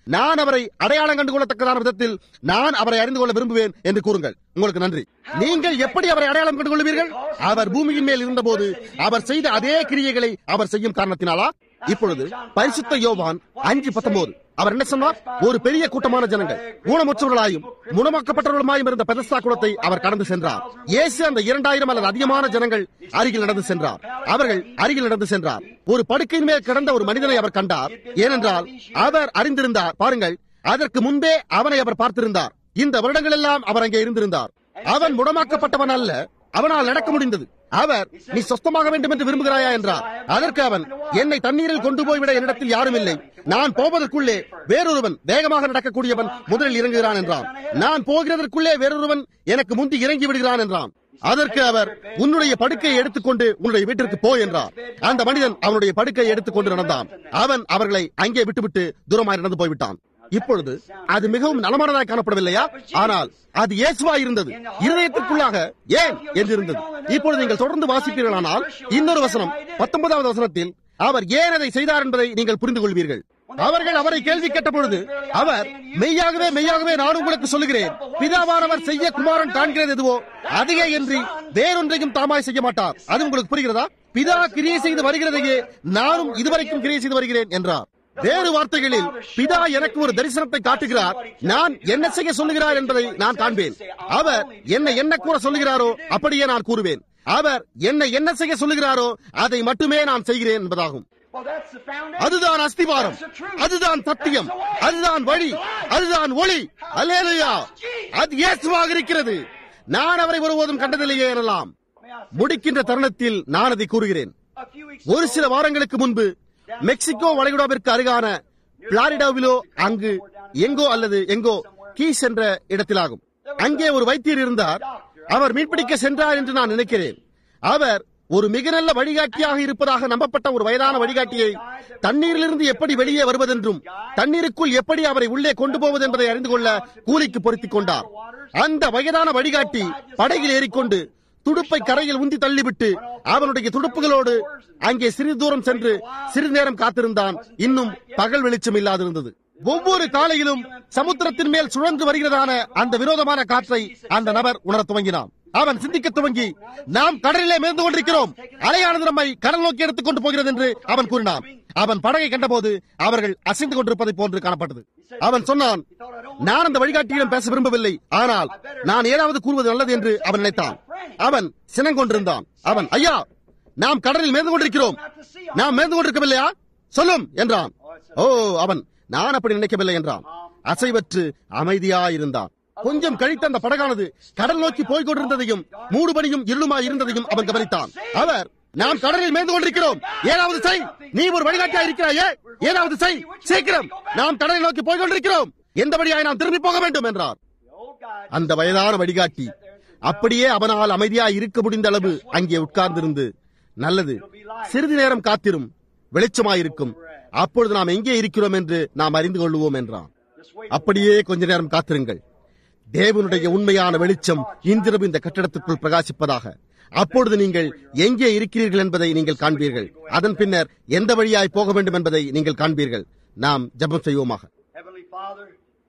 நான் அவரை அடையாளம் கண்டு கொள்ளத்தக்கதான விதத்தில் நான் அவரை அறிந்து கொள்ள விரும்புவேன் என்று கூறுங்கள் உங்களுக்கு நன்றி நீங்கள் எப்படி அவரை அடையாளம் கண்டு கொள்வீர்கள் அவர் பூமியின் மேல் இருந்தபோது அவர் செய்த அதே கிரியைகளை அவர் செய்யும் காரணத்தினாலா இப்பொழுது பரிசுத்த யோவான் அஞ்சு பத்தொன்பது அவர் என்ன சொன்னார் ஒரு பெரிய கூட்டமான ஜனங்கள் ஊனமுற்றவர்களாயும் குணமாக்கப்பட்டவர்களுமாயும் இருந்த பெதஸ்தா குளத்தை அவர் கடந்து சென்றார் இயேசு அந்த இரண்டாயிரம் அல்லது அதிகமான ஜனங்கள் அருகில் நடந்து சென்றார் அவர்கள் அருகில் நடந்து சென்றார் ஒரு படுக்கையின் மேல் கிடந்த ஒரு மனிதனை அவர் கண்டார் ஏனென்றால் அவர் அறிந்திருந்தார் பாருங்கள் அதற்கு முன்பே அவனை அவர் பார்த்திருந்தார் இந்த வருடங்கள் எல்லாம் அவர் அங்கே இருந்திருந்தார் அவன் முடமாக்கப்பட்டவன் அல்ல அவனால் நடக்க முடிந்தது அவர் நீ சொஸ்தமாக வேண்டும் என்று விரும்புகிறாயா என்றார் அதற்கு அவன் என்னை தண்ணீரில் கொண்டு போய்விட என்னிடத்தில் யாரும் இல்லை நான் போவதற்குள்ளே வேறொருவன் வேகமாக நடக்கக்கூடியவன் முதலில் இறங்குகிறான் என்றான் நான் போகிறதற்குள்ளே வேறொருவன் எனக்கு முந்தி இறங்கி விடுகிறான் என்றான் அதற்கு அவர் உன்னுடைய படுக்கையை எடுத்துக்கொண்டு உன்னுடைய வீட்டிற்கு போ என்றார் அந்த மனிதன் அவனுடைய படுக்கையை எடுத்துக்கொண்டு நடந்தான் அவன் அவர்களை அங்கே விட்டுவிட்டு தூரமாய் நடந்து போய்விட்டான் இப்பொழுது அது மிகவும் நலமானதாய் காணப்படவில்லையா ஆனால் அது இயேசுவா இருந்தது இருதயத்திற்குள்ளாக ஏன் என்று இருந்தது இப்பொழுது நீங்கள் தொடர்ந்து வாசிப்பீர்களானால் இன்னொரு வசனம் பத்தொன்பதாவது வசனத்தில் அவர் ஏன் அதை செய்தார் என்பதை நீங்கள் புரிந்து கொள்வீர்கள் அவர்கள் அவரை கேள்வி கேட்ட பொழுது அவர் மெய்யாகவே மெய்யாகவே நான் உங்களுக்கு சொல்லுகிறேன் பிதாவானவர் செய்ய குமாரன் காண்கிறது எதுவோ அதிக என்று வேறொன்றையும் தாமாய் செய்ய மாட்டார் அது உங்களுக்கு புரிகிறதா பிதா கிரியை செய்து வருகிறதையே நானும் இதுவரைக்கும் கிரியை செய்து வருகிறேன் என்றார் வேறு வார்த்தைகளில் பிதா எனக்கு ஒரு தரிசனத்தை காட்டுகிறார் நான் என்ன செய்ய சொல்லுகிறார் என்பதை நான் காண்பேன் அவர் என்னை என்ன கூற சொல்லுகிறாரோ அப்படியே நான் கூறுவேன் அவர் என்னை என்ன செய்ய சொல்லுகிறாரோ அதை மட்டுமே நான் செய்கிறேன் என்பதாகும் Well, that's the foundation. அதுதான் அஸ்திவாரம் அதுதான் சத்தியம் அதுதான் வழி அதுதான் ஒளி அல்லேலுயா அது இயேசுவாக இருக்கிறது நான் அவரை ஒருபோதும் கண்டதில்லையே எனலாம் May I say, முடிக்கின்ற தருணத்தில் நான் அதை கூறுகிறேன் a few weeks ஒரு சில வாரங்களுக்கு முன்பு மெக்சிகோ வளைகுடாவிற்கு அருகான பிளாரிடாவிலோ அங்கு எங்கோ அல்லது எங்கோ கீஸ் என்ற இடத்திலாகும் அங்கே ஒரு வைத்தியர் இருந்தார் அவர் மீன்பிடிக்க சென்றார் என்று நான் நினைக்கிறேன் அவர் ஒரு மிக நல்ல வழிகாட்டியாக இருப்பதாக நம்பப்பட்ட ஒரு வயதான வழிகாட்டியை தண்ணீரிலிருந்து எப்படி வெளியே வருவதென்றும் தண்ணீருக்குள் எப்படி அவரை உள்ளே கொண்டு போவது என்பதை அறிந்து கொள்ள கூலிக்கு பொருத்திக் கொண்டார் அந்த வயதான வழிகாட்டி படகில் ஏறிக்கொண்டு துடுப்பை கரையில் உந்தி தள்ளிவிட்டு அவனுடைய துடுப்புகளோடு அங்கே சிறிது தூரம் சென்று சிறிது நேரம் காத்திருந்தான் இன்னும் பகல் வெளிச்சம் இல்லாதிருந்தது ஒவ்வொரு காலையிலும் சமுத்திரத்தின் மேல் சுழன்று வருகிறதான அந்த விரோதமான காற்றை அந்த நபர் உணரத் துவங்கினான் அவன் சிந்திக்க துவங்கி நாம் கடலிலே மிதந்து கொண்டிருக்கிறோம் அலையானது நம்மை கடல் நோக்கி எடுத்துக் கொண்டு போகிறது என்று அவன் கூறினான் அவன் படகை கண்டபோது அவர்கள் அசைந்து கொண்டிருப்பதை போன்று காணப்பட்டது அவன் சொன்னான் நான் அந்த வழிகாட்டியிடம் பேச விரும்பவில்லை ஆனால் நான் ஏதாவது கூறுவது நல்லது என்று அவன் நினைத்தான் அவன் சினங்கொண்டிருந்தான் அவன் ஐயா நாம் கடலில் மேய்ந்து கொண்டிருக்கிறோம் நாம் மேய்ந்து கொண்டிருக்கவில்லையா சொல்லும் என்றான் ஓ அவன் நான் அப்படி நினைக்கவில்லை என்றான் அசைவற்று அமைதியாயிருந்தான் கொஞ்சம் கழித்து அந்த படகானது கடல் நோக்கி போய்க் கொண்டிருந்ததையும் மூடுபடியும் இருளுமாய் இருந்ததையும் அவன் கவனித்தான் அவர் நாம் கடலில் மேய்ந்து கொண்டிருக்கிறோம் ஏதாவது செய் நீ ஒரு வழிகாட்டியா இருக்கிறாயே ஏதாவது செய் சீக்கிரம் நாம் கடலை நோக்கி போய்க் கொண்டிருக்கிறோம் எந்த வழியாய் நாம் திரும்பி போக வேண்டும் என்றார் the old guy அந்த வயதான வழிகாட்டி அப்படியே அவனால் அமைதியாய் இருக்க முடிந்த அளவு அங்கே உட்கார்ந்திருந்து நல்லது சிறிது நேரம் காத்திரும் வெளிச்சமாயிருக்கும் அப்பொழுது நாம் எங்கே இருக்கிறோம் என்று நாம் அறிந்து கொள்வோம் என்றான் this way அப்படியே கொஞ்ச நேரம் காத்திருங்கள் தேவனுடைய உண்மையான வெளிச்சம் இன்றிரவு இந்த கட்டிடத்திற்குள் பிரகாசிப்பதாக அப்பொழுது நீங்கள் எங்கே இருக்கிறீர்கள் என்பதை நீங்கள் காண்பீர்கள் அதன் பின்னர் எந்த வழியாய் போக வேண்டும் என்பதை நீங்கள் காண்பீர்கள் நாம் ஜெபம் செய்வோமாக Heavenly Father,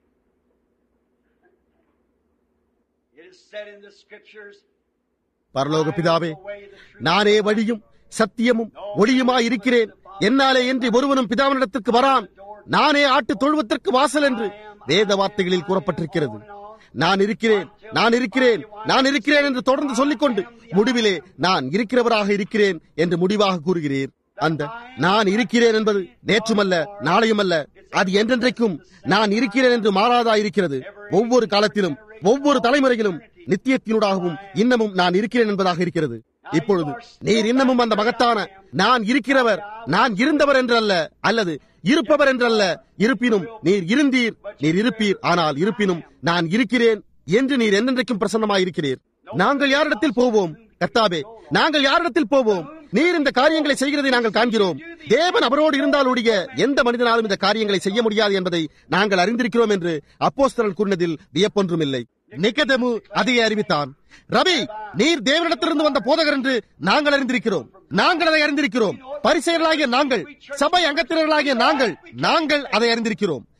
it is said in the scriptures, பரலோக பிதாவே the way, the truth, நானே வழியும் சத்தியமும் ஒளியுமாய் இருக்கிறேன் என்னாலே என்று ஒருவனும் பிதாவினிடத்திற்கு வரான் நானே ஆட்டு தொழுவத்திற்கு வாசல் என்று வேத வார்த்தைகளில் கூறப்பட்டிருக்கிறது நான் இருக்கிறேன் நான் இருக்கிறேன் நான் இருக்கிறேன் என்று தொடர்ந்து சொல்லிக்கொண்டு முடிவிலே நான் இருக்கிறவராக இருக்கிறேன் என்று முடிவாக கூறுகிறேன் அந்த நான் இருக்கிறேன் என்பது நேற்றுமல்ல நாளையுமல்ல அது என்றென்றைக்கும் நான் இருக்கிறேன் என்று மாறாதா இருக்கிறது ஒவ்வொரு காலத்திலும் ஒவ்வொரு தலைமுறையிலும் நித்தியத்தினூடாகவும் இன்னமும் நான் இருக்கிறேன் என்பதாக இருக்கிறது இப்பொழுது நீர் இன்னமும் அந்த மகத்தான நான் இருக்கிறவர் நான் இருந்தவர் என்றல்ல அல்லது இருப்பவர் என்றல்ல இருப்பினும் நீர் இருந்தீர் நீர் இருப்பீர் ஆனால் இருப்பினும் நான் இருக்கிறேன் என்று நீர் என்னென்றைக்கும் பிரசன்னமாய் இருக்கிறீர் நாங்கள் யாரிடத்தில் போவோம் கர்த்தாவே நாங்கள் யாரிடத்தில் போவோம் நீர் இந்த காரியங்களை செய்கிறதை நாங்கள் காண்கிறோம் தேவன் அவரோடு இருந்தாலுடைய எந்த மனிதனாலும் இந்த காரியங்களை செய்ய முடியாது என்பதை நாங்கள் அறிந்திருக்கிறோம் என்று அப்போஸ்தலர் கூறினதில் வியப்பொன்றும் இல்லை நிக்கதேமு அதையே அறிவித்தான் ரவி நீர் தேவனிடத்திலிருந்து வந்த போதகர் என்று நாங்கள் அறிந்திருக்கிறோம் நாங்கள் அதை அறிந்திருக்கிறோம் பரிசெயர்களாகிய நாங்கள் சபை அங்கத்தினர்களாகிய நாங்கள் நாங்கள் அதை அறிந்திருக்கிறோம்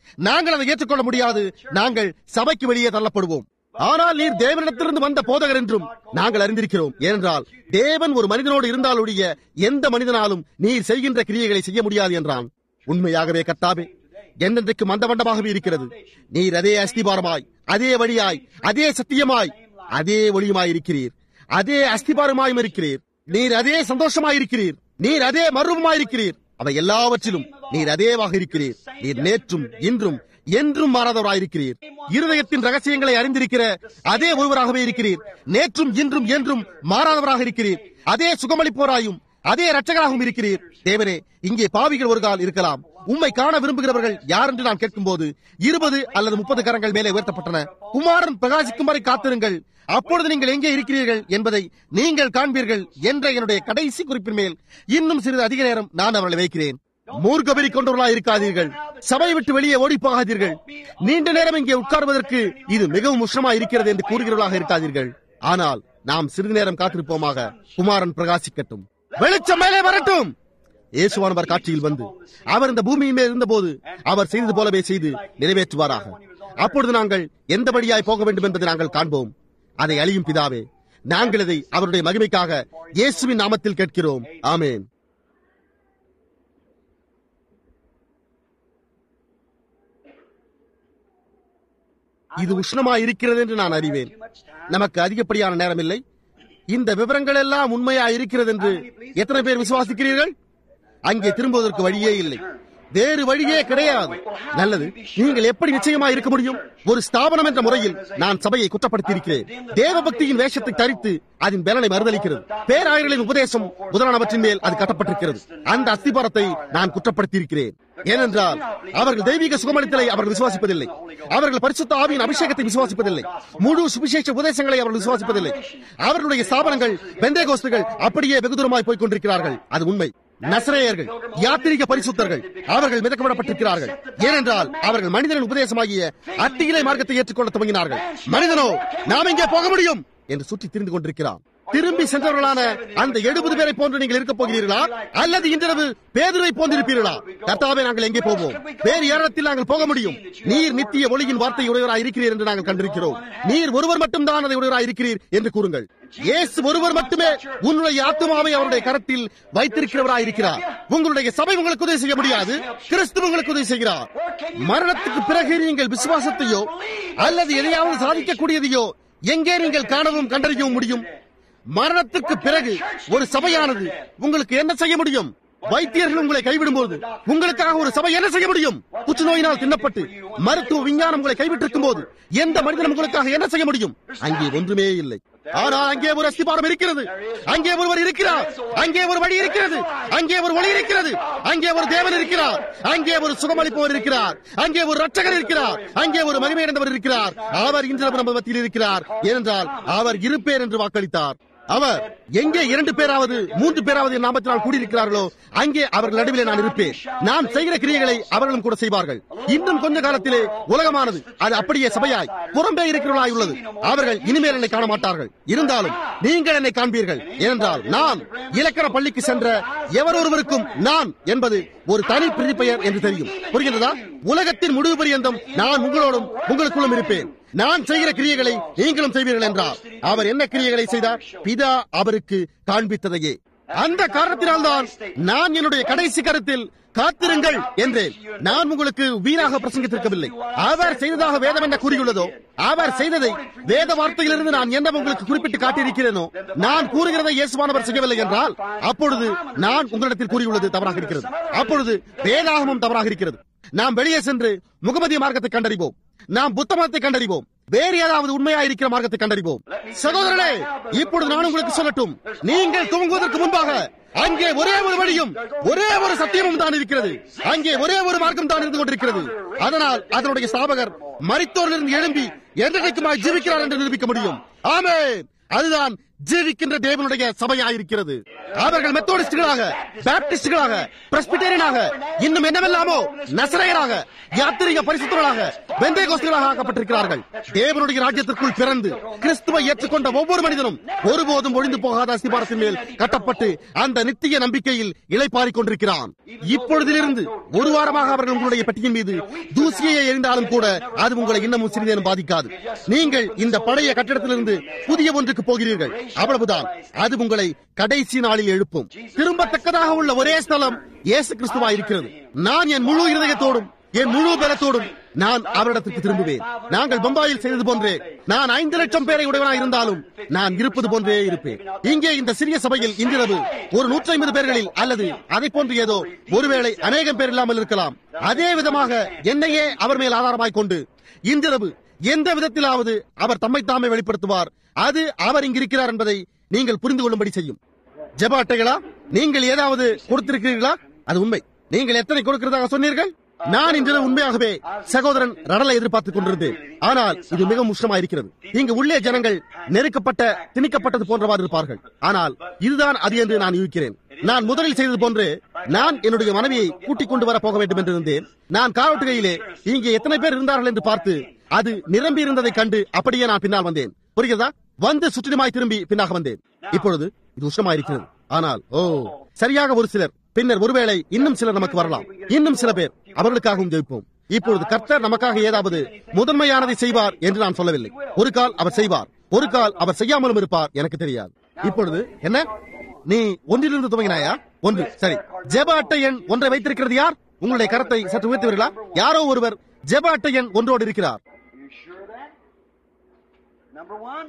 நாங்கள் அதை ஏற்றுக்கொள்ள முடியாது நாங்கள் சபைக்கு வெளியே தள்ளப்படுவோம் ஆனால் நீர் தேவனிடத்திலிருந்து வந்த போதகர் என்றும் நாங்கள் அறிந்திருக்கிறோம் ஏனென்றால் தேவன் ஒரு மனிதனோடு இருந்தாலுடைய எந்த மனிதனாலும் நீர் செய்கின்ற கிரியைகளை செய்ய முடியாது என்றான் உண்மையாகவே கர்த்தாவே என்றென்றைக்கு மந்தமண்டமாகவே இருக்கிறது நீர் அதே அஸ்திபாரமாய் அதே வழியாய் அதே சத்தியமாய் அதே ஒளியுமாய் இருக்கிறீர் அதே அஸ்திபாரமாயும் இருக்கிறீர் நீர் அதே சந்தோஷமாய் இருக்கிறீர் நீர் அதே மர்வமாய் இருக்கிறீர் அவை எல்லாவற்றிலும் நீர் அதேவாக இருக்கிறீர் நீர் நேற்றும் இன்றும் என்றும் மாறாதவராயிருக்கிறீர் இருதயத்தின் ரகசியங்களை அறிந்திருக்கிற அதே ஒருவராகவே இருக்கிறீர் நேற்றும் இன்றும் என்றும் மாறாதவராக இருக்கிறீர் அதே சுகமளிப்போராயும் அதே ரட்சகராகவும் இருக்கிறீர் தேவனே இங்கே பாவிகள் ஒரு கால் இருக்கலாம் உம்மை காண விரும்புகிறவர்கள் யார் என்று நான் கேட்கும்போது இருபது அல்லது முப்பது கரங்கள் மேலே உயர்த்தப்பட்டன குமாரன் பிரகாசிக்கும் வரை காத்திருங்கள் அப்பொழுது நீங்கள் எங்கே இருக்கிறீர்கள் என்பதை நீங்கள் காண்பீர்கள் என்ற என்னுடைய கடைசி குறிப்பின் மேல் இன்னும் சிறிது அதிக நேரம் நான் அவர்களை வைக்கிறேன் மூர்க்கபெறி கொண்டவர்களாக இருக்காதீர்கள் சபை விட்டு வெளியே ஓடி போகாதீர்கள் நீண்ட நேரம் இங்கே உட்கார்வதற்கு இது மிகவும் உஷ்ணமா இருக்கிறது என்று கூறுகிறவர்களாக இருக்காதீர்கள் ஆனால் நாம் சிறிது நேரம் காத்திருப்போமாக குமாரன் பிரகாசிக்கட்டும் வெளிச்சம் மேலே வரட்டும் இயேசுவானவர் காட்சியில் வந்து அவர் இந்த பூமியின் மேல் இருந்தபோது அவர் செய்தது போலவே செய்து நிறைவேற்றுவாராக அப்பொழுது நாங்கள் எந்த வழியாய் போக வேண்டும் என்பதை நாங்கள் காண்போம் அதை அழியும் பிதாவே நாங்கள் இதை அவருடைய மகிமைக்காக இயேசுவின் நாமத்தில் கேட்கிறோம் ஆமேன் இது உஷ்ணமா இருக்கிறது என்று நான் அறிவேன் நமக்கு அதிகப்படியான நேரம் இல்லை இந்த விவரங்கள் எல்லாம் உண்மையா இருக்கிறது என்று எத்தனை பேர் விசுவாசிக்கிறீர்கள் அங்கே திரும்புவதற்கு வழியே இல்லை வேறு வழியே கிடையாது நல்லது நீங்கள் எப்படி நிச்சயமா இருக்க முடியும் ஒரு ஸ்தாபனம் என்ற முறையில் நான் சபையை குற்றப்படுத்தி இருக்கிறேன் தேவ பக்தியின் வேஷத்தை தரித்து அதன் பலனை மறுதளிக்கிறது பேராயர்களின் உபதேசம் முதலானவற்றின் மேல் அது கட்டப்பட்டிருக்கிறது அந்த அஸ்திபாரத்தை நான் குற்றப்படுத்தி இருக்கிறேன் ஏனென்றால் அவர்கள் தெய்வீக சுகமளித்தலை அவர்கள் விசுவாசிப்பதில்லை அவர்கள் பரிசுத்த ஆவியின் அபிஷேகத்தை விசுவாசிப்பதில்லை முழு சுவிசேஷ உபதேசங்களை அவர்கள் விசுவாசிப்பதில்லை அவர்களுடைய ஸ்தாபனங்கள் பெந்தேகோஸ்துகள் அப்படியே வெகு தூரமாய் போய்க் கொண்டிருக்கிறார்கள் அது உண்மை நசரேயர்கள் யாத்திரிக பரிசுத்தர்கள் அவர்கள் மிதக்கப்படப்பட்டிருக்கிறார்கள் ஏனென்றால் அவர்கள் மனிதனின் உபதேசமாகிய அட்டியிலை மார்க்கத்தை ஏற்றுக்கொள்ள துவங்கினார்கள் மனிதனோ நாம் இங்கே போக முடியும் என்று சுற்றி திரிந்து கொண்டிருக்கிறான் திரும்பி சென்றவர்களான அந்த எழுபது பேரை போன்று நீங்கள் இருக்க போகிறீர்களா அல்லது இன்றிரவு பேதுரை போன்றிருப்பீர்களா கர்த்தாவே நாங்கள் எங்கே போவோம் வேறு ஏறத்தில் நாங்கள் போக முடியும் நீர் நித்திய ஒளியின் வார்த்தை உடையவராய் இருக்கிறீர் என்று நாங்கள் கண்டிருக்கிறோம் நீர் ஒருவர் மட்டும்தான் அதை உடையவராய் இருக்கிறீர் என்று கூறுங்கள் இயேசு ஒருவர் மட்டுமே உன்னுடைய ஆத்மாவை அவருடைய கரத்தில் வைத்திருக்கிறவராய் இருக்கிறார் உங்களுடைய சபை உங்களுக்கு உதவி செய்ய முடியாது கிறிஸ்து உங்களுக்கு உதவி செய்கிறார் மரணத்துக்கு பிறகு நீங்கள் விசுவாசத்தையோ அல்லது எதையாவது சாதிக்கக்கூடியதையோ எங்கே நீங்கள் காணவும் கண்டறியவும் முடியும் மரணத்துக்கு பிறகு ஒரு சபையானது உங்களுக்கு என்ன செய்ய முடியும் வைத்தியர்கள் உங்களை கைவிடும் போது உங்களுக்காக ஒரு சபை என்ன செய்ய முடியும் புற்றுநோயினால் தின்னப்பட்டு மருத்துவ விஞ்ஞானம் உங்களை கைவிட்டிருக்கும் போது எந்த மனிதனும் உங்களுக்காக என்ன செய்ய முடியும் அங்கே ஒன்றுமே இல்லை ஆனால் அங்கே ஒரு அஸ்திபாரம் இருக்கிறது அங்கே ஒருவர் இருக்கிறார் அங்கே ஒரு வழி இருக்கிறது அங்கே ஒரு ஒளி இருக்கிறது அங்கே ஒரு தேவன் இருக்கிறார் அங்கே ஒரு சுகமளிப்பவர் இருக்கிறார் அங்கே ஒரு ரட்சகர் இருக்கிறார் அங்கே ஒரு மகிமையடைந்தவர் இருக்கிறார் அவர் இன்று நம்ம மத்தியில் இருக்கிறார் ஏனென்றால் அவர் இருப்பேர் என்று வாக்களித்தார் அவர் எங்கே இரண்டு பேராவது மூன்று பேராவது என் நாமத்தினால் கூடியிருக்கிறார்களோ அங்கே அவர்கள் நடுவிலே நான் இருப்பேன் நான் செய்கிற கிரியைகளை அவர்களும் கூட செய்வார்கள் இன்னும் கொஞ்ச காலத்திலே உலகமானது அது அப்படியே சபையாய் புறம்பே இருக்கிறவர்களாய் உள்ளது அவர்கள் இனிமேல் என்னை காண மாட்டார்கள் இருந்தாலும் நீங்கள் என்னை காண்பீர்கள் ஏனென்றால் நான் இலக்கண பள்ளிக்கு சென்ற எவர் ஒருவருக்கும் நான் என்பது ஒரு தனி பிரதிப்பெயர் என்று தெரியும் புரிகிறதா உலகத்தின் முடிவு பரியந்தம் நான் உங்களோடும் உங்களுக்குள்ளும் இருப்பேன் நான் செய்கிற கிரியைகளை நீங்களும் செய்வீர்கள் என்றார் அவர் என்ன கிரியைகளை செய்தார் பிதா அவருக்கு காண்பித்ததையே அந்த காரணத்தினால்தான் நான் என்னுடைய கடைசி கருத்தில் காத்திருங்கள் என்றேன் நான் உங்களுக்கு வீணாக பிரசங்கித்திருக்கவில்லை அவர் செய்ததாக வேதம் என்ன கூறியுள்ளதோ அவர் செய்ததை வேத வார்த்தையிலிருந்து நான் என்ன உங்களுக்கு குறிப்பிட்டு காட்டியிருக்கிறேனோ நான் கூறுகிறதை இயேசுவானவர் செய்யவில்லை என்றால் அப்பொழுது நான் உங்களிடத்தில் கூறியுள்ளது தவறாக இருக்கிறது அப்பொழுது வேதாகமும் தவறாக இருக்கிறது நாம் வெளியே சென்று முகமதிய மார்க்கத்தை கண்டறிவோம் நாம் புத்த மதத்தை கண்டறிவோம் வேறு ஏதாவது உண்மையா இருக்கிற மார்க்கத்தை கண்டறிவோம் சகோதரனே இப்பொழுது நான் உங்களுக்கு சொல்லட்டும் நீங்கள் துவங்குவதற்கு முன்பாக அங்கே ஒரே ஒரு வழியும் ஒரே ஒரு சத்தியமும் தான் இருக்கிறது அங்கே ஒரே ஒரு மார்க்கம் தான் இருந்து கொண்டிருக்கிறது அதனால் அதனுடைய ஸ்தாபகர் மரித்தோரிலிருந்து எழும்பி என்றைக்குமாய் ஜீவிக்கிறார் என்று நிரூபிக்க முடியும் ஆமே அதுதான் ஜீவிக்கின்ற தேவனுடைய சபையாயிருக்கிறது அவர்கள் மெத்தோடிஸ்டுகளாக பேப்டிஸ்டுகளாக பிரஸ்பிட்டேரியனாக இன்னும் என்னவெல்லாமோ நசரையராக யாத்திரிக பரிசுத்தர்களாக வெந்தேகோஸ்துகளாக ஆக்கப்பட்டிருக்கிறார்கள் தேவனுடைய ராஜ்யத்திற்குள் பிறந்து கிறிஸ்துவை ஏற்றுக்கொண்ட ஒவ்வொரு மனிதனும் ஒருபோதும் ஒழிந்து போகாத அஸ்திபாரத்தின் மேல் கட்டப்பட்டு அந்த நித்திய நம்பிக்கையில் இளைப்பாறிக் கொண்டிருக்கிறான் இப்பொழுதிலிருந்து ஒரு வாரமாக அவர்கள் உங்களுடைய பெட்டியின் மீது தூசியை எறிந்தாலும் கூட அது உங்களை இன்னமும் சிறிதேனும் பாதிக்காது நீங்கள் இந்த பழைய கட்டிடத்திலிருந்து புதிய ஒன்றுக்கு போகிறீர்கள் அவ்வளவுதான் அது உங்களை கடைசி நாளில் எழுப்பும் திரும்பத்தக்கதாக உள்ள ஒரே ஸ்தலம் இயேசு கிறிஸ்துவா இருக்கிறது நான் என் முழு இருதயத்தோடும் என் முழு பலத்தோடும் நான் அவரிடத்திற்கு திரும்புவேன் நாங்கள் பம்பாயில் செய்தது போன்றே நான் ஐந்து லட்சம் பேரை உடையவனாக இருந்தாலும் நான் இருப்பது போன்றே இருப்பேன் இங்கே இந்த சிறிய சபையில் இன்றிரவு ஒரு நூற்றி ஐம்பது பேர்களில் அல்லது அதை போன்று ஏதோ ஒருவேளை அநேகம் பேர் இல்லாமல் இருக்கலாம் அதே விதமாக என்னையே அவர் மேல் ஆதாரமாய் கொண்டு இன்றிரவு எந்த விதத்திலாவது அவர் தம்மை தாமே வெளிப்படுத்துவார் அது அவர் இங்கிருக்கிறார் என்பதை நீங்கள் புரிந்து கொள்ளும்படி செய்யும் ஜெப அட்டைகளா நீங்கள் ஏதாவது கொடுத்திருக்கிறீர்களா அது உண்மை நீங்கள் எத்தனை கொடுக்கிறதாக சொன்னீர்கள் நான் இன்று உண்மையாகவே சகோதரன் ரடலை எதிர்பார்த்துக் கொண்டிருந்தேன் ஆனால் இது மிகவும் உஷ்ணமாயிருக்கிறது இங்கு உள்ளே ஜனங்கள் நெருக்கப்பட்ட திணிக்கப்பட்டது போன்றவாறு இருப்பார்கள் ஆனால் இதுதான் அது என்று நான் யூகிக்கிறேன் நான் முதலில் செய்தது போன்று நான் என்னுடைய மனைவியை கூட்டிக் கொண்டு வர போக வேண்டும் என்று இருந்தேன் நான் காரோட்டுகையிலே இங்கே எத்தனை பேர் இருந்தார்கள் என்று பார்த்து அது நிரம்பி இருந்ததை கண்டு அப்படியே நான் பின்னால் வந்தேன் புரிகிறதா வந்து சுற்றிலுமாய் திரும்பி பின்னாக வந்தேன் இப்பொழுது இது உஷ்ணமாயிருக்கிறது ஆனால் ஓ சரியாக ஒரு சிலர் பின்னர் ஒருவேளை இன்னும் சிலர் நமக்கு வரலாம் இன்னும் சில பேர் அவர்களுக்காகவும் ஜெயிப்போம் இப்பொழுது கர்த்தர் நமக்காக ஏதாவது முதன்மையானதை செய்வார் என்று நான் சொல்லவில்லை ஒரு கால் அவர் செய்வார் ஒரு கால் அவர் செய்யாமலும் இருப்பார் எனக்கு தெரியாது இப்பொழுது என்ன நீ ஒன்றிலிருந்து துவங்கினாயா ஒன்று சரி ஜெப அட்டை எண் ஒன்றை வைத்திருக்கிறது யார் உங்களுடைய கரத்தை சற்று உயர்த்துவீர்களா யாரோ ஒருவர் ஜெப அட்டை எண் ஒன்றோடு இருக்கிறார் You sure of that? Number one?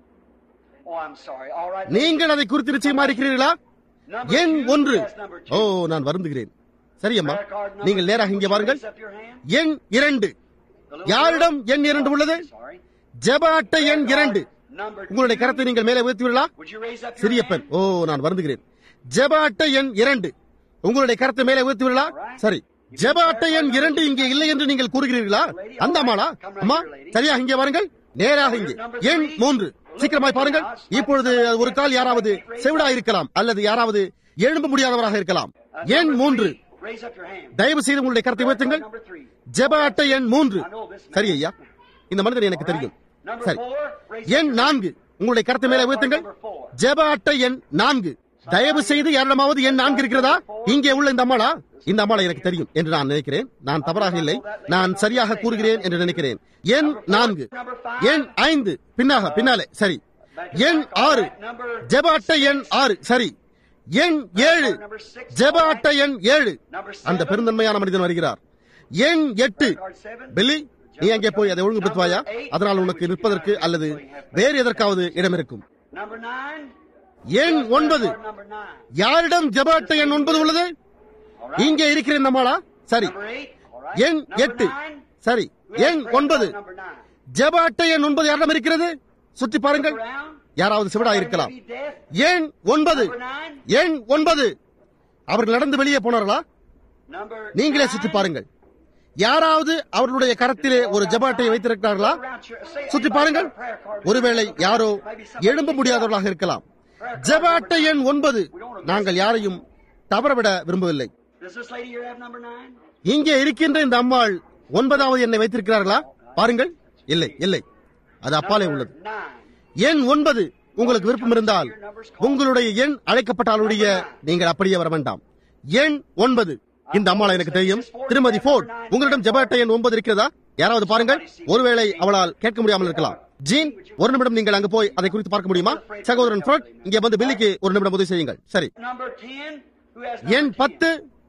Oh, I'm sorry. All right. நீங்கள் அதை குறித்து நிச்சயமா இருக்கிறீர்களா Number எண் two? ஒன்று Yes, number two. ஓ நான் வருந்துகிறேன் சரியம்மா Prayer card number நீங்கள் two. நேராக இங்கே Would you வாருங்கள் raise up your hand? எண் இரண்டு The little யாரிடம் girl? எண் இரண்டு உள்ளது Sorry. ஜெப அட்டை எண் இரண்டு Number two. உங்களுடைய கரத்தை நீங்கள் மேலே உயர்த்துவீர்களா Would you raise up your சிறிய hand? பெண் ஓ நான் வருந்துகிறேன் ஜெப அட்டை எண் இரண்டு உங்களுடைய கரத்தை மேலே உயர்த்துவீர்களா சரி ஜெப அட்டை எண் இரண்டு இங்கே இல்லை என்று நீங்கள் கூறுகிறீர்களா அந்த அம்மாளா அம்மா சரியாக இங்கே வாருங்கள் நேராக இங்கே எண் மூன்று சீக்கிரமாய் பாருங்கள் இப்பொழுது ஒரு கால் யாராவது செவிடா இருக்கலாம் அல்லது யாராவது எழும்ப முடியாதவராக இருக்கலாம் Uh, எண் number மூன்று three. Raise up your hand. தயவு செய்து உங்களுடைய கரத்தை உயர்த்துங்கள் Number three. ஜெப அட்டை எண் மூன்று சரி ஐயா இந்த மனிதர் எனக்கு தெரியும் Number சரி four. Raise எண் up your நான்கு உங்களுடைய கருத்தை மேலே உயர்த்துங்கள் ஜெப அட்டை எண் நான்கு தயவு செய்து யாரிடமாவது எண் நான்கு இருக்கிறதா இங்கே உள்ள இந்த அம்மாளா இந்த அம்மாளா எனக்கு தெரியும் என்று நான் நினைக்கிறேன் நான் தவறாக இல்லை நான் சரியாக கூறுகிறேன் என்று நினைக்கிறேன் எண் நான்கு எண் ஐந்து பின்னாக பின்னாலே சரி எண் ஆறு ஜெப அட்டை எண் ஆறு சரி எண் ஏழு ஜெப அட்டை எண் ஏழு அந்த பெருந்தன்மையான மனிதன் வருகிறார் எண் எட்டு பில்லி நீ அங்கே போய் அதை ஒழுங்குபடுத்துவாயா அதனால் உனக்கு நிற்பதற்கு அல்லது வேறு எதற்காவது இடம் இருக்கும் Number nine. எண் ஒன்பது Card number nine. யாரிடம் ஜெப அட்டை எண் ஒன்பது உள்ளது All right. இங்கே இருக்கிற இந்த அம்மாளா சரி Number eight. All right. எண் Number எட்டு nine. சரி Who has எண் prayer ஒன்பது card number nine? ஜெப அட்டை எண் ஒன்பது யாரிடம் இருக்கிறது சுற்றி பாருங்கள் Around. யாராவது சிவடா Somebody இருக்கலாம் may be deaf. எண் ஒன்பது Number nine. எண் ஒன்பது அவர்கள் நடந்து வெளியே போனார்களா Number நீங்களே nine. சுற்றி பாருங்கள் யாராவது அவர்களுடைய கரத்திலே ஒரு ஜெப அட்டையை வைத்திருக்கிறார்களா Around your- say சுற்றி anybody பாருங்கள் got a prayer card. ஒருவேளை யாரோ Maybe somebody எழும்ப needs முடியாதவர்களாக இருக்கலாம் ஜெப அட்டை எண் ஒன்பது நாங்கள் யாரையும் தவறவிட விரும்பவில்லை Does this lady here have number nine? இங்கே இருக்கின்ற இந்த அம்மாள் ஒன்பதாவது எண்ணை வைத்திருக்கிறார்களா பாருங்கள் இல்லை இல்லை அது அப்பாலே உள்ளது Nine. எண் ஒன்பது உங்களுக்கு விருப்பம் இருந்தால் உங்களுடைய எண் அழைக்கப்பட்டாலுடைய நீங்கள் அப்படியே வர வேண்டாம் எண் ஒன்பது இந்த அம்மாளை எனக்கு தெரியும் திருமதி போர்ட் உங்களிடம் ஜெப அட்டை எண் ஒன்பது இருக்கிறதா யாராவது பாருங்கள் ஒருவேளை அவளால் கேட்க முடியாமல் இருக்கலாம் ஜீன் ஒரு நிமிடம் நீங்கள் அங்கு போய் அதை குறித்து பார்க்க முடியுமா சகோதரன் ஃப்ரோட் இங்கே வந்து பில்லிக்கு ஒரு நிமிடம் உதவி செய்யுங்கள் சரி Number ten. Who has எண் number பத்து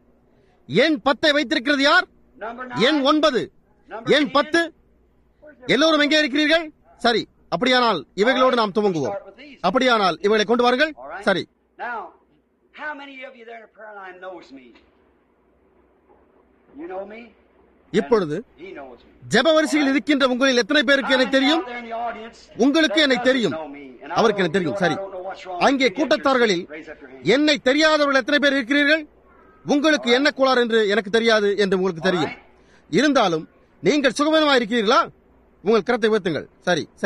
எண் பத்தை வைத்திருக்கிறது யார் ten? Number nine. எண் ஒன்பது எண் பத்து எல்லோரும் எங்கே இருக்கிறீர்கள் சரி அப்படியானால் இவைகளோடு நாம் துவங்குவோம் அப்படியானால் இவைகளை கொண்டு வாருங்கள் All right. சரி Now, how many of you there in the prayer line knows me? You know me? இப்பொழுது He knows me. ஜெப வரிசையில் இருக்கின்ற உங்களில் எத்தனை பேருக்கு எனக்கு தெரியும் Out there in the audience உங்களுக்கு that என்னை doesn't தெரியும் know me, and I அவருக்கு don't எனக்கு தெரியும் know- சரி I don't know what's wrong அங்கே with you. கூட்டத்தார்களில் Raise up your hand. என்னை தெரியாதவர்கள் எத்தனை பேர் இருக்கிறீர்கள் உங்களுக்கு என்ன கோளாறு என்று எனக்கு தெரியாது என்று உங்களுக்கு தெரியும் இருந்தாலும் நீங்கள் சுகமனமாக இருக்கிறீர்களா உங்கள் கரத்தை உயர்த்துங்கள் சரி சரி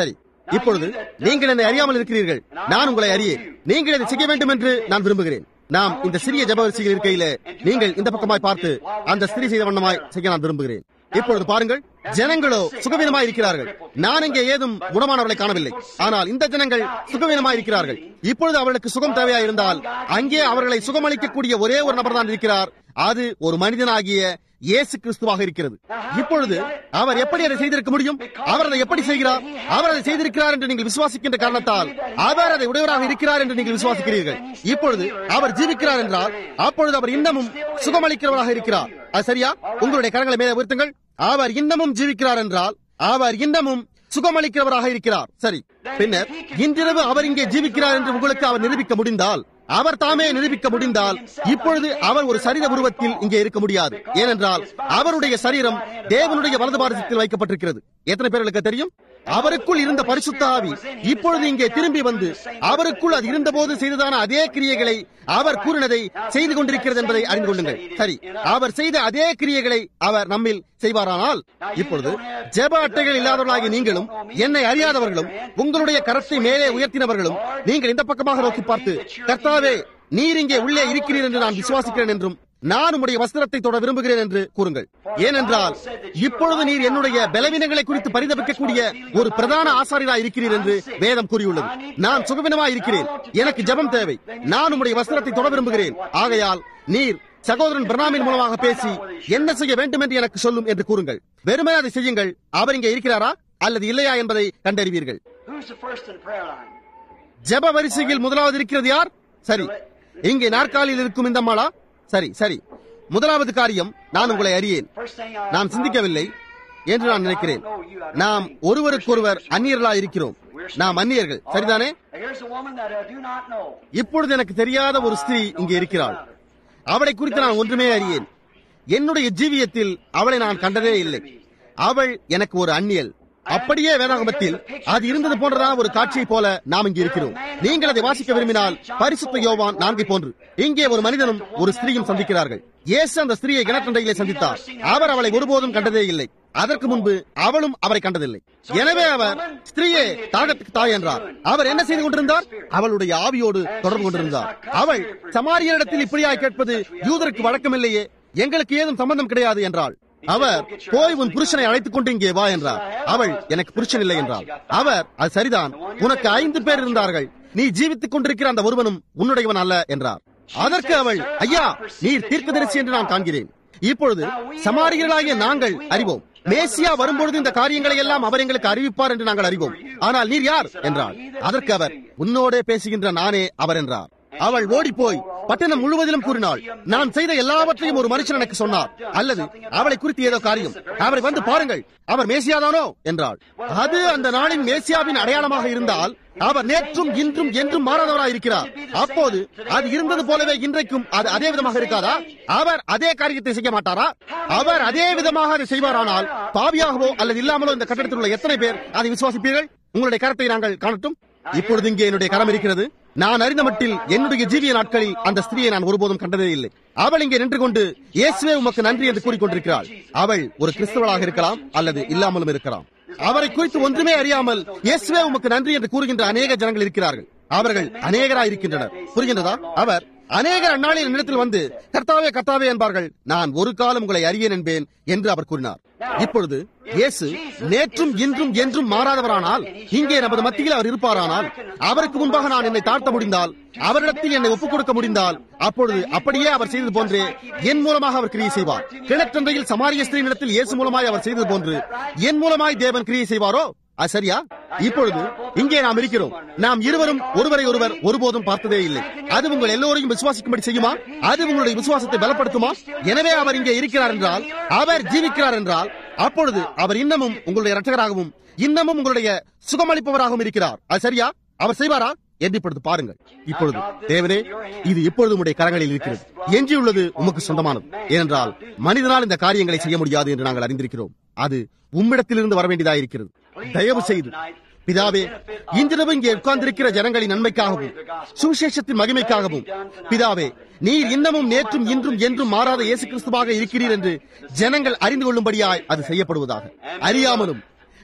இப்பொழுது நீங்கள் என்னை அறியாமல் இருக்கிறீர்கள் நான் உங்களை அறியேன் நீங்கள் இதை செய்ய வேண்டும் என்று நான் விரும்புகிறேன் நாம் இந்த சிறிய ஜபவரிசையில் இருக்கையில நீங்கள் இந்த பக்கமாய் பார்த்து அந்த ஸ்திரீ செய்த வண்ணமாய் செய்ய நான் விரும்புகிறேன் இப்பொழுது பாருங்கள் ஜனங்களோ சுகவீனமாய் இருக்கிறார்கள் நான் இங்கே ஏதும் குணமானவர்களை காணவில்லை ஆனால் இந்த ஜனங்கள் சுகவீனமாய் இருக்கிறார்கள் இப்பொழுது அவர்களுக்கு சுகம் தேவையா இருந்தால் அங்கே அவர்களை சுகமளிக்கக்கூடிய ஒரே ஒரு நபர் தான் இருக்கிறார் அது ஒரு மனிதனாகிய இயேசு கிறிஸ்துவாக இருக்கிறது இப்பொழுது அவர் எப்படி அதை செய்திருக்க முடியும் அவர் அதை எப்படி செய்கிறார் அவர் அதை செய்திருக்கிறார் என்று நீங்கள் விசுவாசிக்கின்ற காரணத்தால் அவர் அதை உடையவராக இருக்கிறார் என்று நீங்கள் விசுவாசிக்கிறீர்கள் இப்பொழுது அவர் ஜீவிக்கிறார் என்றால் அப்பொழுது அவர் இன்னமும் சுகமளிக்கிறவராக இருக்கிறார் அது சரியா உங்களுடைய கரங்களை மேலே உயர்த்துங்கள் அவர் இன்னமும் ஜீவிக்கிறார் என்றால் அவர் இன்னமும் சுகமளிக்கிறவராக இருக்கிறார் சரி பின்னர் இன்றிரவு அவர் இங்கே ஜீவிக்கிறார் என்று உங்களுக்கு அவர் நிரூபிக்க முடிந்தால் அவர் தாமே நிரூபிக்க முடிந்தால் இப்பொழுது அவர் ஒரு சரீர உருவத்தில் இங்கே இருக்க முடியாது ஏனென்றால் அவருடைய சரீரம் தேவனுடைய வலது பாரதத்தில் வைக்கப்பட்டிருக்கிறது எத்தனை பேர்களுக்கு தெரியும் அவருக்குள் இருந்த பரிசுத்த ஆவி இப்பொழுது இங்கே திரும்பி வந்து அவருக்குள் அது இருந்தபோது செய்ததான அதே கிரியைகளை அவர் கூறினதை செய்து கொண்டிருக்கிறது என்பதை அறிந்து கொள்ளுங்கள் சரி அவர் செய்த அதே கிரியைகளை அவர் நம்மில் செய்வாரானால் இப்பொழுது ஜெப அட்டைகள் இல்லாதவர்களாகிய நீங்களும் என்னை அறியாதவர்களும் உங்களுடைய கரத்தை மேலே உயர்த்தினவர்களும் நீங்கள் இந்த பக்கமாக நோக்கி பார்த்து கர்த்தாவே நீர் இங்கே உள்ளே இருக்கிறீர் என்று நான் விசுவாசிக்கிறேன் என்றும் நான் உம்முடைய வஸ்திரத்தை தொட விரும்புகிறேன் என்று கூறுங்கள் ஏனென்றால் இப்பொழுது நீர் என்னுடைய பலவீனங்களை குறித்து பரிதவிக்கக்கூடிய ஒரு பிரதான ஆசாரியராய் இருக்கிறீர் என்று வேதம் கூறியுள்ளது நான் சுகவீனமாய் இருக்கிறேன் எனக்கு ஜெபம் தேவை நான் உம்முடைய வஸ்திரத்தை தொட விரும்புகிறேன் ஆகையால் நீர் சகோதரன் பிரணாமின் மூலமாக பேசி என்ன செய்ய வேண்டும் என்று எனக்கு சொல்லும் என்று கூறுங்கள் வெறுமனே அதை செய்யுங்கள் அவர் இங்கே இருக்கிறாரா அல்லது இல்லையா என்பதை கண்டறிவீர்கள் Who's the first in the prayer line? ஜெப வரிசையில் முதலாவது இருக்கிறது யார் சரி இங்கே நாற்காலியில் இருக்கும் இந்த அம்மாளா சரி சரி முதலாவது காரியம் நான் உங்களை அறியேன் First thing I, நான் சிந்திக்கவில்லை என்று நான் நினைக்கிறேன் நாம் ஒருவருக்கொருவர் அந்நியர்களா இருக்கிறோம் நாம் அந்நியர்கள் சரிதானே Here's a woman that I do not know. இப்பொழுது எனக்கு தெரியாத ஒரு ஸ்திரீ இங்கே இருக்கிறாள் அவளை குறித்து நான் ஒன்றுமே அறியேன் என்னுடைய ஜீவியத்தில் அவளை நான் கண்டதே இல்லை அவள் எனக்கு ஒரு அந்நியல் அப்படியே வேதாகமத்தில் அது இருந்தது போன்றதான ஒரு காட்சியை போல நாம் இங்கே இருக்கிறோம் நீங்கள் அதை வாசிக்க விரும்பினால் பரிசுத்த யோவான் நான்கை போன்று இங்கே ஒரு மனிதனும் ஒரு ஸ்திரீயும் சந்திக்கிறார்கள் இயேசு அந்த ஸ்திரீயை கிணற்றண்டையிலே சந்தித்தார் அவர் அவளை ஒருபோதும் கண்டதே இல்லை அதற்கு முன்பு அவளும் அவரை கண்டதில்லை எனவே அவர் ஸ்திரீயே தாகத்துக்கு தாய் என்றார் அவர் என்ன செய்து கொண்டிருந்தார் அவளுடைய ஆவியோடு தொடர்பு கொண்டிருந்தார் அவள் சமாரியரிடத்தில் இப்படியாய் கேட்பது யூதருக்கு வழக்கமில்லையே எங்களுக்கு ஏதும் சம்பந்தம் கிடையாது என்றாள் அவர் போய் உன் புருஷனை அழைத்துக் கொண்டு இங்கே வா என்றார் அவள் எனக்கு புருஷன் இல்லை என்றார் அவர் அது சரிதான் உனக்கு ஐந்து பேர் இருந்தார்கள் நீ ஜீவித்துக் கொண்டிருக்கிற அந்த ஒருவனும் உன்னுடையவன் அல்ல என்றார் அதற்கு அவள் ஐயா நீர் தீர்க்கதரிசி என்று நான் காண்கிறேன் இப்பொழுது சமாரியர்களாகிய நாங்கள் அறிவோம் மேசியா வரும்பொழுது இந்த காரியங்களை எல்லாம் அவர் எங்களுக்கு அறிவிப்பார் என்று நாங்கள் அறிவோம் ஆனால் நீர் யார் என்றார் அதற்கு அவர் உன்னோடே பேசுகின்ற நானே அவர் என்றார் அவள் ஓடி போய் பட்டணம் முழுவதிலும் கூறினாள் நான் செய்த எல்லாவற்றையும் ஒரு மனுஷன் எனக்கு சொன்னார் அல்லது அவளை குறித்து ஏதோ காரியம் அவரை வந்து பாருங்கள் அவர் மேசியாதானோ என்றாள் அது அந்த நாளின் மேசியாவின் அடையாளமாக இருந்தால் அவர் நேற்றும் இன்றும் என்றும் மாறாதவராய் இருக்கிறார் அப்போது அது இருந்தது போலவே இன்றைக்கும் அது அதே விதமாக இருக்காதா அவர் அதே காரியத்தை செய்ய மாட்டாரா அவர் அதே விதமாக அதை செய்வாரானால் பாவியாகவோ அல்லது இல்லாமலோ இந்த கட்டடத்தில் உள்ள எத்தனை பேர் அதை விசுவாசிப்பீர்கள் உங்களுடைய கரத்தை நாங்கள் காணட்டும் இப்பொழுது இங்கே என்னுடைய கரம் இருக்கிறது நான் அறிந்த மட்டில் என்னுடைய ஜீவிய நாட்களில் அந்த ஸ்திரியை நான் ஒருபோதும் கண்டதே இல்லை அவள் இங்கே நின்று கொண்டு இயேசுவே உமக்கு நன்றி என்று கூறிக்கொண்டிருக்கிறாள் அவள் ஒரு கிறிஸ்தவளாக இருக்கலாம் அல்லது இல்லாமலும் இருக்கலாம் அவரை குறித்து ஒன்றுமே அறியாமல் இயேசுவே உமக்கு நன்றி என்று கூறுகின்ற அநேக ஜனங்கள் இருக்கிறார்கள் அவர்கள் அநேகராய் இருக்கின்றனர் புரிகின்றதா அவர் அநேகர் அந்நாளில் என்னிடத்தில் வந்து கர்த்தாவே கர்த்தாவே என்பார்கள் நான் ஒரு காலம் உங்களை அறியேன் என்பேன் என்று அவர் கூறினார் இப்பொழுது இயேசு நேற்றும் இன்றும் என்றும் மாறாதவரானால் இங்கே நமது மத்தியில் அவர் இருப்பாரானால் அவருக்கு முன்பாக நான் என்னை தாழ்த்த முடிந்தால் அவரிடத்தில் என்னை ஒப்புக் கொடுக்க முடிந்தால் அப்பொழுது அப்படியே அவர் செய்தது போன்றே என் மூலமாக அவர் கிரியை செய்வார் கிணற்றன்றையில் சமாரிய ஸ்திரீனிடத்தில் இயேசு மூலமாய் அவர் செய்தது போன்று என் மூலமாய் தேவன் கிரியை செய்வாரோ அது சரியா இப்பொழுது இங்கே நாம் இருக்கிறோம் நாம் இருவரும் ஒருவரை ஒருவர் ஒருபோதும் பார்த்ததே இல்லை அது உங்கள் எல்லோரையும் விசுவாசிக்கும்படி செய்யுமா அது உங்களுடைய விசுவாசத்தை பலப்படுத்துமா எனவே அவர் இங்கே இருக்கிறார் என்றால் அவர் ஜீவிக்கிறார் என்றால் அப்பொழுது அவர் இன்னமும் உங்களுடைய ரட்சகராகவும் இன்னமும் உங்களுடைய சுகமளிப்பவராகவும் இருக்கிறார் அது சரியா அவர் செய்வாரா என்று இப்பொழுது பாருங்கள் இப்பொழுது தேவனே இது இப்பொழுது உடைய கரங்களில் இருக்கிறது எஞ்சியுள்ளது உமக்கு சொந்தமானது ஏனென்றால் மனிதனால் இந்த காரியங்களை செய்ய முடியாது என்று நாங்கள் அறிந்திருக்கிறோம் அது உம்மிடத்திலிருந்து வர வேண்டியதாயிருக்கிறது தயவு செய்து பிதாவே இன்றிரவு இங்கே உட்கார்ந்திருக்கிற ஜனங்களின் நன்மைக்காகவும் சுவிசேஷத்தின் மகிமைக்காகவும் பிதாவே நீர் இன்னமும் நேற்றும் இன்றும் என்றும் மாறாத இயேசு கிறிஸ்துவாக இருக்கிறீர் என்று ஜனங்கள் அறிந்து கொள்ளும்படியாய் அது செய்யப்படுவதாக அறியாமலும்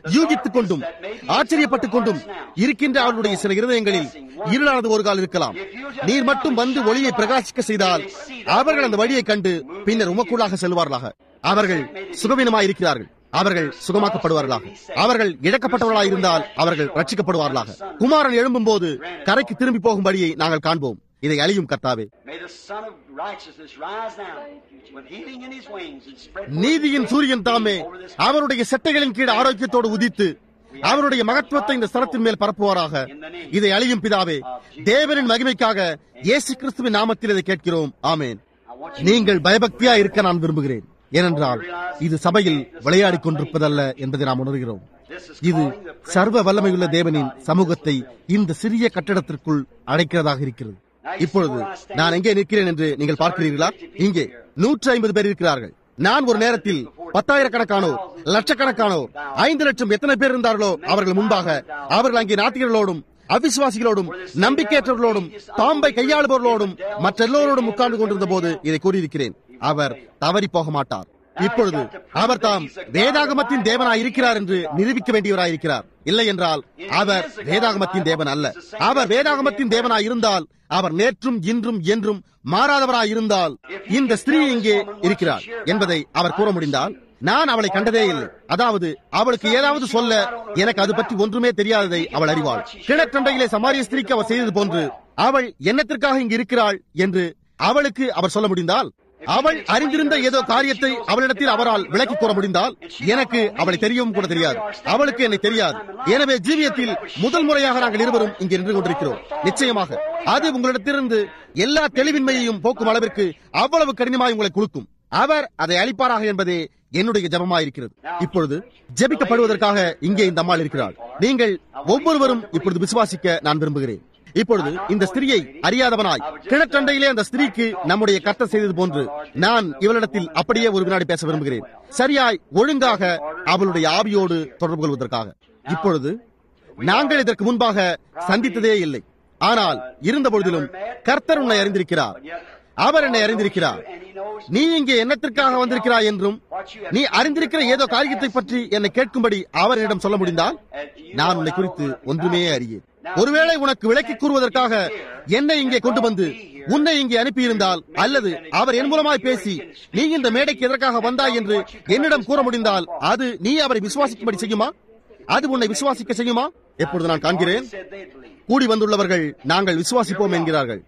யூகித்துக் கொண்டும் ஆச்சரியப்பட்டுக் கொண்டும் இருக்கின்ற அவர்களுடைய சில இருதயங்களில் இருளானது ஒரு கால் இருக்கலாம் நீர் மட்டும் வந்து ஒளியை பிரகாசிக்க செய்தால் அவர்கள் அந்த வழியை கண்டு பின்னர் உமக்குள்ளாக செல்வார்களாக அவர்கள் சுகவீனமாய் இருக்கிறார்கள் அவர்கள் சுகமாக்கப்படுவார்களாக அவர்கள் இழக்கப்பட்டவர்களாக இருந்தால் அவர்கள் ரட்சிக்கப்படுவார்களாக குமாரன் எழும்பும் போது கரைக்கு திரும்பி போகும் வழியை நாங்கள் காண்போம் இதை அழியும் கர்த்தாவே May the Son of Righteousness rise now with healing in his wings and spread நீதியின் சூரியன் தாமே அவருடைய செட்டைகளின் கீழ் ஆரோக்கியத்தோடு உதித்து அவருடைய மகத்துவத்தை இந்த ஸ்தலத்தின் மேல் பரப்புவாராக இதை அழியும் பிதாவே தேவனின் மகிமைக்காக இயேசு கிறிஸ்துவின் நாமத்தில் இதை கேட்கிறோம் ஆமேன் நீங்கள் பயபக்தியா இருக்க நான் விரும்புகிறேன் ஏனென்றால் இது சபையில் விளையாடிக் கொண்டிருப்பதல்ல என்பதை நாம் உணர்கிறோம் இது சர்வ வல்லமையுள்ள தேவனின் சமூகத்தை இந்த சிறிய கட்டடத்திற்குள் அடைக்கிறதாக இருக்கிறது இப்பொழுது நான் எங்கே நிற்கிறேன் என்று நீங்கள் பார்க்கிறீர்களா இங்கே நூற்றி ஐம்பது பேர் இருக்கிறார்கள் நான் ஒரு நேரத்தில் பத்தாயிரக்கணக்கானோர் லட்சக்கணக்கானோர் ஐந்து லட்சம் எத்தனை பேர் இருந்தார்களோ அவர்கள் முன்பாக அவர்கள் அங்கே நாத்திகர்களோடும் அவிசுவாசிகளோடும் நம்பிக்கையற்றவர்களோடும் பாம்பை கையாளுபவர்களோடும் மற்ற எல்லோரோடும் உட்கார்ந்து கொண்டிருந்த போது இதை கூறியிருக்கிறேன் அவர் தவறி போக மாட்டார் இப்பொழுது அவர் தாம் வேதாகமத்தின் தேவனாய் இருக்கிறார் என்று நிரூபிக்க வேண்டியவராய் இருக்கிறார் இல்லை என்றால் அவர் வேதாகமத்தின் தேவன் அல்ல அவர் வேதாகமத்தின் தேவனாய் இருந்தால் அவர் நேற்றும் இன்றும் என்றும் மாறாதவராய் இருந்தால் இந்த ஸ்திரீ இங்கே இருக்கிறார் என்பதை அவர் கூற முடிந்தால் நான் அவளை கண்டதே இல்லை அதாவது அவளுக்கு ஏதாவது சொல்ல எனக்கு அது பற்றி ஒன்றுமே தெரியாததை அவள் அறிவாள் கிணற்றண்டையிலே சமாரிய ஸ்திரீக்கு அவர் செய்தது போன்று அவள் என்னத்திற்காக இங்கு இருக்கிறாள் என்று அவளுக்கு அவர் சொல்ல முடிந்தால் அவள் அறிந்திருந்த ஏதோ காரியத்தை அவளிடத்தில் அவரால் விளக்கி கூற முடிந்தால் எனக்கு அவளை தெரியவும் கூட தெரியாது அவளுக்கு என்னை தெரியாது எனவே ஜீவியத்தில் முதல் முறையாக நாங்கள் இருவரும் இங்கே நின்று கொண்டிருக்கிறோம் நிச்சயமாக அது உங்களிடத்திலிருந்து எல்லா தெளிவின்மையையும் போக்கும் அளவிற்கு அவ்வளவு கடினமாய் உங்களை குலுக்கும் அவர் அதை அளிப்பாராக என்பதே என்னுடைய ஜபமாயிருக்கிறது இப்பொழுது ஜெபிக்கப்படுவதற்காக இங்கே இந்த அம்மாள் இருக்கிறாள் நீங்கள் ஒவ்வொருவரும் இப்பொழுது விசுவாசிக்க நான் விரும்புகிறேன் இப்பொழுது இந்த ஸ்திரியை அறியாதவனாய் கிணற்றண்டையிலே அந்த ஸ்திரீக்கு நம்முடைய கர்த்தர் செய்தது போன்று நான் இவளிடத்தில் அப்படியே ஒரு வினாடி பேச விரும்புகிறேன் சரியாய் ஒழுங்காக அவளுடைய ஆவியோடு தொடர்பு கொள்வதற்காக இப்பொழுது நாங்கள் இதற்கு முன்பாக சந்தித்ததே இல்லை ஆனால் இருந்த பொழுதிலும் கர்த்தர் உன்னை அறிந்திருக்கிறார் அவர் என்னை அறிந்திருக்கிறார் நீ இங்கே என்னத்திற்காக வந்திருக்கிறாய் என்றும் நீ அறிந்திருக்கிற ஏதோ காரியத்தை பற்றி என்னை கேட்கும்படி அவர் என்னிடம் சொல்ல முடிந்தால் நான் உன்னை குறித்து ஒன்றுமே அறியேன் ஒருவேளை உனக்கு விளக்கி கூறுவதற்காக என்னை இங்கே கொண்டு வந்து உன்னை இங்கே அனுப்பியிருந்தால் அல்லது அவர் என் மூலமாய் பேசி நீ இந்த மேடைக்கு எதற்காக வந்தாய் என்று என்னிடம் கூற முடிந்தால் அது நீ அவரை விசுவாசிக்கும்படி செய்யுமா அது உன்னை விசுவாசிக்க செய்யுமா எப்பொழுது நான் காண்கிறேன் கூடி வந்துள்ளவர்கள் நாங்கள் விசுவாசிப்போம் என்கிறார்கள்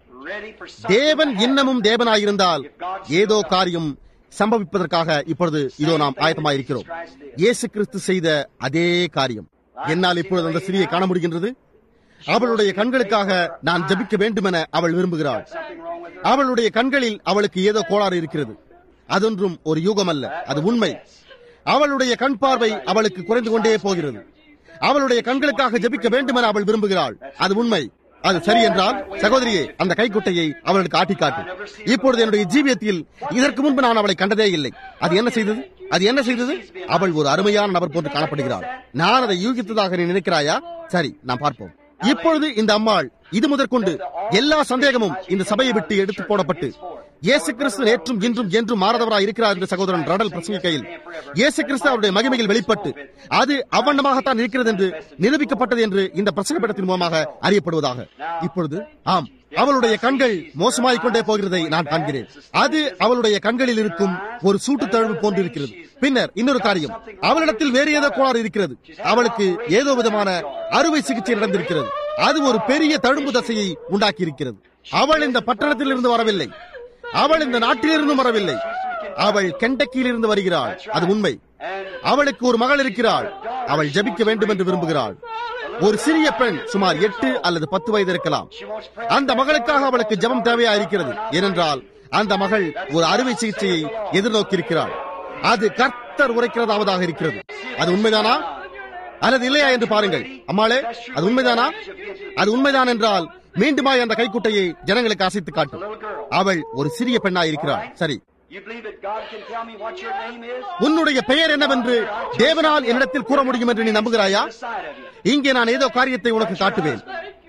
தேவன் இன்னமும் தேவனாயிருந்தால் ஏதோ காரியம் சம்பவிப்பதற்காக இப்பொழுது இதோ நாம் ஆயத்தமாயிருக்கிறோம் இயேசு கிறிஸ்து செய்த அதே காரியம் என்னால் இப்பொழுது அந்த சிறியை காண முடிகின்றது அவளுடைய கண்களுக்காக நான் ஜபிக்க வேண்டுமென அவள் விரும்புகிறாள் அவளுடைய கண்களில் அவளுக்கு ஏதோ கோளாறு இருக்கிறது அதொன்றும் ஒரு யூகம் அல்ல அது உண்மை அவளுடைய கண் பார்வை அவளுக்கு குறைந்து கொண்டே போகிறது அவளுடைய கண்களுக்காக ஜபிக்க வேண்டுமென அவள் விரும்புகிறாள் அது உண்மை அது சரி என்றால் சகோதரியே அந்த கைக்குட்டையை அவளுக்கு ஆட்டி காட்டு இப்பொழுது என்னுடைய ஜீவியத்தில் இதற்கு முன்பு நான் அவளை கண்டதே இல்லை அது என்ன செய்தது அது என்ன செய்தது அவள் ஒரு அருமையான நபர் போன்று காணப்படுகிறாள் நான் அதை யூகித்ததாக நீ நினைக்கிறாயா சரி நாம் பார்ப்போம் இப்பொழுது இந்த அம்மாள் இது முதற்கொண்டு எல்லா சந்தேகமும் இந்த சபையை விட்டு எடுத்து போடப்பட்டு இயேசு கிறிஸ்து நேற்றும் இன்றும் என்றும் மாறதவராய் இருக்கிறார் என்று சகோதரன் ரடல் பிரசங்கிக்கையில் இயேசு கிறிஸ்து அவருடைய மகிமையில் வெளிப்பட்டு அது அவ்வண்ணமாகத்தான் இருக்கிறது என்று நிரூபிக்கப்பட்டது என்று இந்த பிரசங்கப்படத்தின் மூலமாக அறியப்படுவதாக இப்பொழுது ஆம் அவளுடைய கண்கள் மோசமாகிக் கொண்டே போகிறதை நான் காண்கிறேன் அது அவளுடைய கண்களில் இருக்கும் ஒரு சூட்டு தழுவு போன்று இருக்கிறது பின்னர் இன்னொரு காரியம் அவளிடத்தில் வேறு ஏதோ கோளாறு இருக்கிறது அவளுக்கு ஏதோ விதமான அறுவை சிகிச்சை நடந்திருக்கிறது அது ஒரு பெரிய தழும்பு தசையை உண்டாக்கி இருக்கிறது அவள் இந்த பட்டணத்தில் இருந்து வரவில்லை அவள் இந்த நாட்டிலிருந்தும் வரவில்லை அவள் கெண்டக்கியிலிருந்து வருகிறாள் அது உண்மை அவளுக்கு ஒரு மகள் இருக்கிறாள் அவள் ஜபிக்க வேண்டும் என்று விரும்புகிறாள் ஒரு சிறிய பெண் சுமார் எட்டு அல்லது பத்து வயது இருக்கலாம் அந்த மகளுக்காக அவளுக்கு ஜபம் தேவையா இருக்கிறது ஏனென்றால் அந்த மகள் ஒரு அறுவை சிகிச்சையை எதிர்நோக்கி இருக்கிறாள் அது கர்த்தர் உரைக்கிறதாவதாக இருக்கிறது அது உண்மைதானா அல்லது இல்லையா என்று பாருங்கள் அம்மாளே அது உண்மைதானா அது உண்மைதான் என்றால் மீண்டுமாய் அந்த கைக்குட்டையை ஜனங்களுக்கு அசைத்து காட்டும் அவள் ஒரு சிறிய பெண்ணாய் இருக்கிறாள் சரி You believe that God can tell me what your name is? உன்னுடைய பெயர் என்னவென்று தேவனால் என்னிடத்தில் கூற முடியும் என்று நீ நம்புகிறாயா The side of you. இங்கே நான் ஏதோ காரியத்தை உனக்கு காட்டுவேன்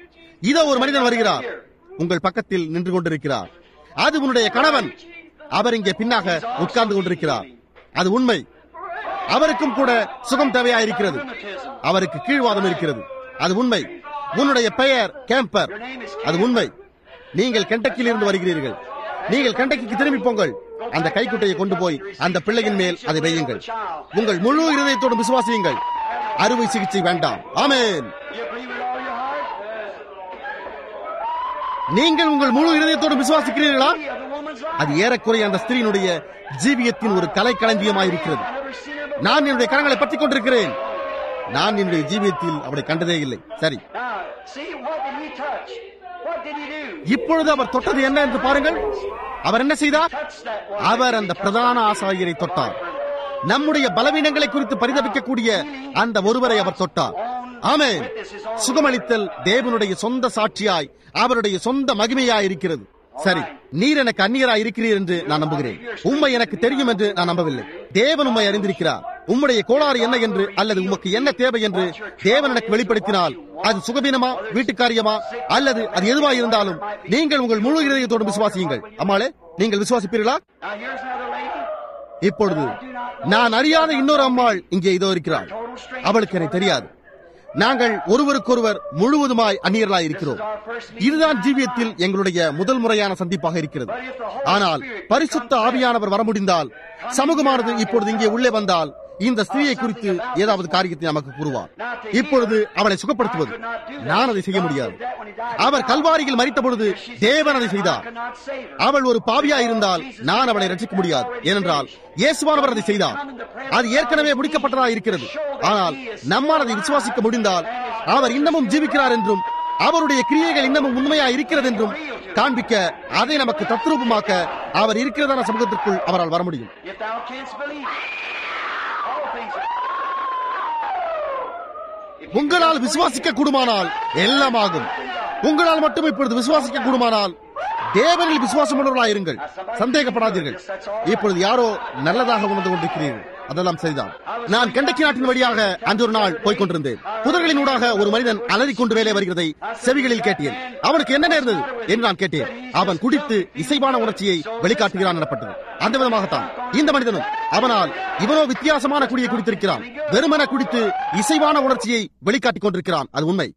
இதோ ஒரு மனிதன் வருகிறார் உங்கள் பக்கத்தில் நின்று கொண்டிருக்கிறார் அது உன்னுடைய கணவன் அவர் இங்கே பின்னாக உட்கார்ந்து கொண்டிருக்கிறார் அது உண்மை அவருக்கும் கூட சுகம் தேவையாயிருக்கிறது அவருக்கு கீழ்வாதம் இருக்கிறது அது உண்மை உன்னுடைய பெயர் கேம்பர் அது உண்மை நீங்கள் கெண்டக்கியில் இருந்து வருகிறீர்கள் நீங்கள் கெண்டக்கிக்கு திரும்பி போங்கள் அந்த கைக்குட்டையை கொண்டு போய் அந்த பிள்ளையின் மேல் அதை வையுங்கள் உங்கள் முழு இருதயத்தோடு விசுவாசியுங்கள் அறுவை சிகிச்சை வேண்டாம் ஆமென் You believe with all your heart? நீங்கள் உங்கள் முழு இருதயத்தோடு விசுவாசிக்கிறீர்களா Of the woman's life. அது ஏறக்குறைய அந்த ஸ்திரீனுடைய ஜீவியத்தின் ஒரு கலைக்களஞ்சியமாயிருக்கிறது I never seen her before. நான் என்னுடைய கரங்களை பற்றிக் கொண்டிருக்கிறேன் நான் என்னுடைய ஜீவியத்தில் அவளை கண்டதே இல்லை சரி Now, see, what did he touch? What did he do? இப்பொழுது அவர் தொட்டது என்ன என்று பாருங்கள் அவர் என்ன செய்தார் Touched that one. அவர் அந்த பிரதான ஆசாரியரை தொட்டார் நம்முடைய பலவீனங்களை குறித்து பரிதபிக்கக்கூடிய அந்த ஒருவரை அவர் தொட்டார் ஆமென் சுகமளித்தல் தேவனுடைய சொந்த சாட்சியாய் அவருடைய சொந்த மகிமையாய் இருக்கிறது சரி நீர் எனக்கு அந்நியராய் இருக்கிறீர் என்று நான் நம்புகிறேன் உண்மை எனக்கு தெரியும் என்று நான் நம்பவில்லை தேவன் உண்மை அறிந்திருக்கிறார் உம்முடைய கோளாறு என்ன என்று அல்லது உமக்கு என்ன தேவை என்று தேவன் எனக்கு வெளிப்படுத்தினால் அது சுகபீனமா வீட்டுக்காரியமா அல்லது அது எதுவாக இருந்தாலும் நீங்கள் உங்கள் முழு இதயத்தோடு விசுவாசியுங்கள் அம்மாளே நீங்கள் விசுவாசிப்பீர்களா Now, here's another lady. இப்பொழுது நான் அறியாத இன்னொரு அம்மாள் இங்கே இதோ இருக்கிறாள் அவளுக்கு எனக்கு தெரியாது நாங்கள் ஒருவருக்கொருவர் முழுவதுமாய் அந்நியர்களாய் இருக்கிறோம் இதுதான் ஜீவியத்தில் எங்களுடைய முதல் முறையான சந்திப்பாக இருக்கிறது ஆனால் பரிசுத்த ஆவியானவர் வர முடிந்தால் சமூகமானது இப்பொழுது இங்கே உள்ளே வந்தால் இந்த ஸ்திரீயை குறித்து ஏதாவது காரியத்தை நமக்கு கூறுவார் இப்பொழுது அவளை சுகப்படுத்துவது நான் அதை செய்ய முடியாது அவர் கல்வாரியில் மறித்த பொழுது தேவன் அதை செய்தார் Could not save her. அவள் ஒரு பாவியா இருந்தால் நான் அவளை ரட்சிக்க முடியாது ஏனென்றால் இயேசுவானவர் அதை செய்தார் அது ஏற்கனவே முடிக்கப்பட்டதா இருக்கிறது ஆனால் நம்மால் அதை விசுவாசிக்க முடிந்தால் அவர் இன்னமும் ஜீவிக்கிறார் என்றும் அவருடைய கிரியைகள் இன்னமும் உண்மையா இருக்கிறது என்றும் காண்பிக்க அதை நமக்கு தத்ரூபமாக்க அவர் இருக்கிறதான சமூகத்திற்குள் அவரால் வர முடியும் If thou canst believe, all things are. உங்களால் விசுவாசிக்க கூடுமானால் எல்லாம் ஆகும் உங்களால் மட்டும் இப்பொழுது விசுவாசிக்க கூடுமானால் தேவனில் விசுவாசம் உள்ளவர்களாயிருங்கள் சந்தேகப்படாதீர்கள் இப்பொழுது யாரோ நல்லதாக உணர்ந்து கொண்டிருக்கிறீர்கள் அதெல்லாம் சரிதான் நான் கண்டக்கி நாட்டின் வழியாக அன்று ஒரு நாள் போய்க் கொண்டிருந்தேன் புதர்களின் ஊடாக ஒரு மனிதன் அலறிக் கொண்டு வேலை வருகிறதை செவிகளில் கேட்டேன் அவனுக்கு என்ன நேர்ந்தது என்று நான் கேட்டேன் அவன் குடித்து இசைவான உணர்ச்சியை வெளிக்காட்டுகிறான் எனப்பட்டது அந்த விதமாகத்தான் இந்த மனிதனும் அவனால் இவனோ வித்தியாசமான குடியை குடித்திருக்கிறான் வெறுமன குடித்து இசைவான உணர்ச்சியை வெளிக்காட்டிக் கொண்டிருக்கிறான் அது உண்மை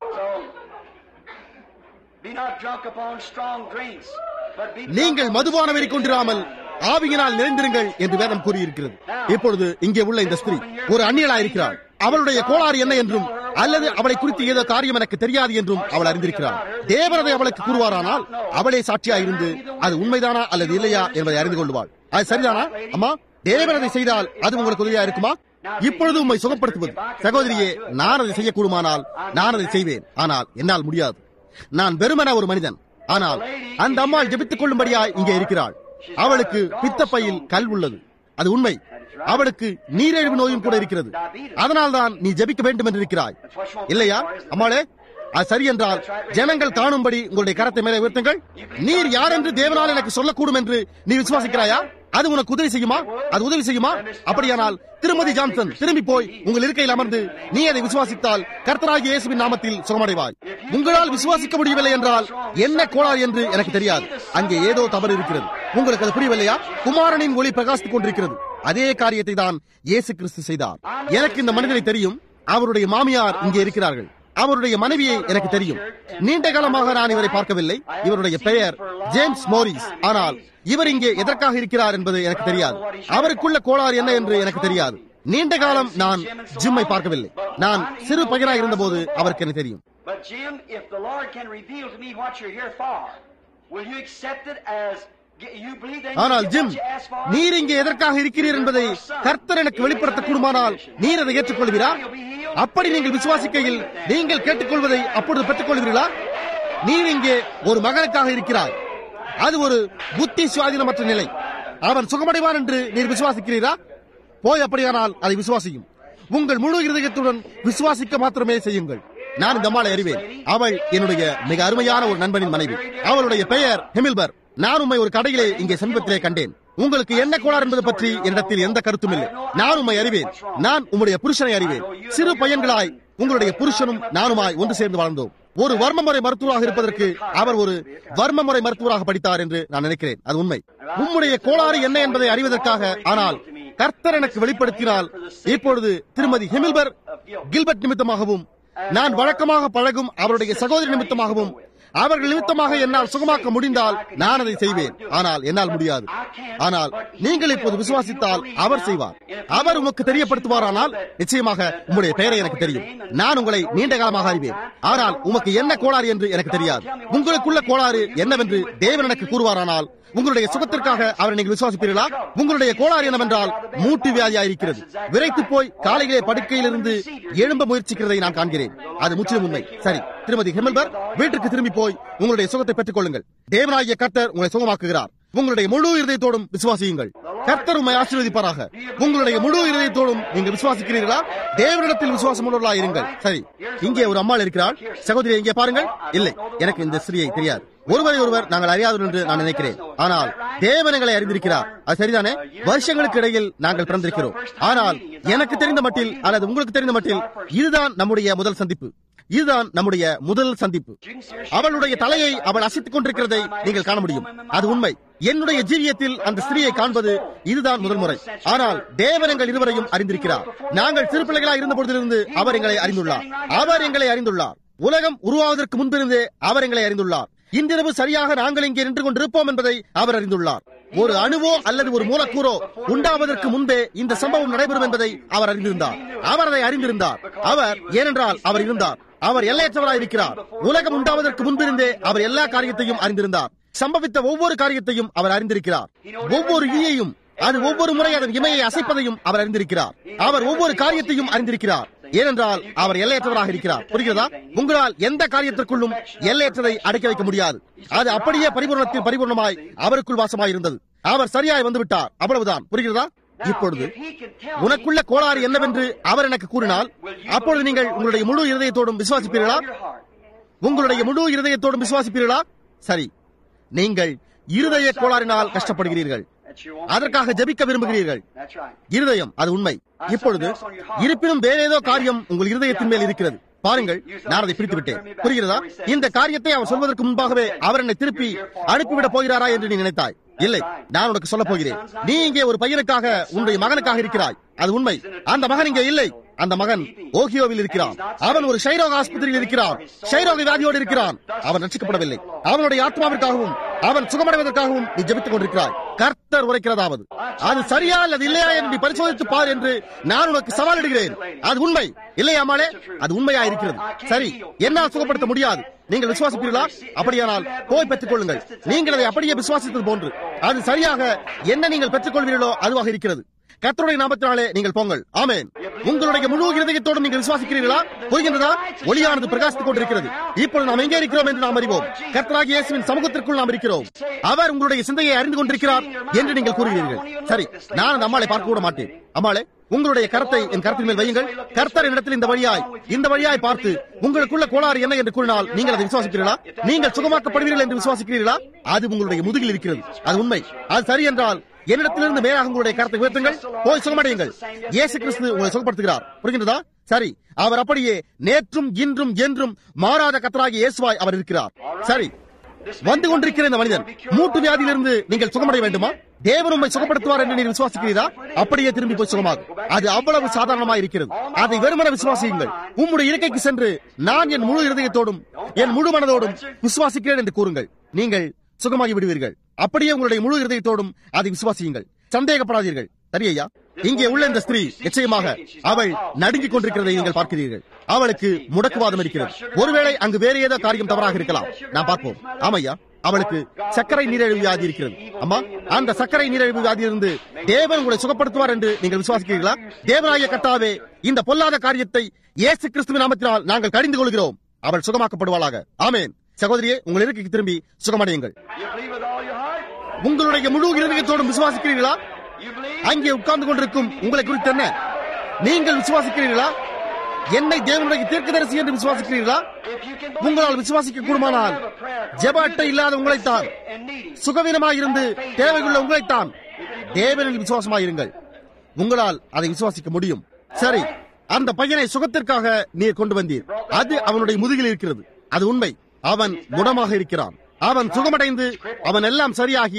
Be not drunk upon strong drinks, but be நீங்கள் மதுபான வெறி கொண்டிராமல் ஆவியினால் நிறைந்திருங்கள் என்று வேதம் கூறியிருக்கிறது இப்பொழுது இங்கே உள்ள இந்த ஸ்திரீ ஒரு அந்நியலா இருக்கிறாள் அவளுடைய கோளாறு என்ன என்றும் அல்லது அவளை குறித்து ஏதோ காரியம் எனக்கு தெரியாது என்றும் அவள் அறிந்திருக்கிறாள் தேவரதை அவளுக்கு கூறுவாரானால் அவளே சாட்சியா இருந்து அது உண்மைதானா அல்லது இல்லையா என்பதை அறிந்து கொள்வாள் அது சரிதானா அம்மா தேவரதை செய்தால் அது உங்களுக்கு உதவியா இருக்குமா இப்பொழுது உண்மை சுகப்படுத்துவது சகோதரியே நான் அதை செய்யக்கூடுமானால் நான் அதை செய்வேன் ஆனால் என்னால் முடியாது நான் வெறுமன ஒரு மனிதன் ஆனால் அந்த அம்மாள் ஜெபித்துக் கொள்ளும்படியாய் இங்கே இருக்கிறாள் அவளுக்கு பித்தப்பையில் கல் உள்ளது அது உண்மை அவளுக்கு நீரிழிவு நோயும் கூட இருக்கிறது அதனால்தான் நீ ஜெபிக்க வேண்டும் என்று இருக்கிறாய் இல்லையா அம்மாளே அது சரி என்றால் ஜனங்கள் காணும்படி உங்களுடைய கரத்தை மேலே உயர்த்துங்கள் நீர் யார் என்று தேவனால் எனக்கு சொல்லக்கூடும் என்று நீ விசுவாசிக்கிறாயா அது உனக்கு உதவி செய்யுமா அது உதவி செய்யுமா அப்படியானால் திருமதி ஜான்சன் திரும்பி போய் உங்கள் இருக்கையில் அமர்ந்து நீ அதை விசுவாசித்தால் கர்த்தராகிய இயேசுவின் நாமத்தில் சுகமடைவாய் உங்களால் விசுவாசிக்க முடியவில்லை என்றால் என்ன கோளாறு என்று எனக்கு தெரியாது அங்கே ஏதோ தவறு இருக்கிறது உங்களுக்கு அது புரியவில்லையா குமாரனின் ஒளி பிரகாசித்துக் கொண்டிருக்கிறது அதே காரியத்தை தான் இயேசு கிறிஸ்து செய்தார் எனக்கு இந்த மனிதனை தெரியும் அவருடைய மாமியார் இங்கே இருக்கிறார்கள் அவருடைய மனைவியை எனக்கு தெரியும் நீண்ட காலமாக நான் இவரை பார்க்கவில்லை இவருடைய பெயர் ஜேம்ஸ் மோரிஸ் ஆனால் இவர் இங்கே எதற்காக இருக்கிறார் என்பது எனக்கு தெரியாது அவருக்குள்ள கோளாறு என்ன என்று எனக்கு தெரியாது நீண்ட காலம் நான் ஜிம்மை பார்க்கவில்லை நான் சிறு பையனாக இருந்தபோது அவருக்கு எனக்கு தெரியும் But Jim, if the Lord can reveal to me what you're here for, will you accept it as you believe that ஆனால் you get gym what you asked for? நீர் இங்கே எதற்காக இருக்கிறீர் என்பதை கர்த்தர் எனக்கு வெளிப்படுத்த கூடுமானால் நீர் அதை ஏற்றுக்கொள்வீரா அப்படி நீங்கள் விசுவாசிக்கையில் நீங்கள் கேட்டுக்கொள்வதை அப்பொழுது பெற்றுக்கொள்வீர்களா நீர் இங்கே ஒரு மகனுக்காக இருக்கிறாய் அது ஒரு புத்தி சுவாதீனமற்ற நிலை அவன் சுகமடைவான் என்று நீர் விசுவாசிக்கிறீரா போய் அப்படியானால் அதை விசுவாசியும் உங்கள் முழு இருதயத்துடன் விசுவாசிக்க மாத்திரமே செய்யுங்கள் நான் இந்த அம்மாளை அறிவேன் அவள் என்னுடைய மிக அருமையான ஒரு நண்பனின் மனைவி அவளுடைய பெயர் ஹெமில்பர் நான் உண்மை ஒரு கடையிலே இங்கே சமீபத்திலே கண்டேன் உங்களுக்கு என்ன கோளாறு என்பது பற்றி என்னிடத்தில் எந்த கருத்தும் இல்லை நான் உண்மை அறிவேன் நான் உம்முடைய புருஷனை அறிவேன் சிறு பையன்களாய் உங்களுடைய புருஷனும் நானுமாய் ஒன்று சேர்ந்து வாழ்ந்தோம் ஒரு வர்ம முறை மருத்துவராக இருப்பதற்கு அவர் ஒரு வர்ம முறை மருத்துவராக படித்தார் என்று நான் நினைக்கிறேன் அது உண்மை உம்முடைய கோளாறு என்ன என்பதை அறிவதற்காக ஆனால் கர்த்தர் எனக்கு வெளிப்படுத்தினால் இப்பொழுது திருமதி ஹெமில்பர் கில்பர்ட் நிமித்தமாகவும் நான் வழக்கமாக பழகும் அவருடைய சகோதரி நிமித்தமாகவும் அவர்கள் நிமித்தமாக என்னால் சுகமாக்க முடிந்தால் நான் அதை செய்வேன் ஆனால் என்னால் முடியாது ஆனால் நீங்கள் இப்போது விசுவாசித்தால் அவர் செய்வார் அவர் உமக்கு தெரியப்படுத்துவாரானால் நிச்சயமாக உங்களுடைய பெயரை எனக்கு தெரியும் நான் உங்களை நீண்ட காலமாக அறிவேன் ஆனால் உமக்கு என்ன கோளாறு என்று எனக்கு தெரியாது உங்களுக்குள்ள கோளாறு என்னவென்று தேவன் எனக்கு கூறுவாரானால் உங்களுடைய சுகத்திற்காக அவரை நீங்கள் விசுவாசிப்பீர்களா உங்களுடைய கோளாறு என்னவென்றால் மூட்டு வியாதியா இருக்கிறது விரைத்து போய் காலையிலே படுக்கையிலிருந்து எழும்ப முயற்சிக்கிறதை நான் காண்கிறேன் அது முற்றிலும் உண்மை சரி திருமதி ஹெமல்பர் வீட்டுக்கு திரும்பி போய் உங்களுடைய சுகத்தை பெற்றுக் கொள்ளுங்கள் தேவனாகிய கர்த்தர் உங்களை சுகமாக்குகிறார் உங்களுடைய முழு இருதயத்தோடும் விசுவாசியுங்கள் கர்த்தர் உண்மை ஆசீர்வதிப்பாராக உங்களுடைய முழு இருதயத்தோடும் நீங்கள் விசுவாசிக்கிறீர்களா தேவனிடத்தில் விசுவாசம் உள்ளவர்களா இருங்கள் சரி இங்கே ஒரு அம்மாள் இருக்கிறாள் சகோதரி இங்கே பாருங்கள் இல்லை எனக்கு இந்த ஸ்திரியை தெரியாது ஒருவரை ஒருவர் நாங்கள் அறியாதவர் என்று நான் நினைக்கிறேன் ஆனால் தேவனங்களை அறிந்திருக்கிறார் அது சரிதானே வருஷங்களுக்கு இடையில் நாங்கள் பிறந்திருக்கிறோம் ஆனால் எனக்கு தெரிந்த மட்டில் அல்லது உங்களுக்கு தெரிந்த மட்டில் இதுதான் நம்முடைய முதல் சந்திப்பு இதுதான் நம்முடைய முதல் சந்திப்பு அவளுடைய தலையை அவள் அசைத்துக் கொண்டிருக்கிறதை நீங்கள் காண முடியும் அது உண்மை என்னுடைய ஜீவியத்தில் அந்த ஸ்திரியை காண்பது இதுதான் முதல் முறை ஆனால் தேவன் எங்கள் இருவரையும் அறிந்திருக்கிறார் நாங்கள் சிறு பிள்ளைகளாக இருந்த பொழுதிலிருந்து அவர் எங்களை அறிந்துள்ளார் அவர் எங்களை அறிந்துள்ளார் உலகம் உருவாவதற்கு முன்பிருந்தே அவர் எங்களை அறிந்துள்ளார் இன்றிரவு சரியாக நாங்கள் இங்கே நின்று கொண்டிருப்போம் என்பதை அவர் அறிந்துள்ளார் ஒரு அணுவோ அல்லது ஒரு மூலக்கூறோ உண்டாவதற்கு முன்பே இந்த சம்பவம் நடைபெறும் என்பதை அவர் அறிந்திருந்தார் அவர் அதை அறிந்திருந்தார் அவர் ஏனென்றால் அவர் இருந்தார் அவர் எல்லையற்றவராய் இருக்கிறார் உலகம் உண்டாவதற்கு முன்பிருந்தே அவர் எல்லா காரியத்தையும் அறிந்திருந்தார் சம்பவித்த ஒவ்வொரு காரியத்தையும் அவர் அறிந்திருக்கிறார் ஒவ்வொரு ஈயையும் அது ஒவ்வொரு முறை அதன் இமையை அசைப்பதையும் அவர் அறிந்திருக்கிறார் அவர் ஒவ்வொரு காரியத்தையும் அறிந்திருக்கிறார் ஏனென்றால் அவர் எல்லையற்றவராக இருக்கிறார் புரிகிறதா உங்களால் எந்த காரியத்திற்குள்ளும் எல்லையற்றதை அடக்கி வைக்க முடியாது அது அப்படியே பரிபூர்ணத்தில் பரிபூர்ணமாய் அவருக்குள் வாசமாய் இருந்தது அவர் சரியாய் வந்துவிட்டார் அவ்வளவுதான் புரிகிறதா இப்பொழுது உனக்குள்ள கோளாறு என்னவென்று அவர் எனக்கு கூறினால் அப்பொழுது நீங்கள் உங்களுடைய முழு இருதயத்தோடும் விசுவாசிப்பீர்களா உங்களுடைய முழு இருதயத்தோடும் விசுவாசிப்பீர்களா சரி நீங்கள் இருதய கோளாறினால் கஷ்டப்படுகிறீர்கள் அதற்காக ஜெபிக்க விரும்புகிறீர்கள் இருதயம் அது உண்மை இப்பொழுது இருப்பினும் வேற ஏதோ காரியம் உங்கள் இருதயத்தின் மேல் இருக்கிறது பாருங்கள் நான் அதை பிரித்து விட்டேன் புரிகிறதா இந்த காரியத்தை அவர் சொல்வதற்கு முன்பாகவே அவர் என்னை திருப்பி அனுப்பிவிடப் போகிறாரா என்று நீ நினைத்தாய் இல்லை நான் உனக்கு சொல்ல போகிறேன் நீ இங்கே ஒரு பையனுக்காக உன்னுடைய மகனுக்காக இருக்கிறாய் அது உண்மை அந்த மகன் இங்கே இல்லை அந்த மகன் ஓகியோவில் இருக்கிறான் அவன் ஒரு ஷைரோக ஆஸ்பத்திரியில் இருக்கிறான் ஷைரோக வியாதியோடு இருக்கிறான் அவன் ரட்சிக்கப்படவில்லை அவனுடைய ஆத்மாவிற்காகவும் அவன் சுகமடைவதற்காகவும் நீ ஜெபித்துக் கொண்டிருக்கிறாய் கர்த்தர் உரைக்கிறதாவது அது சரியா அல்லது இல்லையா என்று நீ பரிசோதித்து பார் என்று நான் உனக்கு சவாலிடுகிறேன் அது உண்மை இல்லையாமாலே அது உண்மையா இருக்கிறது சரி என்னால் சுகப்படுத்த முடியாது நீங்கள் விசுவாசிப்பீர்களா அப்படியானால் போய் பெற்றுக் கொள்ளுங்கள் நீங்கள் அதை அப்படியே விசுவாசித்தது போன்று அது சரியாக என்ன நீங்கள் பெற்றுக் கொள்வீர்களோ அதுவாக இருக்கிறது கர்த்தருடைய நாமத்தினாலே நீங்கள் போங்கள் ஆமென் உங்களுடைய முழு இருதயத்தோடு நீங்கள் விசுவாசிக்கிறீர்களா புரிகின்றதா ஒளியானது பிரகாசித்துக் கொண்டிருக்கிறது இப்பொழுது நாம் எங்கே இருக்கிறோம் என்று நாம் அறிவோம் கர்த்தராகிய இயேசுவின் சமூகத்திற்குள் நாம் இருக்கிறோம் அவர் உங்களுடைய சிந்தையை அறிந்து கொண்டிருக்கிறார் என்று நீங்கள் கூறுகிறீர்கள் சரி நான் அந்த அம்மாளை பார்க்க கூட மாட்டேன் அம்மாளே உங்களுடைய கரத்தை என் கரத்தின் மேல் வையுங்கள் கர்த்தர் இடத்தில் இந்த வழியாய் இந்த வழியாய் பார்த்து உங்களுக்குள்ள கோளாறு என்ன என்று கூறினால் நீங்கள் அதை விசுவாசிக்கிறீர்களா நீங்கள் சுகமாக்கப்படுவீர்கள் என்று விசுவாசிக்கிறீர்களா அது உங்களுடைய முதுகில் இருக்கிறது அது உண்மை அது சரி என்றால் என்னிடத்திலிருந்து மேலாக உங்களுடைய கருத்தை உயர்த்துங்கள் போய் சுகமடையுங்கள் இயேசு கிறிஸ்து உங்களை சுகப்படுத்துகிறார் புரிகின்றதா சரி அவர் அப்படியே நேற்றும் இன்றும் என்றும் மாறாத கத்தராகிய இயேசுவாய் அவர் இருக்கிறார் சரி வந்து கொண்டிருக்கிற இந்த மனிதன் மூட்டு வியாதியிலிருந்து நீங்கள் சுகமடைய வேண்டுமா தேவன் உண்மை சுகப்படுத்துவார் என்று நீங்கள் விசுவாசிக்கிறீரா அப்படியே திரும்பி போய் சுகமாகும் அது அவ்வளவு சாதாரணமாக இருக்கிறது அதை வெறுமன விசுவாசியுங்கள் உம்முடைய இருக்கைக்கு சென்று நான் என் முழு இருதயத்தோடும் என் முழு மனதோடும் விசுவாசிக்கிறேன் என்று கூறுங்கள் நீங்கள் சுகமாகி விடுவீர்கள் அப்படியே உங்களுடைய முழு இருதயத்தோடும் அதை விசுவாசியுங்கள் சந்தேகப்படாதீர்கள் சரியையா இங்கே உள்ள இந்த ஸ்திரீ நிச்சயமாக அவள் நடுங்கிக் கொண்டிருக்கிறதை நீங்கள் பார்க்கிறீர்கள் அவளுக்கு முடக்குவாதம் இருக்கிறது ஒருவேளை அங்கு வேறு ஏதோ காரியம் தவறாக இருக்கலாம் நான் பார்ப்போம் ஆமையா அவளுக்கு சர்க்கரை நீரிழிவு வியாதி இருக்கிறது அம்மா அந்த சர்க்கரை நீரிழிவு வியாதியிலிருந்து தேவன் உங்களை சுகப்படுத்துவார் என்று நீங்கள் விசுவாசிக்கிறீர்களா தேவனாய கட்டாவே இந்த பொல்லாத காரியத்தை இயேசு கிறிஸ்துவின் நாமத்தினால் நாங்கள் கடிந்து கொள்கிறோம் அவள் சுகமாக்கப்படுவாளாக ஆமேன் சகோதரியே உங்கள் இருக்கைக்கு திரும்பி சுகமடையுங்கள் You believe with all your heart? உங்களுடைய முழு இருதயத்தோடும் விசுவாசிக்கிறீர்களா You believe? அங்கே உட்கார்ந்து கொண்டிருக்கும் உங்களை குறித்து என்ன நீங்கள் விசுவாசிக்கிறீர்களா என்னை தேவனுடைய தீர்க்கதரிசி என்று விசுவாசிக்கிறீர்களா If you can உங்களால் விசுவாசிக்க கூடுமானால் ஜெப அட்டை இல்லாத உங்களைத்தான் and needy. சுகவீனமாயிருந்து தேவையுள்ள உங்களைத்தான் தேவனில் விசுவாசமாயிருங்கள் உங்களால் அதை விசுவாசிக்க முடியும் சரி அந்த பையனை சுகத்திற்காக நீர் கொண்டு வந்தீர் அது அவனுடைய முதுகில் இருக்கிறது அது உண்மை அவன் குணமாக இருக்கிறான் அவன் சுகமடைந்து அவன் எல்லாம் சரியாகி